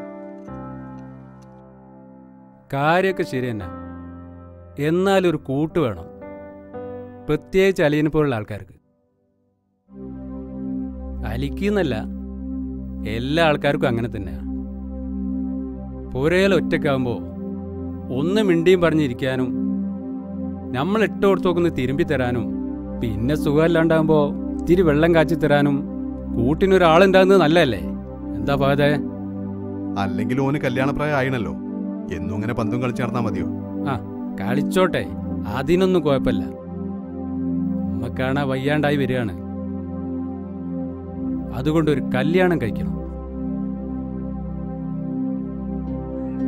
കാര്യമൊക്കെ ശരി തന്നെ എന്നാലൊരു കൂട്ട് വേണം പ്രത്യേകിച്ച് അലിയനെ പോലുള്ള ആൾക്കാർക്ക് അലിക്കുന്നല്ല എല്ലാ ആൾക്കാർക്കും അങ്ങനെ തന്നെയാണ് പുരയിൽ ഒറ്റക്കാകുമ്പോൾ ഒന്ന് മിണ്ടിയും പറഞ്ഞിരിക്കാനും നമ്മൾ ഇട്ട് കൊടുത്തൊക്കൊന്ന് തിരുമ്പി തരാനും പിന്നെ സുഖമില്ലാണ്ടാകുമ്പോൾ ഇത്തിരി വെള്ളം കാച്ചി തരാനും കൂട്ടിനൊരാളുണ്ടാകുന്നത് നല്ലതല്ലേ എന്താ പാതേ അല്ലെങ്കിൽ ഓന് കല്യാണപ്രായം ആയിണല്ലോ എന്നും ഇങ്ങനെ പന്തും കളിച്ച് നടന്നാ മതിയോ ആ കളിച്ചോട്ടെ അതിനൊന്നും കുഴപ്പമില്ല നമ്മക്കാണാ വയ്യാണ്ടായി വരികയാണ് അതുകൊണ്ട് ഒരു കല്യാണം കഴിക്കണം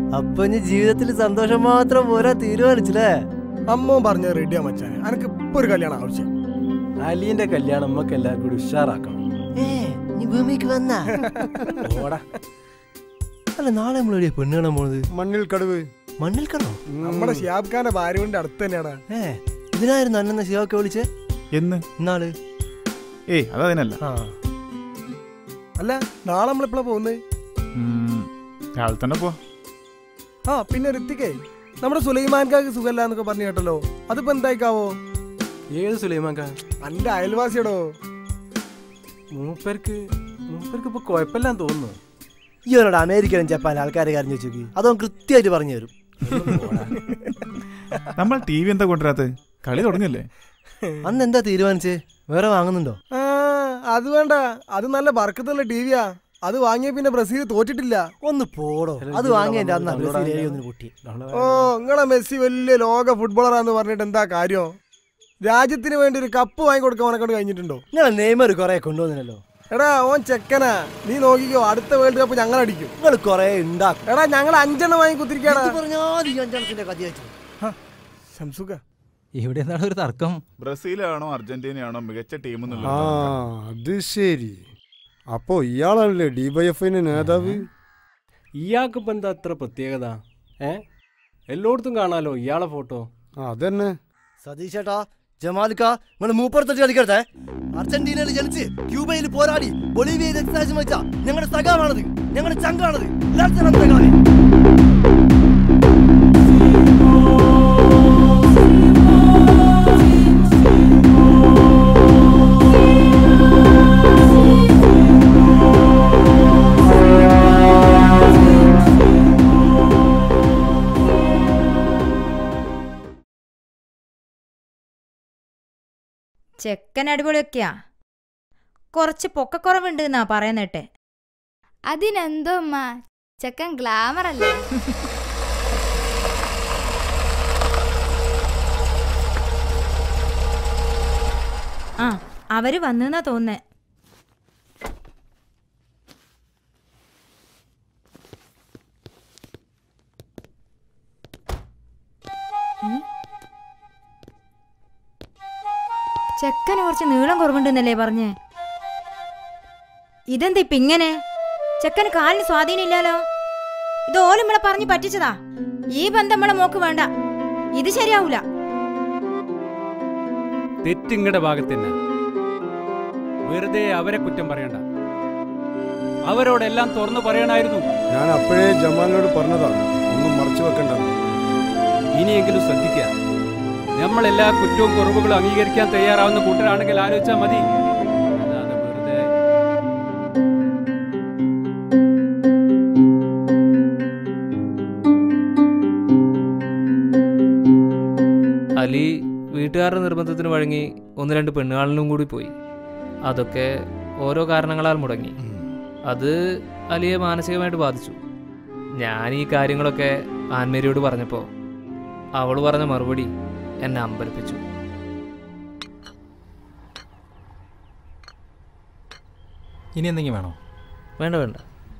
അപ്പൊ ഇനി ജീവിതത്തിൽ സന്തോഷം മാത്രം പോരാ തീരുമാനിച്ചില്ലേ അമ്മ പറഞ്ഞ റെഡിയാ മച്ചാനെ അനക്ക് ഇപ്പൊ ഒരു കല്യാണം ആവശ്യം അലിയന്റെ കല്യാണം നമുക്ക് എല്ലാവർക്കും കൂടി ഉഷാറാക്കണം നീ ഭൂമിക്ക് വന്നാ ഓടാ അല്ല നാളെ നമ്മൾ എവിടെയാ പെണ്ണ് കാണാൻ പോണത് മണ്ണിൽ കടുവ് മണ്ണിൽ കടോ നമ്മുടെ ഷിയാബ് ഖാന്റെ ഭാര്യയുടെ അടുത്ത് തന്നെയാടാ ഏ ഇതിനായിരുന്നു അന്നെന്ന ശിവൊക്കെ വിളിച്ചേ എന്ന് ഇന്നാള് ഏയ് അതതിനല്ല ആ അല്ല നാളെ നമ്മളെപ്പോഴാ പോകുന്നത് രാവിലെ തന്നെ പോവാ ആ പിന്നെ ഋത്തിക്കേ നമ്മുടെ സുലൈമാൻകാക്ക് സുഖല്ല എന്നൊക്കെ പറഞ്ഞു കേട്ടല്ലോ അതിപ്പോ എന്തായിക്കാവോ ഏത് സുലൈമാക്ക അന്റെ അയൽവാസിയടോ മൂപ്പർക്ക് മൂപ്പർക്ക് ഇപ്പൊ കുഴപ്പമില്ലാന്ന് തോന്നുന്നു ഈ ഒരാട് അമേരിക്കയിലും ജപ്പാൻ ആൾക്കാരെ കരഞ്ഞു വെച്ചു അതോ കൃത്യമായിട്ട് പറഞ്ഞു തരും നമ്മൾ ടി വി എന്താ കൊണ്ടുവരാത്ത കളി തുടങ്ങിയല്ലേ അന്ന് എന്താ തീരുമാനിച്ചേ വേറെ വാങ്ങുന്നുണ്ടോ ആ അത് വേണ്ട അത് നല്ല ബർക്കത്തുള്ള ടിവിയാ അത് വാങ്ങിയ പിന്നെ ബ്രസീൽ തോറ്റിട്ടില്ല ഒന്ന് പോടോ അത് വാങ്ങിയതിന്റെ അന്നാ ബ്രസീൽ ഏഴ് ഒന്നിന് പൊട്ടി ഓ നിങ്ങളെ മെസ്സി വലിയ ലോക ഫുട്ബോളറാന്ന് പറഞ്ഞിട്ട് എന്താ കാര്യം രാജ്യത്തിന് വേണ്ടി ഒരു കപ്പ് വാങ്ങി കൊടുക്കാൻ അവനെ കൊണ്ട് കഴിഞ്ഞിട്ടുണ്ടോ നിങ്ങളെ നെയ്മർ കുറെ കൊണ്ടുവന്നില്ലല്ലോ എടാ ഓൻ ചെക്കനാ നീ നോക്കിക്കോ അടുത്ത വേൾഡ് കപ്പ് ഞങ്ങൾ അടിക്കും നിങ്ങൾ കുറെ ഉണ്ടാക്കും എടാ ഞങ്ങൾ അഞ്ചെണ്ണം വാങ്ങി കുത്തിരിക്കാടാ ഇത് പറഞ്ഞാൽ ഈ അഞ്ചെണ്ണത്തിന്റെ കഥ വെച്ചു ശംസുക ഇവിടെ എന്താണ് ഒരു തർക്കം ബ്രസീലാണോ അർജന്റീനയാണോ മികച്ച ടീം ആ അത് ശരി അപ്പോ ഇയാളല്ലേ ഡിവൈഎഫ്ഐന്റെ നേതാവ് ഇയാൾക്കിപ്പോ എന്താ അത്ര പ്രത്യേകത ഏ എല്ലായിടത്തും കാണാലോ ഇയാളെ ഫോട്ടോ അതന്നെ സതീഷ് ചേട്ടാ ജമാലിക്ക നിങ്ങൾ മൂപ്പുറത്തോട്ട് കളിക്കരുതേ അർജന്റീനയിൽ ജനിച്ച് ക്യൂബയിൽ പോരാടി ബൊളീവിയയിൽ എക്സാജ് വെച്ച ഞങ്ങളുടെ സഖാവാണത് ഞങ്ങളുടെ ചങ്കാണത് എല്ലാത്തിനും സഖാവേ. ചെക്കൻ അടിപൊളിയൊക്കെയാ കുറച്ച് പൊക്കക്കുറവുണ്ട് എന്നാ പറയുന്നേട്ടെ അതിനെന്തോ അമ്മ ചെക്കൻ ഗ്ലാമർ അല്ലേ ആ അവര് വന്നെന്നാ തോന്നേ ചെക്കന് കുറച്ച് നീളം കുറവുണ്ടെന്നല്ലേ പറഞ്ഞേ ഇതെന്താ ഇപ്പൊ ഇങ്ങനെ ചെക്കന് കാലിന് സ്വാധീനം ഇല്ലാലോ ഇത് ഓലും നമ്മളെ പറഞ്ഞു പറ്റിച്ചതാ ഈ ബന്ധം നമ്മളെ മോക്ക് വേണ്ട ഇത് ശരിയാവൂല തെറ്റിങ്ങടെ ഭാഗത്ത് തന്നെ വെറുതെ അവരെ കുറ്റം പറയണ്ട അവരോടെല്ലാം തുറന്നു പറയണായിരുന്നു ഞാൻ അപ്പോഴേ ജമാലിനോട് പറഞ്ഞതാ ഒന്നും മറച്ചു വെക്കണ്ട ഇനിയെങ്കിലും ശ്രദ്ധിക്കുക നമ്മൾ എല്ലാ കുറ്റവും കുറവുകളും അംഗീകരിക്കാൻ തയ്യാറാവുന്ന കൂട്ടരാണെങ്കിൽ ആലോചിച്ചാൽ മതി അല്ലാതെ വെറുതെ അലി വീട്ടുകാരുടെ നിർബന്ധത്തിന് വഴങ്ങി ഒന്ന് രണ്ട് പെണ്ണുകാളിലും കൂടി പോയി അതൊക്കെ ഓരോ കാരണങ്ങളാൽ മുടങ്ങി അത് അലിയെ മാനസികമായിട്ട് ബാധിച്ചു ഞാൻ ഈ കാര്യങ്ങളൊക്കെ ആൻമേരിയോട് പറഞ്ഞപ്പോൾ അവൾ പറഞ്ഞ മറുപടി എന്നെ അമ്പരപ്പിച്ചു ഇനി എന്തെങ്കിലും വേണോ വേണ്ട വേണ്ട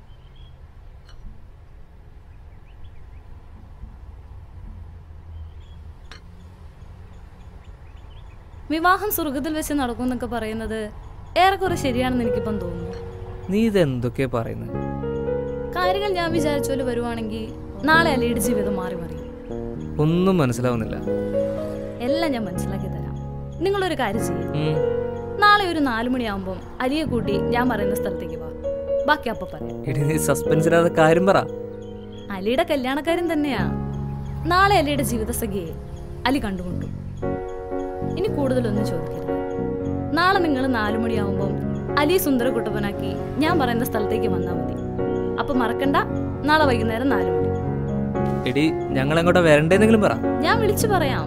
വിവാഹം സ്വർഗത്തിൽ വെച്ച് നടക്കും എന്നൊക്കെ പറയുന്നത് ഏറെക്കുറെ ശരിയാണെന്ന് എനിക്കിപ്പം തോന്നുന്നു നീ ഇതെന്തൊക്കെയാ പറയുന്നത് കാര്യങ്ങൾ ഞാൻ വിചാരിച്ച പോലെ വരുവാണെങ്കിൽ നാളെ അലിയുടെ ജീവിതം മാറി മറിയും ഒന്നും മനസ്സിലാവുന്നില്ല എല്ലാം ഞാൻ മനസ്സിലാക്കി തരാം നിങ്ങളൊരു കാര്യം ചെയ്യും ഉം. നാളെ ഒരു നാലു മണിയാവുമ്പം അലിയെ കൂട്ടി ഞാൻ പറയുന്ന സ്ഥലത്തേക്ക് വാ ബാക്കി അപ്പൊ പറയാം എടി നീ സസ്പെൻസിലാതെ കാര്യം പറ അലിയുടെ കല്യാണക്കാരൻ തന്നെയാ നാളെ അലിയുടെ ജീവിതസഖിയെ അലി കണ്ടുകൊണ്ടു ഇനി കൂടുതലൊന്നും ചോദിക്കരുത് നാളെ നിങ്ങൾ നാലു മണിയാവുമ്പം അലി സുന്ദരകുട്ടപ്പനാക്കി ഞാൻ പറയുന്ന സ്ഥലത്തേക്ക് വന്നാൽ മതി അപ്പൊ മറക്കണ്ട നാളെ വൈകുന്നേരം നാലു മണി എടി ഞങ്ങൾ എങ്ങോട്ടാ വരണ്ടേന്നെങ്കിലും പറ ഞാൻ വിളിച്ചു പറയാം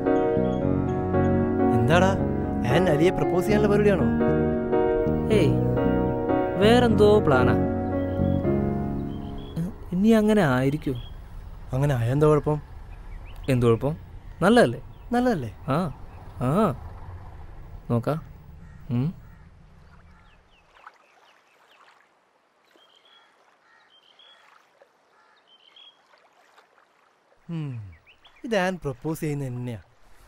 എന്താടാ ആൻ അലിയെ പ്രപ്പോസ് ചെയ്യാനുള്ള പരിപാടിയാണോ ഏയ് വേറെന്തോ പ്ലാനാ ഇനി അങ്ങനെ ആയിരിക്കോ അങ്ങനെ ആയ എന്താ കുഴപ്പം എന്ത് കുഴപ്പം നല്ലതല്ലേ നല്ലതല്ലേ ആ ആ നോക്കാം ഉം. ഇത് ഞാൻ പ്രപ്പോസ് ചെയ്യുന്ന എന്നെയാ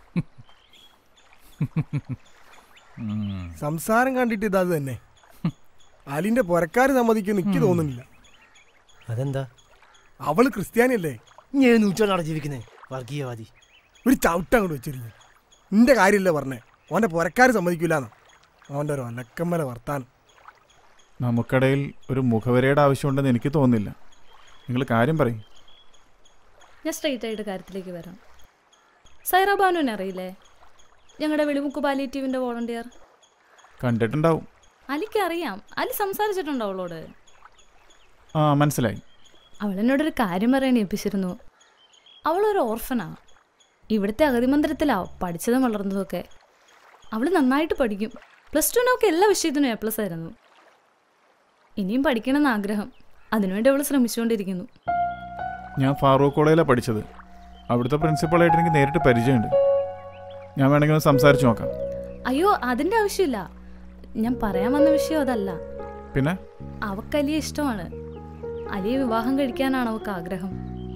സംസാരം കണ്ടിട്ട് ഇത് അത് തന്നെ അലിന്റെ പുരക്കാര് സമ്മതിക്കുമെന്ന് എനിക്ക് തോന്നുന്നില്ല അതെന്താ അവള് ക്രിസ്ത്യാനിയല്ലേ ഞാൻ നൂറ്റാണ്ടാണ് ജീവിക്കുന്നത് വർഗീയവാദി ഒരു ചവിട്ട അങ്ങോട്ട് വെച്ചിരിക്കും നിന്റെ കാര്യമല്ലേ പറഞ്ഞേ ഓന്റെ പുരക്കാര് സമ്മതിക്കൂലെന്ന് ഓന്റെ ഒരു ഒലക്കമ്മല വർത്താനം നമുക്കിടയിൽ ഒരു മുഖവരയുടെ ആവശ്യമുണ്ടെന്ന് എനിക്ക് തോന്നുന്നില്ല നിങ്ങൾ കാര്യം പറയും ഞാൻ സ്ട്രെയിറ്റ് ആയിട്ട് കാര്യത്തിലേക്ക് വരാം സൈറ ബാനുവിനെ അറിയില്ലേ ഞങ്ങളുടെ വെളിമുക്ക് പാലിയേറ്റീവിൻ്റെ വോളണ്ടിയർ കണ്ടിട്ടുണ്ടാവും അലിക്ക് അറിയാം അലി സംസാരിച്ചിട്ടുണ്ടോ അവളോട് ആ മനസ്സിലായി അവൾ എന്നോടൊരു കാര്യം പറയാൻ ഏൽപ്പിച്ചിരുന്നു അവളൊരു ഓർഫനാ ഇവിടുത്തെ അഗതി മന്ദിരത്തിലാ പഠിച്ചതും വളർന്നതൊക്കെ അവൾ നന്നായിട്ട് പഠിക്കും പ്ലസ് ടുവിനൊക്കെ എല്ലാ വിഷയത്തിനും എ പ്ലസ് ആയിരുന്നു ഇനിയും പഠിക്കണമെന്ന് ആഗ്രഹം അതിനുവേണ്ടി അവൾ ശ്രമിച്ചുകൊണ്ടിരിക്കുന്നു ഞാൻ ഫാറൂഖ് കോളേജിലാണ് പഠിച്ചത് അവിടുത്തെ പ്രിൻസിപ്പളായിട്ട് എനിക്ക് നേരിട്ട് പരിചയമുണ്ട് ഞാൻ വേണമെങ്കിൽ ഒന്ന് സംസാരിച്ച് നോക്കാം അയ്യോ അതിൻ്റെ ആവശ്യമില്ല ഞാൻ പറയാൻ വന്ന വിഷയം അതല്ല പിന്നെ അവക്ക് അലിയെ ഇഷ്ടമാണ് അലിയെ വിവാഹം കഴിക്കാനാണ് അവൾക്ക് ആഗ്രഹം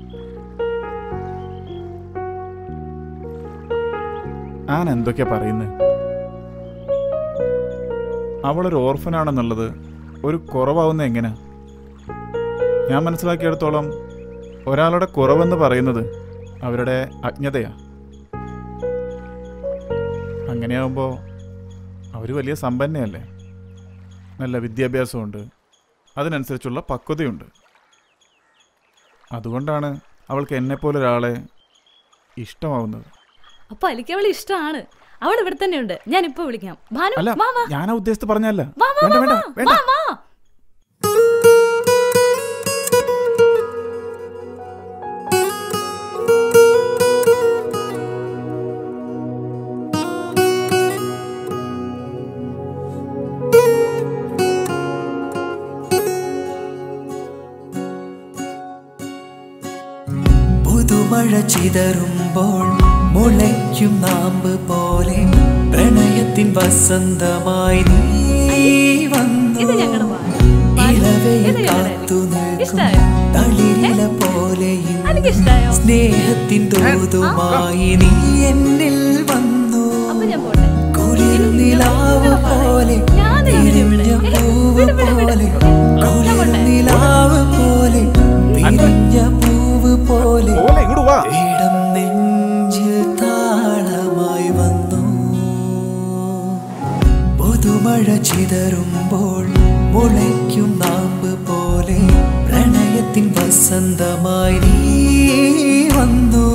ഞാൻ എന്തൊക്കെയാ പറയുന്നത് അവളൊരു ഓർഫനാണെന്നുള്ളത് ഒരു കുറവാവുന്ന എങ്ങനെ ഞാൻ മനസ്സിലാക്കിയെടുത്തോളം ഒരാളുടെ കുറവെന്ന് പറയുന്നത് അവരുടെ അജ്ഞതയാ അങ്ങനെയാവുമ്പോൾ അവർ വലിയ സമ്പന്നയല്ലേ നല്ല വിദ്യാഭ്യാസമുണ്ട് അതിനനുസരിച്ചുള്ള പക്വതയുണ്ട് അതുകൊണ്ടാണ് അവൾക്ക് എന്നെപ്പോലെ ഒരാളെ ഇഷ്ടമാവുന്നത് അപ്പൊ അലിക്ക് അവളെ ഇഷ്ടമാണ് അവൾ ഇവിടെ തന്നെയുണ്ട് ഞാൻ ഇപ്പൊ വിളിക്കാം ഭാനു അല്ല വാ വാ ഞാനാ ഉദ്ദേശിച്ച് പറഞ്ഞല്ല വാ വാ വേണ്ട വാ, വേണ്ട വാ, വേണ്ട വാ വാ പുതുമഴ ചിതറുമ്പോൾ മുളയ്ക്കും നാമ്പ് പോലെ പ്രണയത്തിൻ വസന്തമായി നീ വന്നു ഇളവയിൽ കാത്തു നിൽക്കും തളിരില പോലെ ഇന്നും സ്നേഹത്തിൻ തോതുമായി നീ എന്നിൽ വന്നു കുളിർ നിലാവ് പോലെ വിരിഞ്ഞ പൂവ് പോലെ കുളിർ നിലാവ് പോലെ വിരിഞ്ഞ പൂവ് പോലെ ഇടം നെഞ്ചിൽ താളമായി വന്നു പുതുമഴ ചിതറുമ്പോൾ മുളയ്ക്കും നാമ്പ് പോലെ പ്രണയത്തിൻ വസന്തമായി നീ വന്നു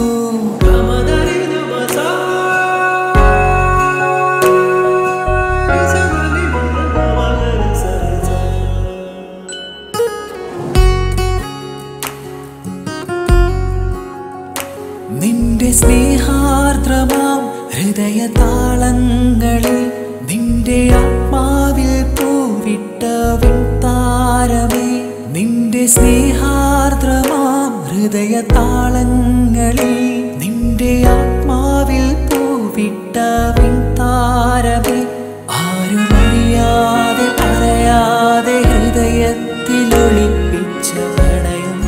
നിന്റെ സ്നേഹാർദ്രമാം ഹൃദയ താളങ്ങളിൽ നിന്റെ ആത്മാവിൽ പൂവിട്ട താരമേ നിന്റെ സ്നേഹാർദ്രമാം ഹൃദയ താളങ്ങളിൽ നിന്റെ ആത്മാവിൽ പൂവിട്ട താരമേ ആരുമറിയാതെ പറയാതെ ഹൃദയത്തിൽ ഒളിപ്പിച്ച പ്രണയം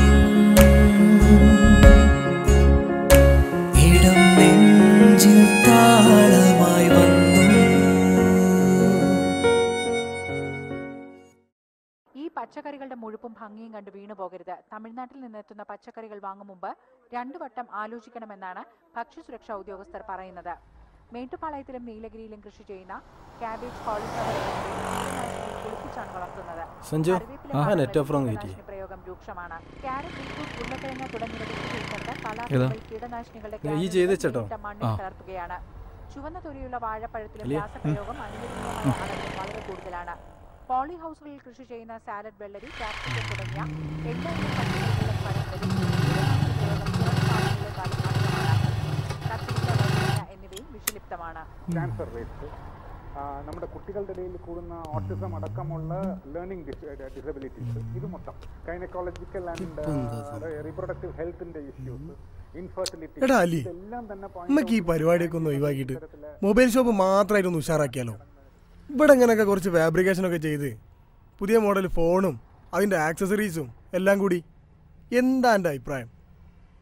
ഇടം നെഞ്ചിൽ താളമായി വന്നു ഈ പച്ചക്കറികളുടെ മുഴുപ്പും ഭംഗിയും കണ്ട് വീണു പോകരുത് തമിഴ്നാട്ടിൽ നിന്നെത്തുന്ന പച്ചക്കറികൾ വാങ്ങും മുമ്പ് രണ്ടു വട്ടം ആലോചിക്കണമെന്നാണ് ഭക്ഷ്യസുരക്ഷാ ഉദ്യോഗസ്ഥർ പറയുന്നത് മേട്ടുപാളയത്തിലും നീലഗിരിയിലും കൃഷി ചെയ്യുന്ന ക്യാബേജ് കോളിഫ്ലവർ കുളിപ്പിച്ചാണ് വളർത്തുന്നത് സഞ്ജു, കറിവേപ്പില ആ മാത്രമല്ല net off wrong കീടനാശിനി ആയിട്ട്. പ്രയോഗം രൂക്ഷമാണ് ക്യാരറ്റ് ബീറ്റ്റൂട്ട് ഉരുളക്കിഴങ്ങ് തുടങ്ങിയവ കൃഷി ചെയ്യുന്നത് ഏതാ? കലാപങ്ങൾ കീടനാശിനികളുടെ ഈ ഗ്രാനുകൾ ചെയ്തേച്ചട്ടോ? നേരിട്ട് മണ്ണിൽ ആ. കലർത്തുകയാണ് ചുവന്ന തൊലിയുള്ള വാഴപ്പഴത്തിലും അലിയ, രാസപ്രയോഗം അനുവദനീയമായ അളവിൽ വളരെ കൂടുതലാണ് പോളി ഹൗസുകളിൽ കൃഷി ചെയ്യുന്ന സാലഡ് വെള്ളരി ക്യാപ്സിക്കം തുടങ്ങിയ എല്ലായിനം പച്ചക്കറികളും പഴങ്ങളും കീടനാശിനി പ്രയോഗം കുറഞ്ഞ പാടുകളെക്കാളും അധികമാണ് കത്തിരിക്ക വഴുതന എന്നിവയും വിഷലിപ്തമാണ് ക്യാൻസർ റേറ്റ്സ് നമ്മുടെ കുട്ടികളുടെ ഇടയിൽ കൂടുന്ന ഓട്ടിസം അടക്കമുള്ള ലേണിംഗ് ഡിസബിലിറ്റീസ് ഇത് മൊത്തം ഗൈനക്കോളജിക്കൽ ആൻഡ് റീപ്രൊഡക്റ്റീവ് ഹെൽത്തിന്റെ ഇഷ്യൂസ് ഇൻഫെർട്ടിലിറ്റി എടാ അലി ഇതെല്ലാം തന്നെ നമുക്ക് ഈ പരിപാടിയൊക്കെ ഒന്ന് ഒഴിവാക്കിയിട്ട് മൊബൈൽ ഷോപ്പ് മാത്രമായിട്ട് ഒന്ന് ഉഷാറാക്കിയാലോ ഇവിടെ ഇങ്ങനെയൊക്കെ കുറച്ച് ഫാബ്രിക്കേഷൻ ഒക്കെ ചെയ്ത് പുതിയ മോഡൽ ഫോണും അതിൻ്റെ ആക്സസറീസും എല്ലാം കൂടി എന്താ എൻ്റെ അഭിപ്രായം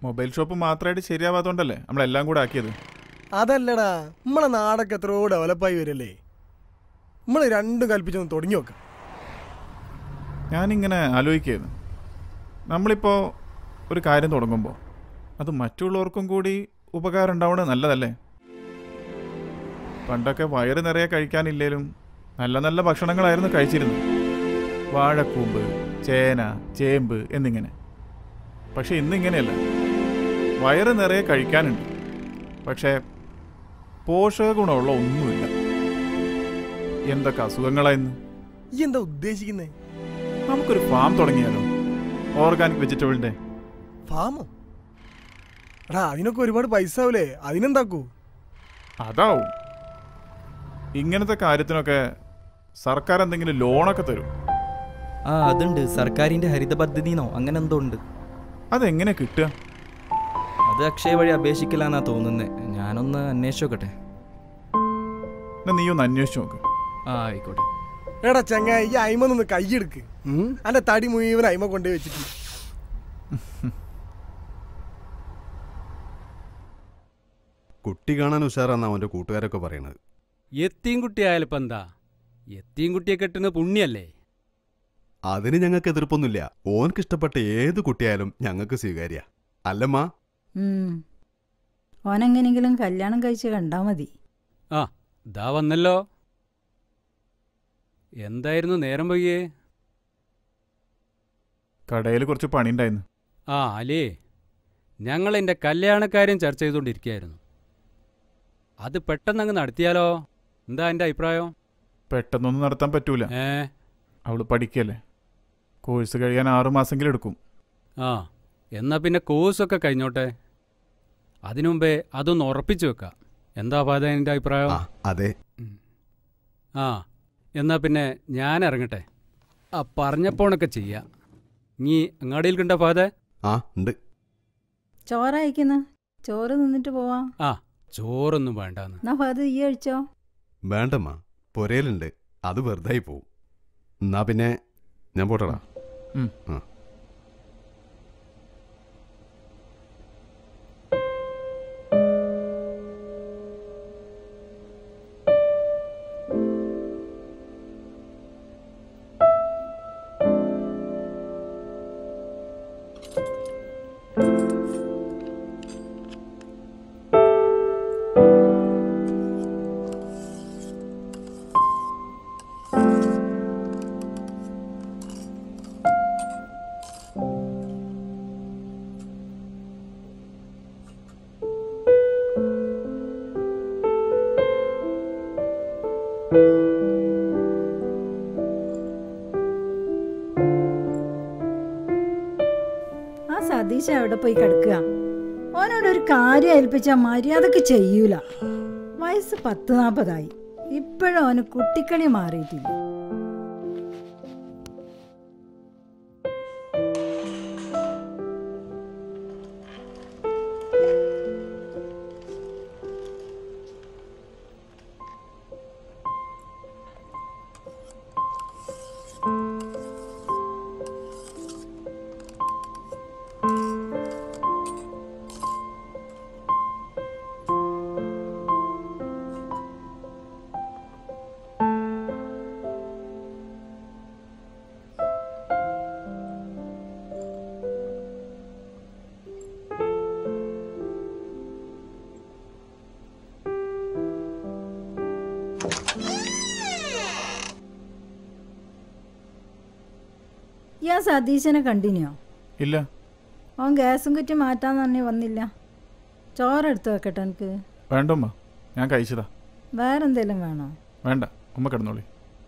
മൊബൈൽ ഷോപ്പ് മാത്രമായിട്ട് ശരിയാവാത്തോണ്ടല്ലേ നമ്മളെല്ലാം കൂടെ ആക്കിയത് അതല്ലടാ നമ്മളെ നാടൊക്കെ എത്രയോ ഡെവലപ്പായി വരല്ലേ നമ്മൾ രണ്ടും കൽപ്പിച്ചൊന്ന് തുടങ്ങി നോക്കാം ഞാനിങ്ങനെ ആലോചിക്കുകയായിരുന്നു നമ്മളിപ്പോൾ ഒരു കാര്യം തുടങ്ങുമ്പോൾ അത് മറ്റുള്ളവർക്കും കൂടി ഉപകാരം ഉണ്ടാവണത് നല്ലതല്ലേ പണ്ടൊക്കെ വയറ് നിറയെ കഴിക്കാനില്ലേലും നല്ല നല്ല ഭക്ഷണങ്ങളായിരുന്നു കഴിച്ചിരുന്നത് വാഴക്കൂമ്പ് ചേന ചേമ്പ് എന്നിങ്ങനെ പക്ഷെ ഇന്നിങ്ങനെയല്ല വയറ് നിറയെ കഴിക്കാനുണ്ട് പക്ഷേ പോഷക ഗുണമുള്ള ഒന്നുമില്ല എന്തൊക്കെ അസുഖങ്ങളായിരുന്നു ഈ എന്താ ഉദ്ദേശിക്കുന്നേ നമുക്കൊരു ഫാം തുടങ്ങിയാലോ ഓർഗാനിക് വെജിറ്റബിളിന്റെ ഫാമോ എടാ അതിനൊക്കെ ഒരുപാട് പൈസ ആവൂലേ അതിനെന്താക്കൂ അതാവും ഇങ്ങനത്തെ കാര്യത്തിനൊക്കെ സർക്കാർ എന്തെങ്കിലും ലോണൊക്കെ തരും ആ അതുണ്ട് സർക്കാരിന്റെ ഹരിത പദ്ധതിന്നോ അങ്ങനെ എന്തോ ഉണ്ട് അതെങ്ങനെ കിട്ടുക അത് അക്ഷയ വഴി അപേക്ഷിക്കലാന്നാ തോന്നുന്നത് ഞാനൊന്ന് അന്വേഷിച്ച് നോക്കട്ടെ എന്നാ നീ ഒന്ന് അന്വേഷിച്ച് നോക്ക് ആ ആയിക്കോട്ടെ എടാ ചങ്ങായി ഈ അയിമ നിന്ന് കൈയെടുക്ക് അന്റെ തടി മുഴുവൻ അയിമ കൊണ്ടുപോയി വെച്ചിട്ട് കുട്ടി കാണാൻ ഉഷാറാന്നാ അവൻ്റെ കൂട്ടുകാരൊക്കെ പറയണത് എത്തിയും കുട്ടിയായാലും ഇപ്പം എന്താ എത്തിയും കുട്ടിയെ കെട്ടുന്നത് പുണ്യല്ലേ അതിന് ഞങ്ങൾക്ക് എതിർപ്പൊന്നുമില്ല ഓനക്ക് ഇഷ്ടപ്പെട്ട ഏത് കുട്ടിയായാലും ഞങ്ങൾക്ക് സ്വീകാര്യ അല്ലമ്മ ഉം. ഓനെങ്ങനെങ്കിലും കല്യാണം കഴിച്ച് കണ്ടാ മതി ആ ഇതാ വന്നല്ലോ എന്തായിരുന്നു നേരം വൈകിയേ കടയിൽ കുറച്ച് പണി ഉണ്ടായിരുന്നു ആ അലേ ഞങ്ങൾ എൻ്റെ കല്യാണക്കാര്യം ചർച്ച ചെയ്തുകൊണ്ടിരിക്കുകയായിരുന്നു അത് പെട്ടെന്നങ്ങ് നടത്തിയാലോ എന്താ എൻ്റെ അഭിപ്രായം പെട്ടെന്നൊന്നും നടത്താൻ പറ്റൂല ഏ അവള് പഠിക്കല്ലേ കോഴ്സ് കഴിയാൻ ആറു മാസമെങ്കിലും എടുക്കും ആ എന്നാ പിന്നെ കോഴ്സൊക്കെ കഴിഞ്ഞോട്ടെ അതിനു മുമ്പേ അതൊന്ന് ഉറപ്പിച്ചു വെക്കാം എന്താ പാത എൻ്റെ അഭിപ്രായം അതെ ആ എന്നാ പിന്നെ ഞാൻ ഇറങ്ങട്ടെ ആ പറഞ്ഞപ്പോണൊക്കെ ചെയ്യാം നീ അങ്ങാടിയിൽ കണ്ട പാത ആ ഉണ്ട് ചോറയക്കുന്ന ചോറ് നിന്നിട്ട് പോവാം ആ ചോറൊന്നും വേണ്ടാന്ന് എന്നാ ഫാദർ ഈ കഴിച്ചോ വേണ്ടമ്മ പൊരയിലുണ്ട് അത് വെറുതായി പോവും എന്നാ പിന്നെ ഞാൻ പോട്ടടാ ഉം. ആ ആ സതീശ എവിടെ പോയി കിടക്കുക ഓനോട് ഒരു കാര്യം ഏൽപ്പിച്ചാൽ മര്യാദക്ക് ചെയ്യൂല വയസ്സ് പത്ത് നാൽപ്പതായി ഇപ്പോഴും അവന് കുട്ടിക്കളി മാറിയിട്ടില്ല ഈ ആ സതീശനെ കണ്ടിന്യോ ഇല്ല അവൻ ഗ്യാസും കുറ്റി മാറ്റാൻ തന്നെ വന്നില്ല ചോറെടുത്ത് വെക്കട്ടെ എനിക്ക് വേണ്ടമ്മ ഞാൻ കഴിച്ചതാ വേറെന്തേലും വേണോ വേണ്ട ഉമ്മ കിടന്നോളി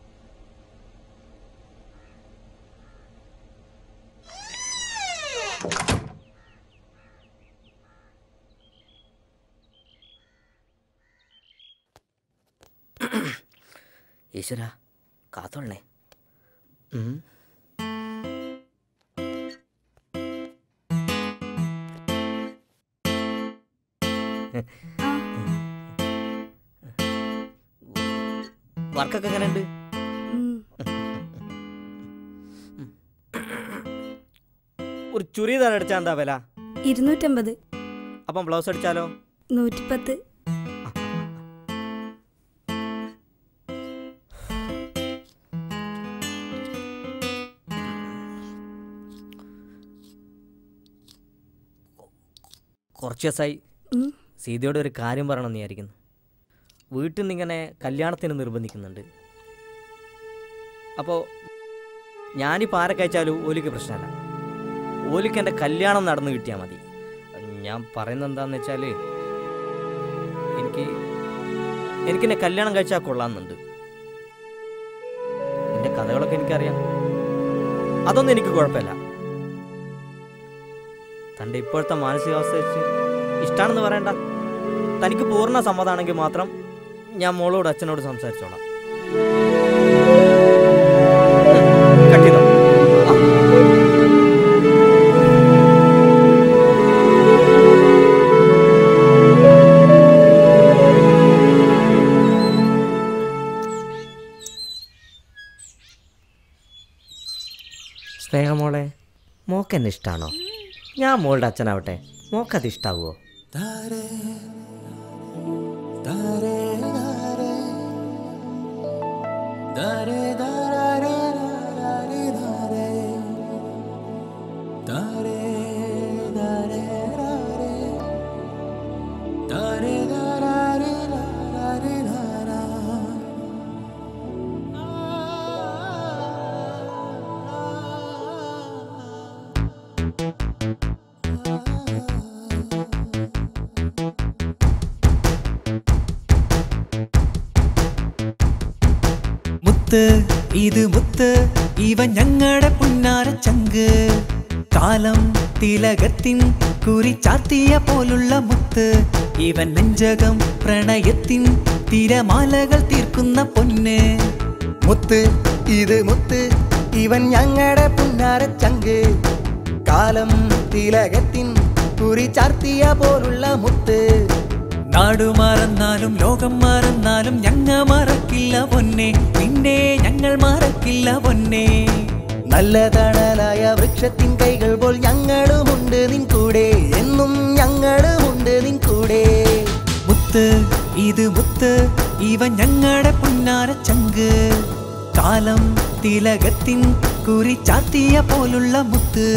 ഈശ്വര കാത്തോളണേ ഉം. വർക്കൊക്കെ എങ്ങനെയുണ്ട് ഒരു ചുരിദാർ അടിച്ചാൽ എന്താ വില ഇരുന്നൂറ്റമ്പത് അപ്പം ബ്ലൗസ് അടിച്ചാലോ നൂറ്റിപ്പത്ത് കുറച്ച് ദിവസമായി ഉം. സീതയോട് ഒരു കാര്യം പറയണമെന്ന് വിചാരിക്കുന്നു വീട്ടിൽ നിന്ന് ഇങ്ങനെ കല്യാണത്തിന് നിർബന്ധിക്കുന്നുണ്ട് അപ്പോൾ ഞാനിപ്പോൾ ആരെ കഴിച്ചാലും ഓലിക്ക് പ്രശ്നമല്ല ഓലിക്ക് എൻ്റെ കല്യാണം നടന്നു കിട്ടിയാൽ മതി ഞാൻ പറയുന്നത് എന്താണെന്ന് വെച്ചാൽ എനിക്ക് എനിക്കെന്നെ കല്യാണം കഴിച്ചാൽ കൊള്ളാമെന്നുണ്ട് എൻ്റെ കഥകളൊക്കെ എനിക്കറിയാം അതൊന്നും എനിക്ക് കുഴപ്പമില്ല തൻ്റെ ഇപ്പോഴത്തെ മാനസികാവസ്ഥ വെച്ച് ഇഷ്ടമാണെന്ന് പറയണ്ട തനിക്ക് പൂർണ്ണ സമ്മതമാണെങ്കിൽ മാത്രം ഞാൻ മോളോട് അച്ഛനോട് സംസാരിച്ചോളാം കട്ട് ചെയ്തോ സ്നേഹമോളെ മോക്ക് എന്നെ ഇഷ്ടമാണോ ഞാൻ മോളുടെ അച്ഛനാവട്ടെ മോക്കത് ഇഷ്ടാവുമോ മുത്ത് ഇത് മുത്ത് ഇവൻ ഞങ്ങളുടെ പുന്നാര ചങ്ക് കാലം തിലകത്തിൻ കുറി ചാർത്തിയ പോലുള്ള മുത്ത് ഇവൻ നെഞ്ചകം പ്രണയത്തിൻ തിരമാലകൾ തീർക്കുന്ന പൊന്ന് മുത്ത് ഇത് മുത്ത് ഇവൻ ഞങ്ങളുടെ പുന്നാര ചങ്ക് കാലം തിലകത്തിൻ കുറി ചാർത്തിയ പോലുള്ള മുത്ത് നാടു മറന്നാലും ലോകം മറന്നാലും ഞങ്ങ മറക്കില്ല പൊന്നെ നിന്നെ ഞങ്ങൾ മറക്കില്ല പൊന്നെ നല്ല തണലായ വൃക്ഷത്തിൻ കൈകൾ പോൽ ഞങ്ങളുമുണ്ട് നിൻ കൂടെ എന്നും ഞങ്ങളുമുണ്ട് നിൻ കൂടെ മുത്ത് ഇത് മുത്ത് ഇവൻ ഞങ്ങളുടെ പുന്നാര ചങ്ക് കാലം തിലകത്തിൻ കുറി ചാത്തിയ പോലുള്ള മുത്ത്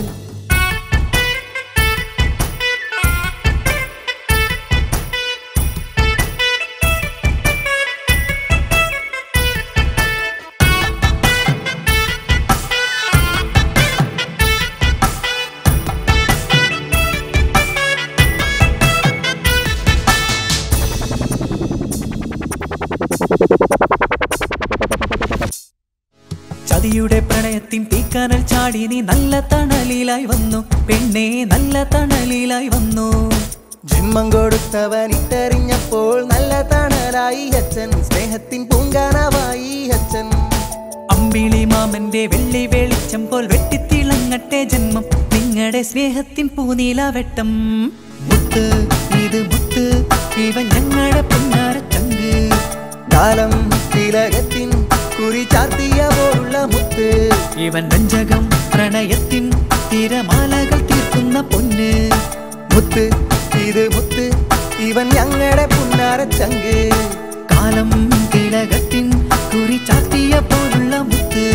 ചതിയുടെ പ്രണയത്തിൻ തീക്കനൽ ചാടി നീ നല്ല തണലിലായി വന്നു പെണ്ണെ നല്ല തണലിലായി വന്നു ജന്മം കൊടുത്തവൻ ഇട്ടെറിഞ്ഞപ്പോൾ നല്ല തണലായി അച്ഛൻ സ്നേഹത്തിൻ പൂങ്കാനവായി അച്ഛൻ അമ്പിളി മാമന്റെ വെള്ളി വെളിച്ചം പോൽ വെട്ടിത്തിളങ്ങട്ടെ ജന്മം നിങ്ങളുടെ സ്നേഹത്തിൻ പൂനീല വെട്ടം മുത്ത് ഇത് മുത്ത് ഇവൻ ഞങ്ങളുടെ പൊന്നാര ചങ്ക് കാലം തിലകത്തിൻ കുറി ചാർത്തിയ പോലുള്ള മുത്ത് ഇവൻ രഞ്ജകം പ്രണയത്തിൻ തിരമാലകൾ തീർക്കുന്ന പൊന്ന് മുത്ത് ഇത് മുത്ത് ഇവൻ ഞങ്ങളുടെ പുന്നാര ചങ്ക് കാലം തിലകത്തിൻ കുറി ചാത്തിയ പോലുള്ള മുത്ത്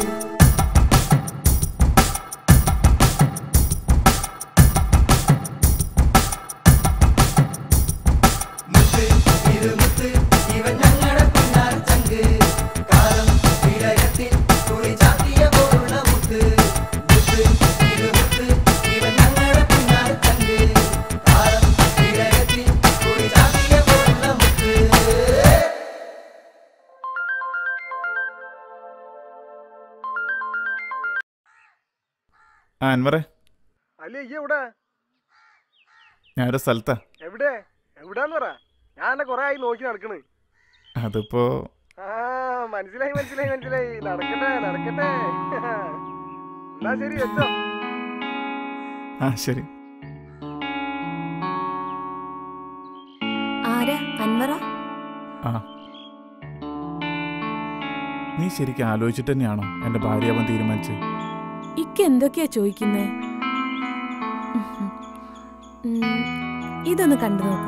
ഇത് മുത്ത് ഇവൻ ഞങ്ങളുടെ പുന്നാര ചങ്ക് കാലം തിലകത്തിൻ കുറി ചാർത്തിയ പോലുള്ള മുത്ത് മുത്ത് ഇത് മുത്ത് ഇവൻ ഞങ്ങളുടെ പുന്നാര ചങ്ക് കാലം തിലകത്തിൻ കുറി ചാർത്തിയ പോലുള്ള മുത്ത് ആ അൻവറെ അല്ലേ ഈ എവിടെ ഞാനൊരു സ്ഥലത്താ എവിടെ എവിടാന്ന് പറ ഞാൻ എന്നെ കൊറേ ആയി നോക്കി നടക്കണ് അതിപ്പോ ആ മനസ്സിലായി മനസ്സിലായി മനസ്സിലായി നടക്കട്ടെ നടക്കട്ടെ എന്നാ ശരി വെച്ചോ ആ ശരി ആരാ അൻവറ ആ നീ ശരിക്കും ആലോചിച്ചിട്ട് തന്നെയാണോ എൻ്റെ ഭാര്യാവൻ തീരുമാനിച്ചത് ഇക്ക് എന്തൊക്കെയാ ചോദിക്കുന്നേ ഇതൊന്ന് കണ്ടു നോക്കൂ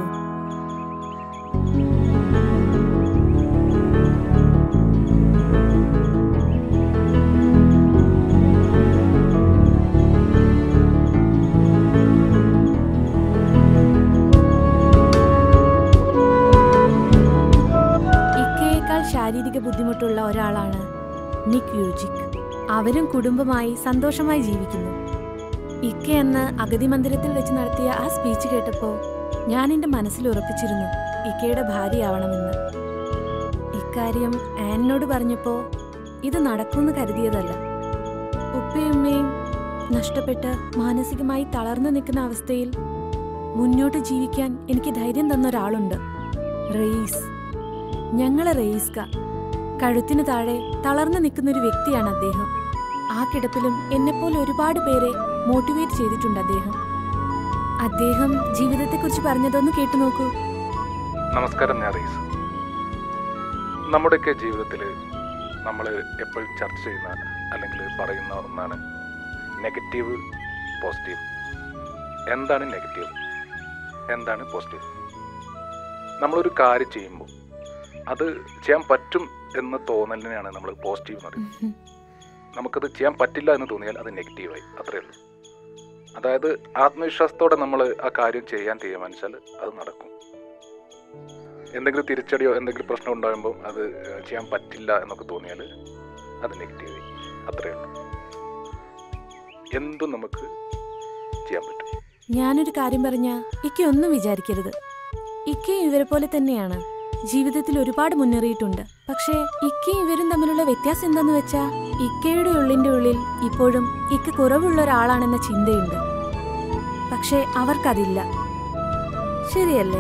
ഇക്കയേക്കാൾ ശാരീരിക ബുദ്ധിമുട്ടുള്ള ഒരാളാണ് നിക് യൂജിക് അവരും കുടുംബമായി സന്തോഷമായി ജീവിക്കുന്നു ഇക്ക എന്ന അഗതി മന്ദിരത്തിൽ വെച്ച് നടത്തിയ ആ സ്പീച്ച് കേട്ടപ്പോൾ ഞാൻ എൻ്റെ മനസ്സിൽ ഉറപ്പിച്ചിരുന്നു ഇക്കയുടെ ഭാര്യയാവണമെന്ന് ഇക്കാര്യം ആനിനോട് പറഞ്ഞപ്പോൾ ഇത് നടക്കുമെന്ന് കരുതിയതല്ല ഉപ്പയും ഉമ്മയും നഷ്ടപ്പെട്ട് മാനസികമായി തളർന്നു നിൽക്കുന്ന അവസ്ഥയിൽ മുന്നോട്ട് ജീവിക്കാൻ എനിക്ക് ധൈര്യം തന്ന ഒരാളുണ്ട് റെയ്സ് ഞങ്ങളെ റെയ്സ്ക കഴുത്തിനു താഴെ തളർന്നു നിൽക്കുന്ന ഒരു വ്യക്തിയാണ് അദ്ദേഹം ആ കിടപ്പിലും എന്നെപ്പോലെ ഒരുപാട് പേരെ മോട്ടിവേറ്റ് ചെയ്തിട്ടുണ്ട് അദ്ദേഹം അദ്ദേഹം ജീവിതത്തെക്കുറിച്ച് പറഞ്ഞതൊന്ന് കേട്ടു നോക്കൂ നമസ്കാരം ഞാൻ റീസ് നമ്മുടെയൊക്കെ ജീവിതത്തിൽ നമ്മൾ എപ്പോഴും ചർച്ച ചെയ്യുന്ന അല്ലെങ്കിൽ പറയുന്ന ഒന്നാണ് നെഗറ്റീവ് പോസിറ്റീവ് എന്താണ് നെഗറ്റീവ് എന്താണ് പോസിറ്റീവ് നമ്മളൊരു കാര്യം ചെയ്യുമ്പോൾ അത് ചെയ്യാൻ പറ്റും എന്ന തോന്നലിനെയാണ് നമ്മൾ പോസിറ്റീവ് എന്ന് പറയുന്നത് നമുക്കത് ചെയ്യാൻ പറ്റില്ല എന്ന് തോന്നിയാൽ അത് നെഗറ്റീവായി അത്രയേ ഉള്ളൂ അതായത് ആത്മവിശ്വാസത്തോടെ നമ്മൾ ആ കാര്യം ചെയ്യാൻ തീരുമാനിച്ചാൽ അത് നടക്കും എന്തെങ്കിലും തിരിച്ചടിയോ എന്തെങ്കിലും പ്രശ്നം ഉണ്ടാകുമ്പോൾ അത് ഏഹ്, ചെയ്യാൻ പറ്റില്ല എന്നൊക്കെ തോന്നിയാൽ അത് നെഗറ്റീവായി അത്രയേ ഉള്ളൂ എന്തും നമുക്ക് ചെയ്യാൻ പറ്റും ഞാനൊരു കാര്യം പറഞ്ഞ ഇക്ക ഒന്നും വിചാരിക്കരുത് ഇക്കയും ഇവരെ പോലെ തന്നെയാണ് ജീവിതത്തിൽ ഒരുപാട് മുന്നേറിയിട്ടുണ്ട് പക്ഷേ ഇക്കയും ഇവരും തമ്മിലുള്ള വ്യത്യാസം എന്താന്ന് വെച്ചാ ഇക്കയുടെ ഉള്ളിന്റെ ഉള്ളിൽ ഇപ്പോഴും ഇക്ക കുറവുള്ള ഒരാളാണെന്ന ചിന്തയുണ്ട് പക്ഷേ അവർക്കതില്ല ശരിയല്ലേ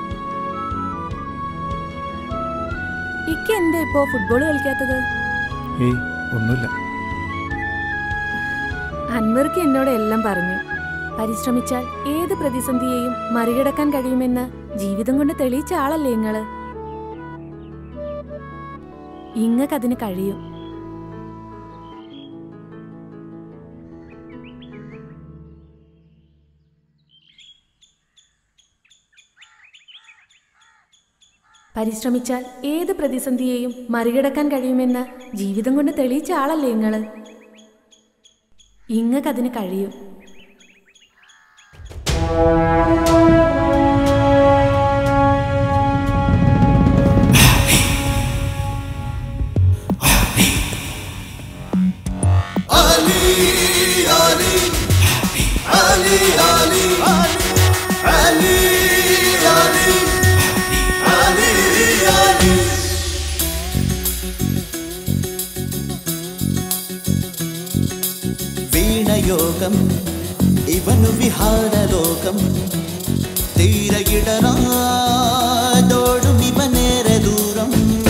ഇക്ക എന്താ ഇപ്പോ ഫുട്ബോൾ കളിക്കാത്തത് ഏയ് ഒന്നുമില്ല അൻവർക്ക് എന്നോട് എല്ലാം പറഞ്ഞു പരിശ്രമിച്ചാൽ ഏത് പ്രതിസന്ധിയെയും മറികടക്കാൻ കഴിയുമെന്ന് ജീവിതം കൊണ്ട് തെളിയിച്ച ആളല്ലേ ഇങ്ങള് ഇങ്ങക്കതിന് കഴിയും പരിശ്രമിച്ചാൽ ഏത് പ്രതിസന്ധിയെയും മറികടക്കാൻ കഴിയുമെന്ന് ജീവിതം കൊണ്ട് തെളിയിച്ച ആളല്ലേ ഇങ്ങള് ഇങ്ങക്കതിന് കഴിയും Ali, Ali, Ali, Ali, Ali, Ali, Ali, Ali. వీణయోగం ఇవను విహారలోకం തീരയിടനാടോടും ഇവനേറെ ദൂരം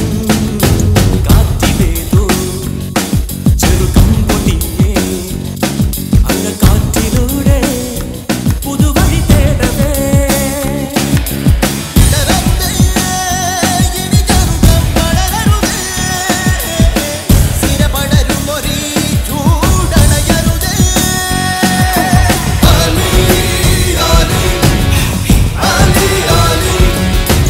കാറ്റിലേതോ ചെറുകം പൊടിയേ അങ്ങ് കാറ്റിലൂടെ പുതുവഴി തേടവേ ഇടരരുതേ, ഇനി ചന്തം വളരരുതേ, സ്ഥിരപടരുമൊരീ ചൂടണയരുതേ. Ali, Ali, Ali, Ali,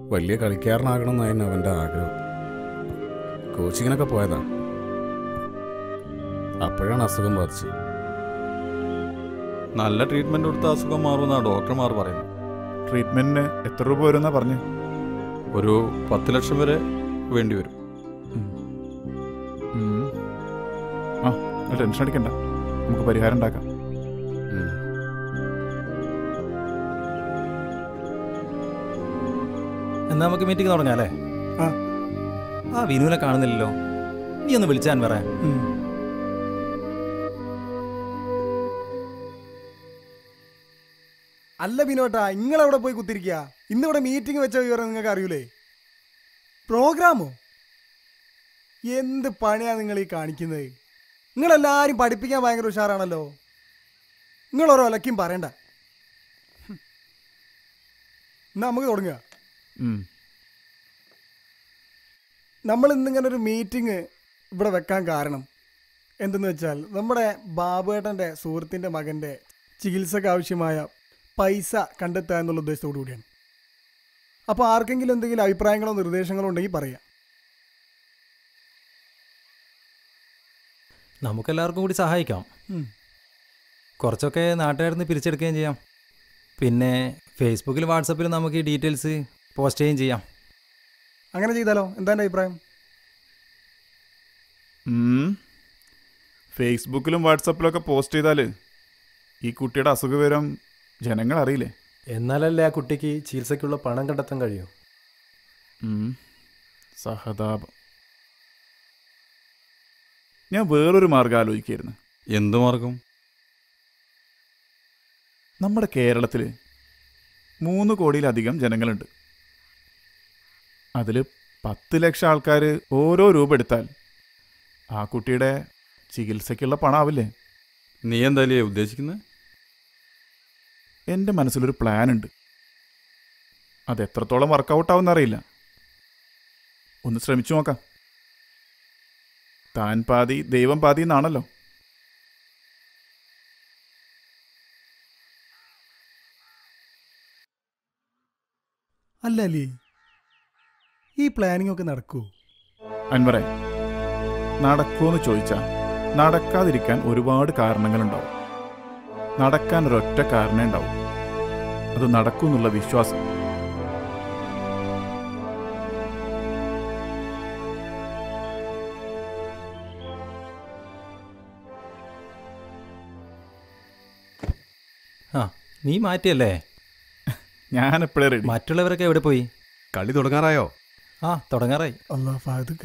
വലിയ കളിക്കാരനാകണം എന്നായിരുന്നു അവൻ്റെ ആഗ്രഹം കോച്ചിങ്ങിനൊക്കെ പോയതാ അപ്പോഴാണ് അസുഖം ബാധിച്ചത് നല്ല ട്രീറ്റ്മെന്റ് കൊടുത്ത അസുഖം മാറുമെന്നാണ് ഡോക്ടർമാർ പറയുന്നത് ട്രീറ്റ്മെന്റിന് എത്ര രൂപ വരുമെന്നാ പറഞ്ഞു ഒരു പത്ത് ലക്ഷം വരെ വേണ്ടി വരും ഉം. ആ നിങ്ങൾ ടെൻഷൻ അടിക്കണ്ട നമുക്ക് പരിഹാരം ഉണ്ടാക്കാം എന്നാ നമുക്ക് മീറ്റിംഗ് തുടങ്ങാം അല്ലേ ആ. ആ വിനുവിനെ കാണുന്നില്ലല്ലോ നീ ഒന്ന് വിളിച്ചാൻ പറയാം അല്ല ബിനോട്ടാ നിങ്ങളവിടെ പോയി കുത്തിരിക്കുക ഇന്നിവിടെ മീറ്റിംഗ് വെച്ച വിവരം നിങ്ങൾക്ക് അറിയൂലേ പ്രോഗ്രാമോ എന്ത് പണിയാ നിങ്ങൾ ഈ കാണിക്കുന്നത് നിങ്ങളെല്ലാരും പഠിപ്പിക്കാൻ ഭയങ്കര ഉഷാറാണല്ലോ നിങ്ങൾ ഓരോ ഒലക്കും പറയണ്ട ഹും. എന്നാ നമുക്ക് തുടങ്ങുക ഉം. നമ്മൾ ഇന്നിങ്ങനെ ഒരു മീറ്റിംഗ് ഇവിടെ വെക്കാൻ കാരണം എന്തെന്ന് വെച്ചാൽ നമ്മുടെ ബാബുവേട്ടൻ്റെ സുഹൃത്തിൻ്റെ മകൻ്റെ ചികിത്സക്ക് ആവശ്യമായ പൈസ കണ്ടെത്തുക എന്നുള്ള ഉദ്ദേശത്തോടു കൂടിയാണ് അപ്പോൾ ആർക്കെങ്കിലും എന്തെങ്കിലും അഭിപ്രായങ്ങളോ നിർദ്ദേശങ്ങളോ ഉണ്ടെങ്കിൽ പറയാം നമുക്കെല്ലാവർക്കും കൂടി സഹായിക്കാം ഉം. കുറച്ചൊക്കെ നാട്ടുകാരിൽ നിന്ന് പിരിച്ചെടുക്കുകയും ചെയ്യാം പിന്നെ ഫേസ്ബുക്കിൽ വാട്സപ്പിൽ നമുക്ക് ഈ ഡീറ്റെയിൽസ് പോസ്റ്റ് ചെയ്യുകയും ചെയ്യാം അങ്ങനെ ചെയ്താലോ എന്താ എൻ്റെ അഭിപ്രായം ഉം. ഫേസ്ബുക്കിലും വാട്സപ്പിലൊക്കെ പോസ്റ്റ് ചെയ്താൽ ഈ കുട്ടിയുടെ അസുഖവിവരം ജനങ്ങൾ അറിയില്ലേ എന്നാലല്ലേ ആ കുട്ടിക്ക് ചികിത്സയ്ക്കുള്ള പണം കണ്ടെത്താൻ കഴിയൂ ഉം. സഹതാപം ഞാൻ വേറൊരു മാർഗം ആലോചിക്കായിരുന്നു എന്ത് മാർഗം നമ്മുടെ കേരളത്തിൽ മൂന്ന് കോടിയിലധികം ജനങ്ങളുണ്ട് അതിൽ പത്ത് ലക്ഷം ആൾക്കാർ ഓരോ രൂപ എടുത്താൽ ആ കുട്ടിയുടെ ചികിത്സയ്ക്കുള്ള പണമാവില്ലേ നീ എന്തായാലും ഉദ്ദേശിക്കുന്നത് എൻ്റെ മനസ്സിലൊരു പ്ലാൻ ഉണ്ട് അത് എത്രത്തോളം വർക്കൗട്ട് ആവുമെന്ന് അറിയില്ല ഒന്ന് ശ്രമിച്ചു നോക്കാം താൻ പാതി ദൈവം പാതി എന്നാണല്ലോ അല്ല അല്ലേ ഈ പ്ലാനിങ് ഒക്കെ നടക്കൂ അൻവറെ നടക്കുമെന്ന് ചോദിച്ചാൽ നടക്കാതിരിക്കാൻ ഒരുപാട് കാരണങ്ങളുണ്ടാവും നടക്കാൻ ഒരൊറ്റ കാരണമേ ഉണ്ടാവും അത് നടക്കും എന്നുള്ള വിശ്വാസം ആ നീ മാറ്റിയല്ലേ ഞാൻ എപ്പോഴേ റെഡി മറ്റുള്ളവരൊക്കെ എവിടെ പോയി കളി തുടങ്ങാറായോ ആ തുടങ്ങാറായി അല്ലാ ഫാദുക്ക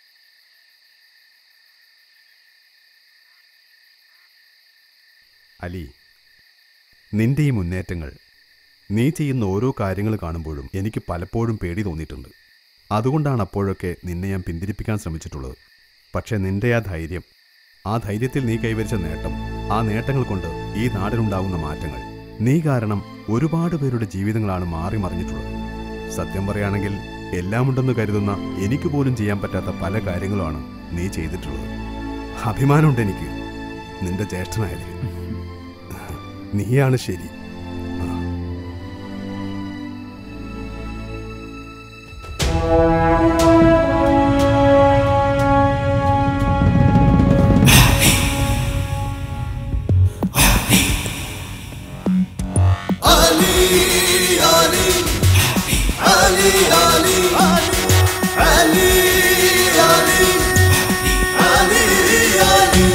അലി നിന്റെ ഈ മുന്നേറ്റങ്ങൾ നീ ചെയ്യുന്ന ഓരോ കാര്യങ്ങൾ കാണുമ്പോഴും എനിക്ക് പലപ്പോഴും പേടി തോന്നിയിട്ടുണ്ട് അതുകൊണ്ടാണ് അപ്പോഴൊക്കെ നിന്നെ ഞാൻ പിന്തിരിപ്പിക്കാൻ ശ്രമിച്ചിട്ടുള്ളത് പക്ഷേ നിന്റെ ആ ധൈര്യം ആ ധൈര്യത്തിൽ നീ കൈവരിച്ച നേട്ടം ആ നേട്ടങ്ങൾ കൊണ്ട് ഈ നാടിനുണ്ടാകുന്ന മാറ്റങ്ങൾ നീ കാരണം ഒരുപാട് പേരുടെ ജീവിതങ്ങളാണ് മാറി മറിഞ്ഞിട്ടുള്ളത് സത്യം പറയുകയാണെങ്കിൽ എല്ലാമുണ്ടെന്ന് കരുതുന്ന എനിക്ക് പോലും ചെയ്യാൻ പറ്റാത്ത പല കാര്യങ്ങളുമാണ് നീ ചെയ്തിട്ടുള്ളത് അഭിമാനമുണ്ട് എനിക്ക് നിന്റെ ജ്യേഷ്ഠനായതിൽ നീയാണ് ശരി Ali, Ali, Ali, Ali, Ali, Ali, Ali, Ali.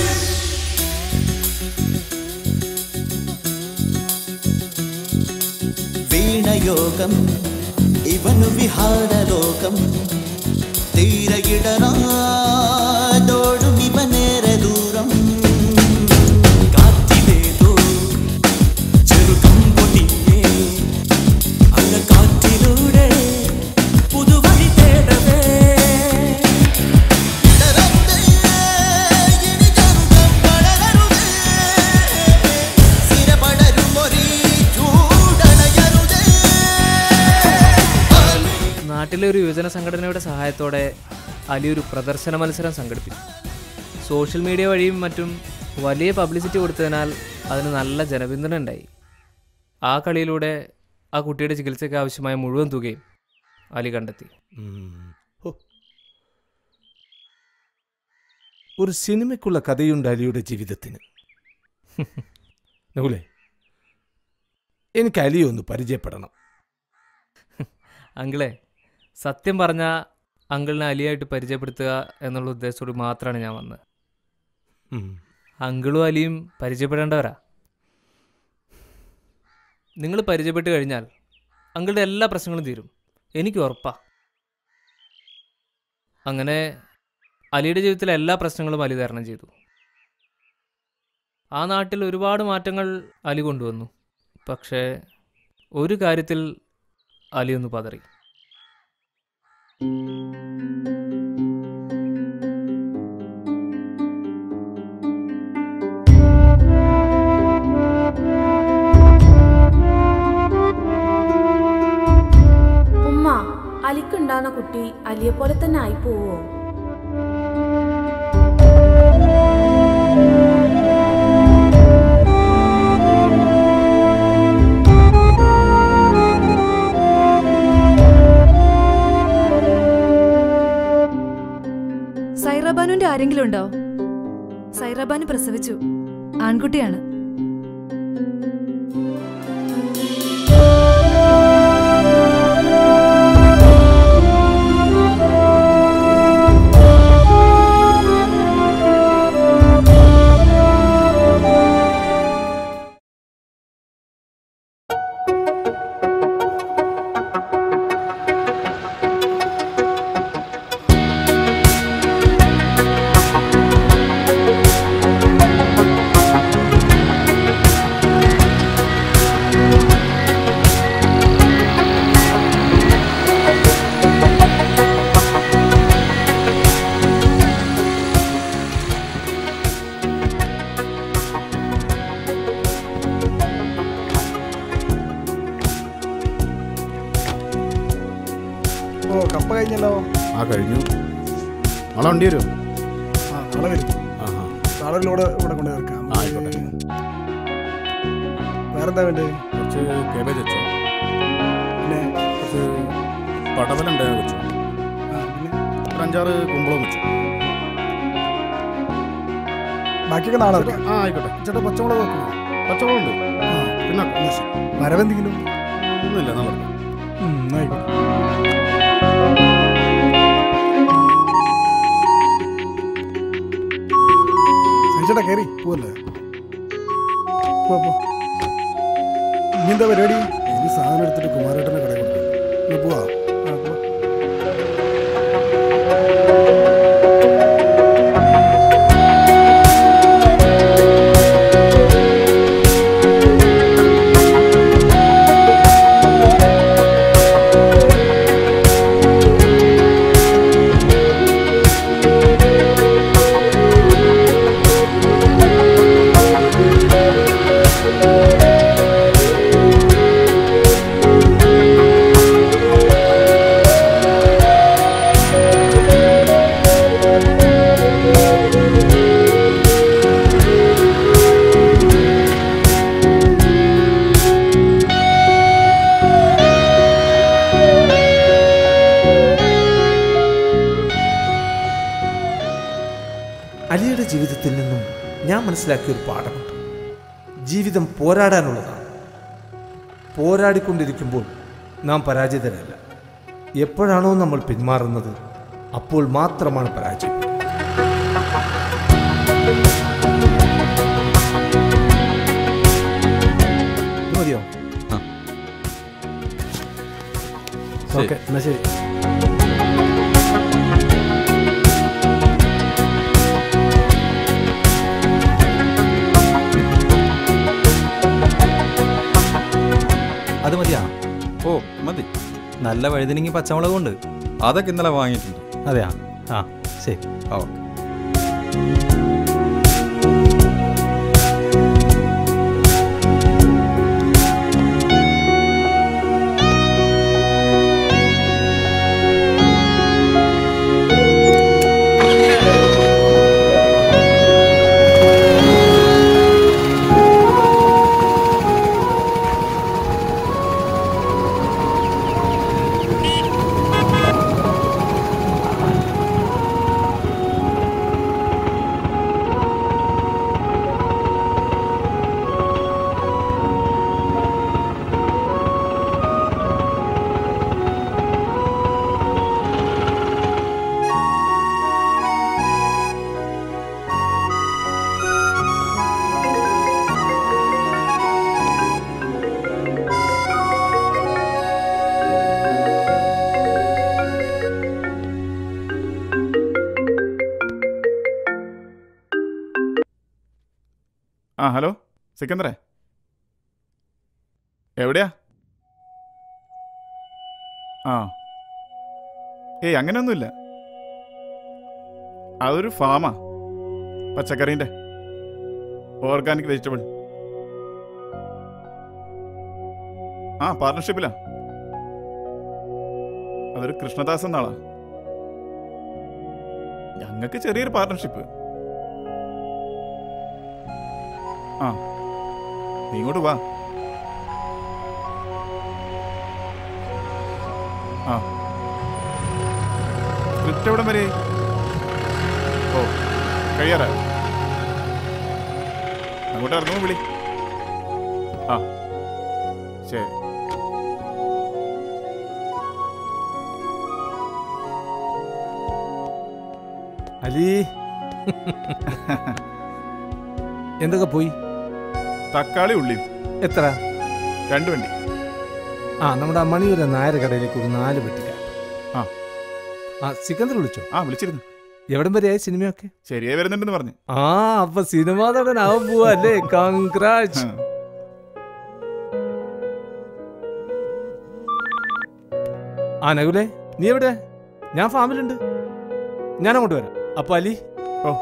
వీణయోగం ఇవను విహారలోకం തീരയിടനാടോടും ഇവനേറെ ദൂരം കാറ്റിലേതോ ചെറുകം പൊടിയേ അങ്ങ് കാറ്റിലൂടെ പുതുവഴി തേടവേ ഇടരരുതേ, ഇനി കറുകം പടരരുതേ. സ്ഥിരപടരുമൊരീ ചൂടണയരുതേ. നാട്ടിലെ ഒരു യുവജന സംഘടനയുടെ സഹായത്തോടെ അലി ഒരു പ്രദർശന മത്സരം സംഘടിപ്പിച്ചു സോഷ്യൽ മീഡിയ വഴിയും മറ്റും വലിയ പബ്ലിസിറ്റി കൊടുത്തതിനാൽ അതിന് നല്ല ജനപിന്തുണ ഉണ്ടായി ആ കളിയിലൂടെ ആ കുട്ടിയുടെ ചികിത്സയ്ക്ക് ആവശ്യമായ മുഴുവൻ തുകയും അലി കണ്ടെത്തി ഒരു സിനിമയ്ക്കുള്ള കഥയുണ്ട് അലിയുടെ ജീവിതത്തിന് നൂലെ എനിക്ക് അലിയെ ഒന്ന് പരിചയപ്പെടണം അങ്കിളെ സത്യം പറഞ്ഞ അങ്കിളിനെ അലിയായിട്ട് പരിചയപ്പെടുത്തുക എന്നുള്ള ഉദ്ദേശത്തോട് മാത്രമാണ് ഞാൻ വന്നത് ഉം. അങ്കിളും അലിയും പരിചയപ്പെടേണ്ടവരാ നിങ്ങൾ പരിചയപ്പെട്ട് കഴിഞ്ഞാൽ അങ്കിളുടെ എല്ലാ പ്രശ്നങ്ങളും തീരും എനിക്ക് ഉറപ്പാ അങ്ങനെ അലിയുടെ ജീവിതത്തിലെ എല്ലാ പ്രശ്നങ്ങളും അലി തരണം ചെയ്തു ആ നാട്ടിൽ ഒരുപാട് മാറ്റങ്ങൾ അലി കൊണ്ടുവന്നു പക്ഷേ ഒരു കാര്യത്തിൽ അലി ഒന്ന് പതറി ഉമ്മ അലിക്കുണ്ടാകുന്ന കുട്ടി അലിയെ പോലെ തന്നെ ആയി പോവോ സൈറബാനുവിന്റെ ആരെങ്കിലും ഉണ്ടോ സൈറബാനു പ്രസവിച്ചു ആൺകുട്ടിയാണ് ഓ കപ്പ കഴിഞ്ഞല്ലോ ആ കഴിഞ്ഞു നാളെ വണ്ടി വരുമോ ആ നാളെ വരും ആഹാ നാളെ ഒരു ലോഡ് ഇവിടെ കൊണ്ട് ചേർക്കാം ആയിക്കോട്ടെ വേറെന്താ വേണ്ടത് കുറച്ച് കേബേജ് വെച്ചോ പിന്നെ കുറച്ച് പടവലം ഉണ്ടായാൽ വെച്ചോ ഒരു അഞ്ചാറ് കുമ്പളം വെച്ചോ ബാക്കിയൊക്കെ നാളെ വെക്കാം ആ ആയിക്കോട്ടെ ചേട്ടാ പച്ചമുളക് വെക്കണോ പച്ചമുളക് ഉണ്ട് ആ പിന്നെ വരവെന്തെങ്കിലും ഒന്നുമില്ല നാളെ ഉം, എന്നാ ആയിക്കോട്ടെ ചേട്ടാ കയറി പോവല്ലേ പോ പോ ഇനി എന്താ പരിപാടി ഇനി സാധനം എടുത്തിട്ട് കുമാരേട്ടനെ കടയിൽ കൊടുക്കും ഇനി പോവാ ആ, പോ. അലിയുടെ ജീവിതത്തിൽ നിന്നും ഞാൻ മനസ്സിലാക്കിയ ഒരു പാഠമുണ്ട് ജീവിതം പോരാടാനുള്ളതാണ് പോരാടിക്കൊണ്ടിരിക്കുമ്പോൾ നാം പരാജിതരല്ല എപ്പോഴാണോ നമ്മൾ പിന്മാറുന്നത് അപ്പോൾ മാത്രമാണ് പരാജയം ഇത് മതിയോ ഓക്കെ എന്നാ ശരി അത് മതിയാ ഓ മതി നല്ല വഴുതിനെങ്കിൽ പച്ചമുളകും ഉണ്ട് അതൊക്കെ ഇന്നലെ വാങ്ങിയിട്ടുണ്ട് അതെയാ ആ ശരി ഓക്കെ ആ ആ ഹലോ സിക്കന്തറേ എവിടെയാ ആ ഏയ് അങ്ങനെയൊന്നുമില്ല അതൊരു ഫാമാ പച്ചക്കറീൻ്റെ ഓർഗാനിക് വെജിറ്റബിൾ ആ പാർട്ണർഷിപ്പിലാ അതൊരു കൃഷ്ണദാസ് എന്നാളാ ഞങ്ങൾക്ക് ചെറിയൊരു പാർട്ണർഷിപ്പ് ആ നീ ഇങ്ങോട്ട് വാ ആ സ്ക്രിപ്റ്റ് എവിടം വരെ ഓ കഴിയാറാ അങ്ങോട്ട് ഇറങ്ങുമ്പോൾ വിളി ആ ശരി അലി എന്തൊക്കെ പോയി തക്കാളി ഉള്ളി എത്ര രണ്ട് വണ്ടി ആ നമ്മുടെ മണിയൂര നായർ കടയിലേക്ക് ഒരു നാല് പെട്ടിക്ക ആ ആ സിക്കന്ദർ വിളിച്ചോ ആ വിളിച്ചിരുന്നു എവിടം വരെയായി സിനിമയൊക്കെ ശരിയായി വരുന്നുണ്ടെന്ന് പറഞ്ഞു ആ അപ്പൊ സിനിമ നടനാവാൻ പോവാ അല്ലേ കൺഗ്രാറ്റ് ആ നകുലേ നീ എവിടെ ഞാൻ ഫാമിലുണ്ട് ഞാൻ അങ്ങോട്ട് വരാം അപ്പൊ അലി ഓ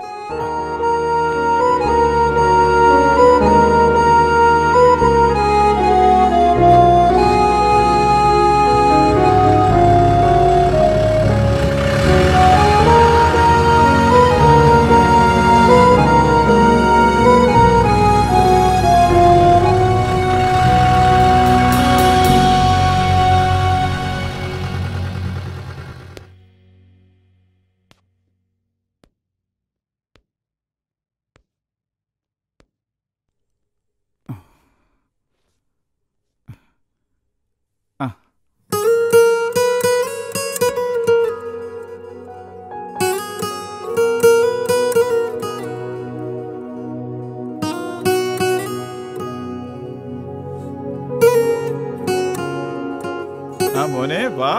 ആ മോനെ വാ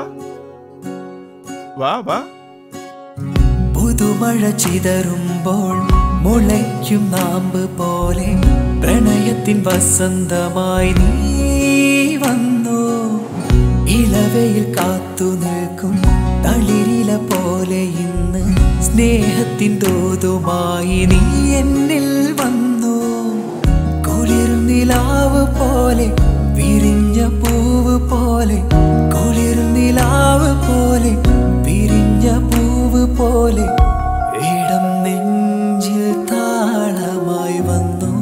വാ വാ പുതുമഴ ചിതറുമ്പോൾ മുളയ്ക്കും നാമ്പ് പോലെ പ്രണയത്തിൻ വസന്തമായി നീ വന്നു ഇളവയിൽ കാത്തു നിൽക്കും തളിരില പോലെ ഇന്ന് സ്നേഹത്തിൻ തോതുമായി നീ എന്നിൽ വന്നു കുളിർ നിലാവ് പോലെ വിരിഞ്ഞ പൂവ് പോലെ കുളിർ നിലാവ് പോലെ വിരിഞ്ഞ പൂവ് പോലെ ഇടം നെഞ്ചിൽ താളമായി വന്നു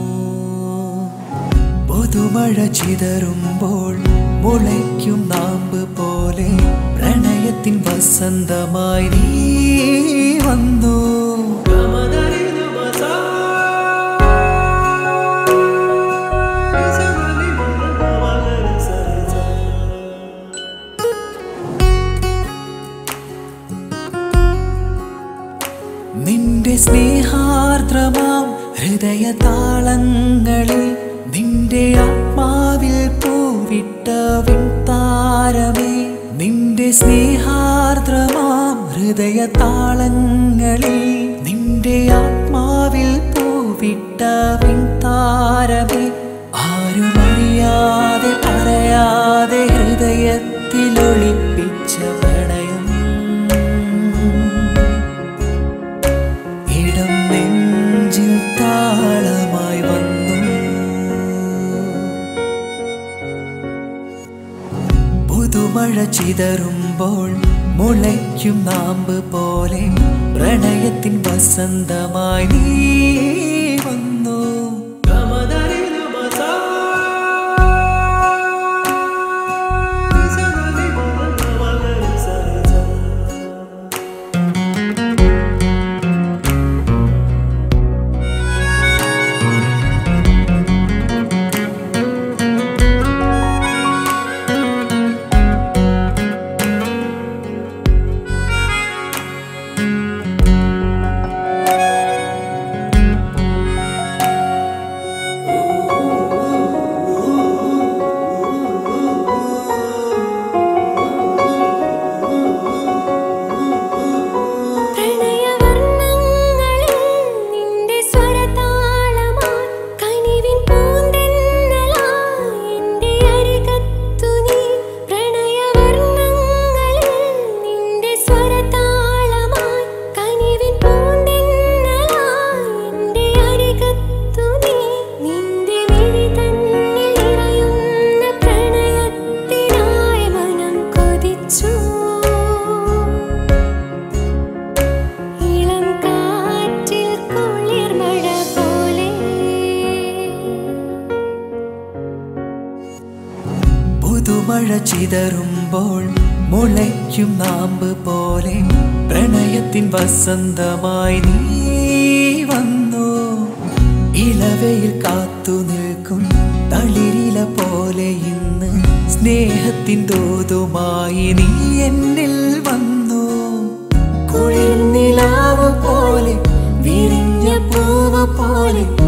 പുതുമഴ ചിതറുമ്പോൾ മുളയ്ക്കും നാമ്പ് പോലെ പ്രണയത്തിൻ വസന്തമായി നീ വന്നു നിന്റെ സ്നേഹാർദ്രമാം ഹൃദയ താളങ്ങളിൽ നിന്റെ ആത്മാവിൽ പൂവിട്ട വിൺതാരമേ നിന്റെ സ്നേഹാർദ്രമാം ഹൃദയ താളങ്ങളിൽ നിന്റെ ആത്മാവിൽ പൂവിട്ട വിൺതാരമേ ആരുമറിയാതെ പറയാതെ ഹൃദയത്തിൽ ഒളിപ്പിച്ച പ്രണയം ഇടം നെഞ്ചിൽ താളമായി വന്നു പുതുമഴ ചിതറുമ്പോൾ മുളയ്ക്കും നാമ്പ് പോലെ പ്രണയത്തിൻ വസന്തമായി നീ വന്നു മഴ ചിതറുമ്പോൾ മുളയ്ക്കും നാമ്പ് പോലെ പ്രണയത്തിൻ വസന്തമായി നീ വന്നു ഇളവയിൽ കാത്തു നിൽക്കും തളിരില പോലെ ഇന്ന് സ്നേഹത്തിൻ തോതുമായി നീ എന്നിൽ വന്നു കുളിർ നിലാവ് പോലെ വിരിഞ്ഞ പൂവ് പോലെ